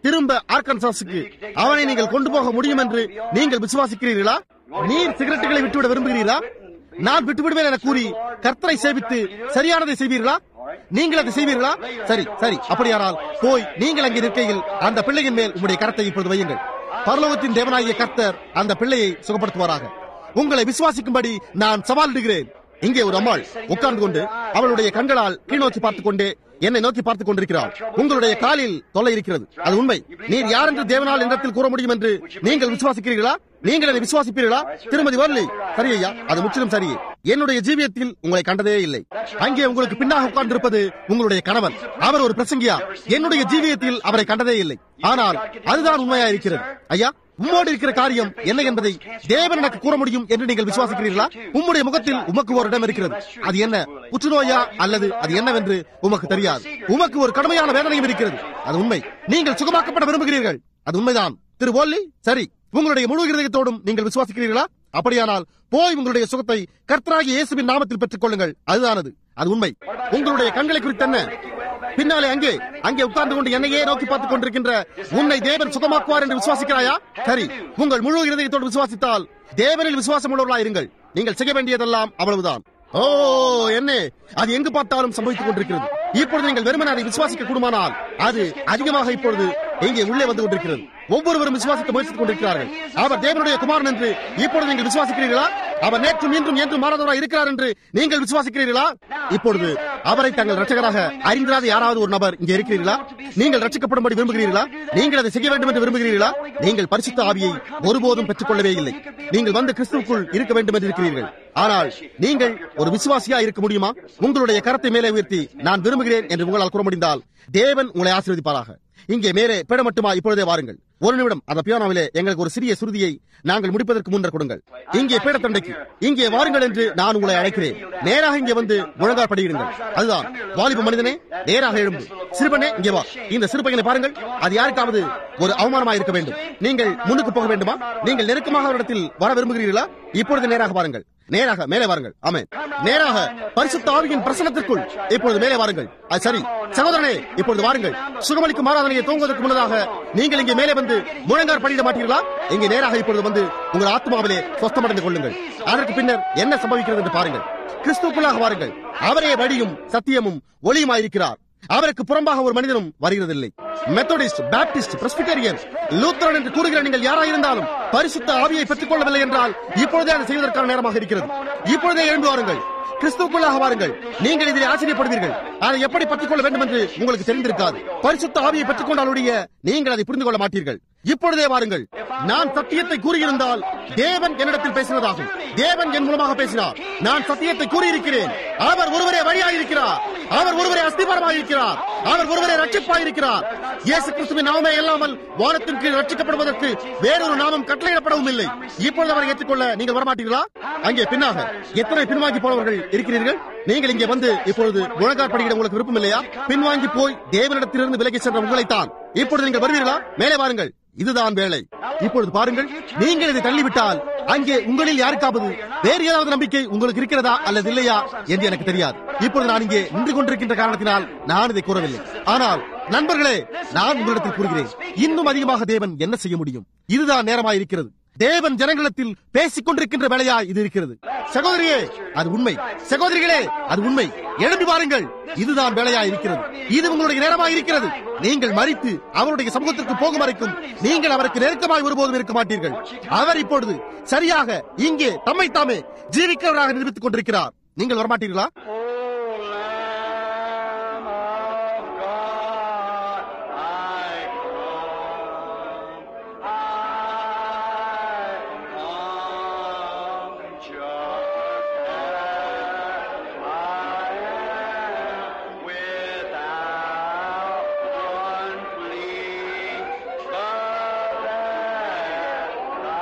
திரும்ப ஆர்கன்சாஸுக்கு அவனை நீங்கள் கொண்டு போக முடியும் என்று நீங்கள் விசுவாசிக்கிறீர்களா நீர் சிகரெட்டுகளை விட்டுவிட விரும்புகிறீர்களா நான் விட்டுவிடுவேன் என கூறி கர்த்தரை சேவித்து சரியானதை செய்வீர்களா நீங்கள் அதை செய்வீர்களா சரி சரி அப்படியானால் போய் நீங்கள் அங்கே நிற்கையில் அந்த பிள்ளையின் மேல் உங்களுடைய கரத்தை இப்பொழுது வையுங்கள் பரலோகத்தின் தேவனாகிய கர்த்தர் அந்த பிள்ளையை சுகப்படுத்துவாராக உங்களை விசுவாசிக்கும்படி நான் சவாலிடுகிறேன் இங்கே ஒரு அம்மாள் உட்கார்ந்து கொண்டு அவளுடைய கண்களால் கீழ்நோக்கி பார்த்துக் கொண்டு என்னை நோக்கி பார்த்துக் கொண்டிருக்கிறாள் உங்களுடைய காலில் தொல்லை இருக்கிறது அது உண்மை நீர் யார் என்று தேவனால் இடத்தில் கூற முடியும் என்று நீங்கள் விசுவாசிக்கிறீர்களா நீங்கள் அதை விசுவாசிப்பீர்களா திருமதி வரலி சரி ஐயா அது முற்றிலும் சரியே என்னுடைய ஜீவியத்தில் உங்களை கண்டதே இல்லை அங்கே உங்களுக்கு பின்னாக உட்கார்ந்திருப்பது உங்களுடைய கணவன் அவர் ஒரு பிரசங்கியா என்னுடைய ஜீவியத்தில் அவரை கண்டதே இல்லை ஆனால் அதுதான் உண்மையா இருக்கிறது ஐயா உம்மோடு இருக்கிற காரியம் என்ன என்பதை தேவன் எனக்கு கூற முடியும் என்று நீங்கள் விசுவாசிக்கிறீர்களா உம்முடைய முகத்தில் உமக்கு ஒரு இடம் இருக்கிறது அது என்ன புற்றுநோயா அல்லது அது என்னவென்று உமக்கு தெரியாது உமக்கு ஒரு கடுமையான வேதனையும் இருக்கிறது அது உண்மை நீங்கள் சுகமாக்கப்பட விரும்புகிறீர்கள் அது உண்மைதான் திரு ஓல்லி சரி உங்களுடைய முழு இருதயத்தோடும் நீங்கள் விசுவாசிக்கிறீர்களா அப்படியானால் போய் உங்களுடைய சுகத்தை கர்த்தராகிய இயேசுவின் நாமத்தில் பெற்றுக் கொள்ளுங்கள் அதுதானது அது உண்மை உங்களுடைய கண்களை குறித்து என்ன பின்னாலே அங்கே அங்கே உட்கார்ந்து கொண்டு என்னையே நோக்கி பார்த்துக் கொண்டிருக்கின்ற உன்னை தேவன் சுகமாக்குவார் என்று விசுவாசிக்கிறாயா சரி உங்கள் முழு இருதயத்தோடு விசுவாசித்தால் தேவனில் விசுவாசம் உள்ளவர்களா இருங்கள் நீங்கள் செய்ய வேண்டியதெல்லாம் அவ்வளவுதான் ஓ என்ன அது எங்கு பார்த்தாலும் சம்பவித்துக் கொண்டிருக்கிறது இப்பொழுது நீங்கள் வெறுமனே அதை விசுவாசிக்க கூடுமானால் அது அதிகமாக இப்பொழுது இங்கே உள்ளே வந்து கொண்டிருக்கிறது ஒவ்வொருவரும் விசுவாசிக்க முயற்சித்துக் கொண்டிருக்கிறார்கள் அவர் தேவனுடைய குமாரன் என்று இப்பொழுது நீங்கள் விசுவாசிக்கிறீர்களா அவர் நேற்றும் இன்றும் என்றும் மாறாதவராக இருக்கிறார் என்று நீங்கள் விசுவாசிக்கிறீர்களா இப்பொழுது அவரை தங்கள் ரட்சகராக அறிந்திராத யாராவது ஒரு நபர் இங்கே இருக்கிறீர்களா நீங்கள் ரட்சிக்கப்படும்படி விரும்புகிறீர்களா நீங்கள் அதை செய்ய வேண்டும் என்று விரும்புகிறீர்களா நீங்கள் பரிசுத்த ஆவியை ஒருபோதும் பெற்றுக் கொள்ளவே இல்லை நீங்கள் வந்து கிறிஸ்துவுக்குள் இருக்க வேண்டும் என்று இருக்கிறீர்கள் ஆனால் நீங்கள் ஒரு விசுவாசியா இருக்க முடியுமா உங்களுடைய கரத்தை மேலே உயர்த்தி நான் விரும்புகிறேன் என்று உங்களால் கூற முடிந்தால் தேவன் உங்களை ஆசீர்வதிப்பாராக இங்கே மேலே பேட மட்டுமா இப்பொழுதே வாருங்கள் ஒரு நிமிடம் அந்த பியானோவிலே எங்களுக்கு ஒரு சிறிய சுருதியை நாங்கள் முடிப்பதற்கு முன்னர் கொடுங்கள் இங்கே பீடத்தண்டைக்கு இங்கே வாருங்கள் என்று நான் உங்களை அழைக்கிறேன் நேராக இங்கே வந்து முழங்கால் படியிருங்கள் அதுதான் வாலிப மனிதனே நேராக எழும்பு சிறுபனே இங்கே வா இந்த சிறுபையனை பாருங்கள் அது யாருக்காவது ஒரு அவமானமாக இருக்க வேண்டும் நீங்கள் முன்னுக்கு போக வேண்டுமா நீங்கள் நெருக்கமாக அவரிடத்தில் வர விரும்புகிறீர்களா இப்பொழுது நேராக வாருங்கள் நேராக மேலே வாருங்கள் ஆமென் நேராக பரிசுத்த ஆவியின் பிரசனத்திற்குள் இப்பொழுது மேலே வாருங்கள் அது சரி சகோதரனே இப்பொழுது வாருங்கள் சுகமளிக்கும் ஆராதனையை தூங்குவதற்கு முன்னதாக நீங்கள் இங்கே மேலே வந்து முழங்கார் படியிட மாட்டீர்களா இங்கே நேராக இப்பொழுது வந்து உங்கள் ஆத்மாவிலே சொஸ்தமடைந்து கொள்ளுங்கள் அதற்கு பின்னர் என்ன சம்பவிக்கிறது என்று பாருங்கள் கிறிஸ்துக்குள்ளாக வாருங்கள் அவரே வழியும் சத்தியமும் ஒளியுமாயிருக்கிறார் அவருக்கு புறம்பாக ஒரு மனிதனும் வருகிறதில்லை மெத்தடிஸ்ட் பாப்டிஸ்ட் பிரஸ்பிட்டரியன் லூத்தரன் என்று கூறுகிற நீங்கள் யாராயிருந்தாலும் பரிசுத்த ஆவியை பெற்றுக் கொள்ளவில்லை என்றால் இப்பொழுதே அதை செய்வதற்கான நேரமாக இருக்கிறது இப்பொழுதே எழுந்து வாருங்கள் கிறிஸ்துக்குள்ளாக வாருங்கள் நீங்கள் இதில் ஆச்சரியப்படுவீர்கள் அதை எப்படி பற்றிக் கொள்ள வேண்டும் என்று உங்களுக்கு தெரிந்திருக்காது பரிசுத்த ஆவியை பெற்றுக் கொண்டாலுடைய நீங்கள் அதை புரிந்து கொள்ள மாட்டீர்கள் இப்பொழுதே வாருங்கள் நான் சத்தியத்தை கூறியிருந்தால் தேவன் என்னிடத்தில் பேசினதாகும் தேவன் என் மூலமாக பேசினார் நான் சத்தியத்தை கூறியிருக்கிறேன் அவர் ஒருவரே வழியாயிருக்கிறார் அவர் ஒருவரே அஸ்திபாரமாயிருக்கிறார் அவர் ஒருவரே ரட்சிப்பாயிருக்கிறார் இயேசு கிறிஸ்துவின் நாமமே இல்லாமல் வானத்தின் கீழ் ரட்சிக்கப்படுவதற்கு வேறொரு நாமம் கட்டளையிடப்படவும் இல்லை இப்பொழுது அவரை ஏற்றுக்கொள்ள நீங்கள் வரமாட்டீர்களா அங்கே பின்னாக எத்தனை பின்வாங்கி போனவர்கள் இருக்கிறீர்கள் நீங்கள் இங்கே வந்து இப்பொழுது முழங்கார் படியிட உங்களுக்கு விருப்பம் இல்லையா பின்வாங்கி போய் தேவனிடத்திலிருந்து விலகி சென்ற உங்களைத்தான் இப்பொழுது நீங்கள் வருவீர்களா மேலே வாருங்கள் இதுதான் வேலை இப்பொழுது பாருங்கள் நீங்கள் இதை தள்ளிவிட்டால் அங்கே உங்களில் யாருக்காவது வேறு ஏதாவது நம்பிக்கை உங்களுக்கு இருக்கிறதா அல்லது இல்லையா என்று எனக்கு தெரியாது இப்பொழுது நான் இங்கே நின்று கொண்டிருக்கின்ற காரணத்தினால் நான் இதை கூறவில்லை ஆனால் நண்பர்களே நான் உங்களிடத்தில் கூறுகிறேன் இன்னும் அதிகமாக தேவன் என்ன செய்ய முடியும் இதுதான் நேரமாயிருக்கிறது தேவன் ஜனங்களிடத்தில் பேசிக் கொண்டிருக்கின்ற வேலையா இது இருக்கிறது சகோதரியே அது உண்மை சகோதரிகளே அது உண்மை எழுப்பி பாருங்கள் இதுதான் வேலையா இருக்கிறது இது உங்களுடைய நேரமா இருக்கிறது நீங்கள் மறித்து அவருடைய சமூகத்திற்கு போகும் வரைக்கும் நீங்கள் அவருக்கு நெருக்கமாய் ஒருபோதும் இருக்க மாட்டீர்கள் அவர் இப்பொழுது சரியாக இங்கே தம்மை தாமே ஜீவிக்கிறவராக நிரூபித்துக் கொண்டிருக்கிறார் நீங்கள் வரமாட்டீர்களா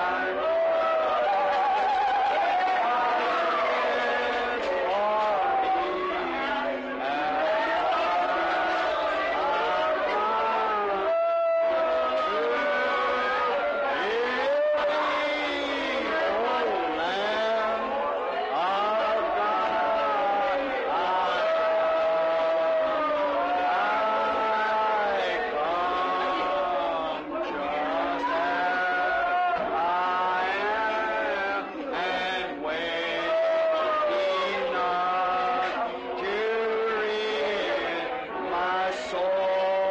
Without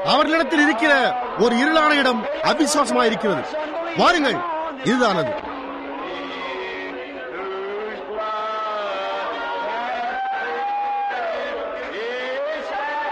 அவர்களிடத்தில் இருக்கிற ஒரு இருளான இடம் அவிசுவாசமாக இருக்கிறது வாருங்கள் இதுதான் அது whose blood is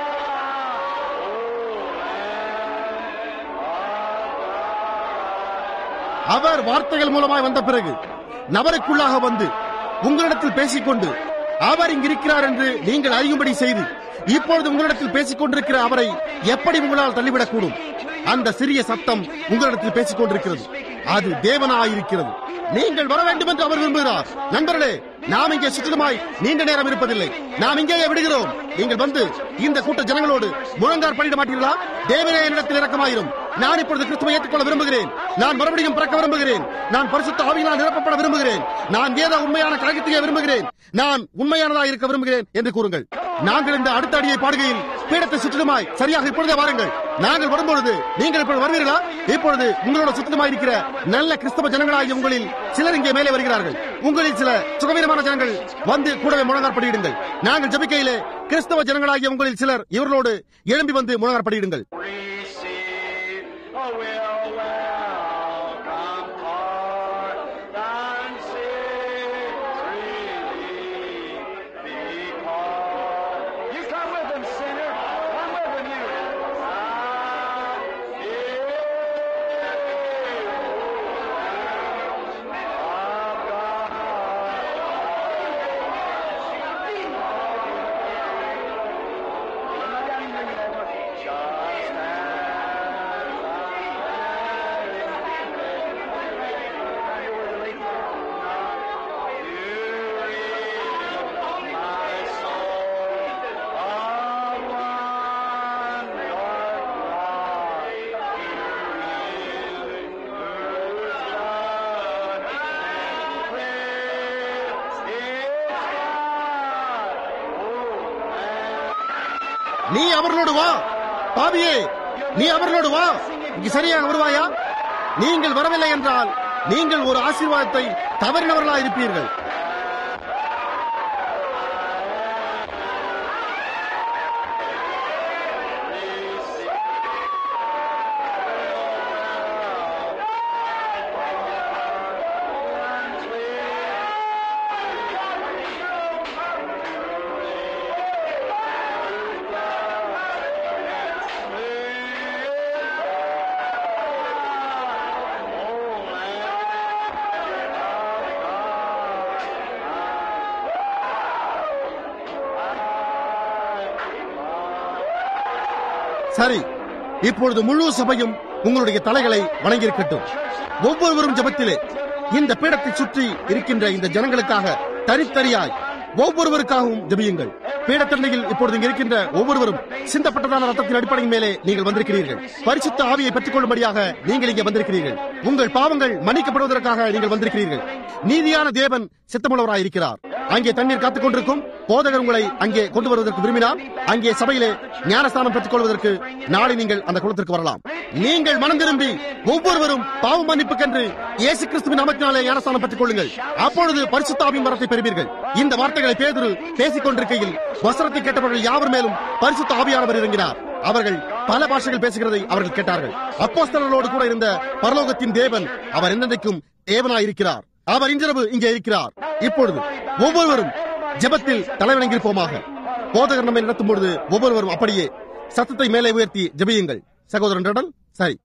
அவர் வார்த்தைகள் மூலமாய் வந்த பிறகு நபருக்குள்ளாக வந்து உங்களிடத்தில் பேசிக்கொண்டு அவர் இங்கு இருக்கிறார் என்று நீங்கள் அறியும்படி செய்து இப்பொழுது உங்களிடத்தில் பேசிக் கொண்டிருக்கிற அவரை எப்படி உங்களால் தள்ளிவிடக்கூடும் அந்த சிறிய சத்தம் உங்களிடத்தில் பேசிக் கொண்டிருக்கிறது அது தேவனாயிருக்கிறது நீங்கள் வர வேண்டும் என்று அவர் விரும்புகிறார் நண்பர்களே நாம் இங்கே சுற்றிலுமாய் நீண்ட நேரம் இருப்பதில்லை நாம் இங்கேயே விடுகிறோம் நீங்கள் வந்து இந்த கூட்ட ஜனங்களோடு முழங்கார் பண்ணிட மாட்டீர்களா தேவனே என்னிடத்தில் இறக்கமாயிரும் நான் இப்பொழுது கிறிஸ்துவை ஏற்றுக்கொள்ள விரும்புகிறேன் நான் மறுபடியும் பிறக்க விரும்புகிறேன் நான் பரிசுத்த ஆவியினால் நிரப்பப்பட விரும்புகிறேன் நான் ஏதோ உண்மையான காரியத்தையே விரும்புகிறேன் நான் உண்மையானதாக இருக்க விரும்புகிறேன் என்று கூறுங்கள் நாங்கள் இந்த அடுத்த அடியை பாடுகையில் பீடத்தை சுற்றிலுமாய் சரியாக இப்பொழுதே வாருங்கள் நாங்கள் வரும்பொழுது நீங்கள் இப்பொழுது வருவீர்களா இப்பொழுது உங்களோட சுத்தமாய் இருக்கிற நல்ல கிறிஸ்தவ ஜனங்களாகிய உங்களில் சிலர் இங்கே மேலே வருகிறார்கள் உங்களில் சில சுகவீனமான ஜனங்கள் வந்து கூடவே முழங்காற்படியிடுங்கள் நாங்கள் ஜபிக்கையிலே கிறிஸ்தவ ஜனங்களாகிய உங்களில் சிலர் இவர்களோடு எழும்பி வந்து முழங்காற்படியிடுங்கள் receive a will welcome heart and sing freely because you come with them sinner come with them you நீ அவர்களோடு வா பாவியே நீ அவர்களோடு வா இங்கு சரியாக வருவாயா நீங்கள் வரவில்லை என்றால் நீங்கள் ஒரு ஆசீர்வாதத்தை தவறினவர்களா இருப்பீர்கள் சரி இப்பொழுது முழு சபையும் உங்களுடைய தலைகளை வணங்கியிருக்கட்டும் ஒவ்வொருவரும் ஜபத்திலே இந்த பீடத்தை சுற்றி இருக்கின்ற இந்த ஜனங்களுக்காக தனித்தனியாய் ஒவ்வொருவருக்காகவும் ஜபியுங்கள் பீடத்தண்டையில் இப்பொழுது இங்கு இருக்கின்ற ஒவ்வொருவரும் சிந்தப்பட்டதான ரத்தத்தின் அடிப்படையின் மேலே நீங்கள் வந்திருக்கிறீர்கள் பரிசுத்த ஆவியை பெற்றுக் கொள்ளும்படியாக நீங்கள் இங்கே வந்திருக்கிறீர்கள் உங்கள் பாவங்கள் மன்னிக்கப்படுவதற்காக நீங்கள் வந்திருக்கிறீர்கள் நீதியான தேவன் சித்தமுள்ளவராய் இருக்கிறார் அங்கே தண்ணீர் காத்துக் கொண்டிருக்கும் போதகர் உங்களை அங்கே கொண்டு வருவதற்கு விரும்பினால் அங்கே சபையிலே ஞானஸ்தானம் பெற்றுக் கொள்வதற்கு நாளை நீங்கள் அந்த குளத்திற்கு வரலாம் நீங்கள் மனம் திரும்பி ஒவ்வொருவரும் பாவ மன்னிப்புக்கென்று இயேசு கிறிஸ்துவின் நாமத்தினாலே ஞானஸ்தானம் பெற்றுக் கொள்ளுங்கள் அப்பொழுது பரிசுத்தாவின் வரத்தை பெறுவீர்கள் இந்த வார்த்தைகளை பேதுரு பேசிக் கொண்டிருக்கையில் வசனத்தை கேட்டவர்கள் யாவர் மேலும் பரிசுத்த ஆவியானவர் இறங்கினார் அவர்கள் பல பாஷைகள் பேசுகிறதை அவர்கள் கேட்டார்கள் அப்போஸ்தலர்களோடு கூட இருந்த பரலோகத்தின் தேவன் அவர் என்னென்றைக்கும் தேவனாயிருக்கிறார் அவர் இன்றிரவு இங்கே இருக்கிறார் இப்பொழுது ஒவ்வொருவரும் ஜெபத்தில் தலைவணங்கியிருப்போமாக போதகர் நம்மை நடத்தும் பொழுது ஒவ்வொருவரும் அப்படியே சத்தத்தை மேலே உயர்த்தி ஜெபியுங்கள் சகோதரன் ரடல் சரி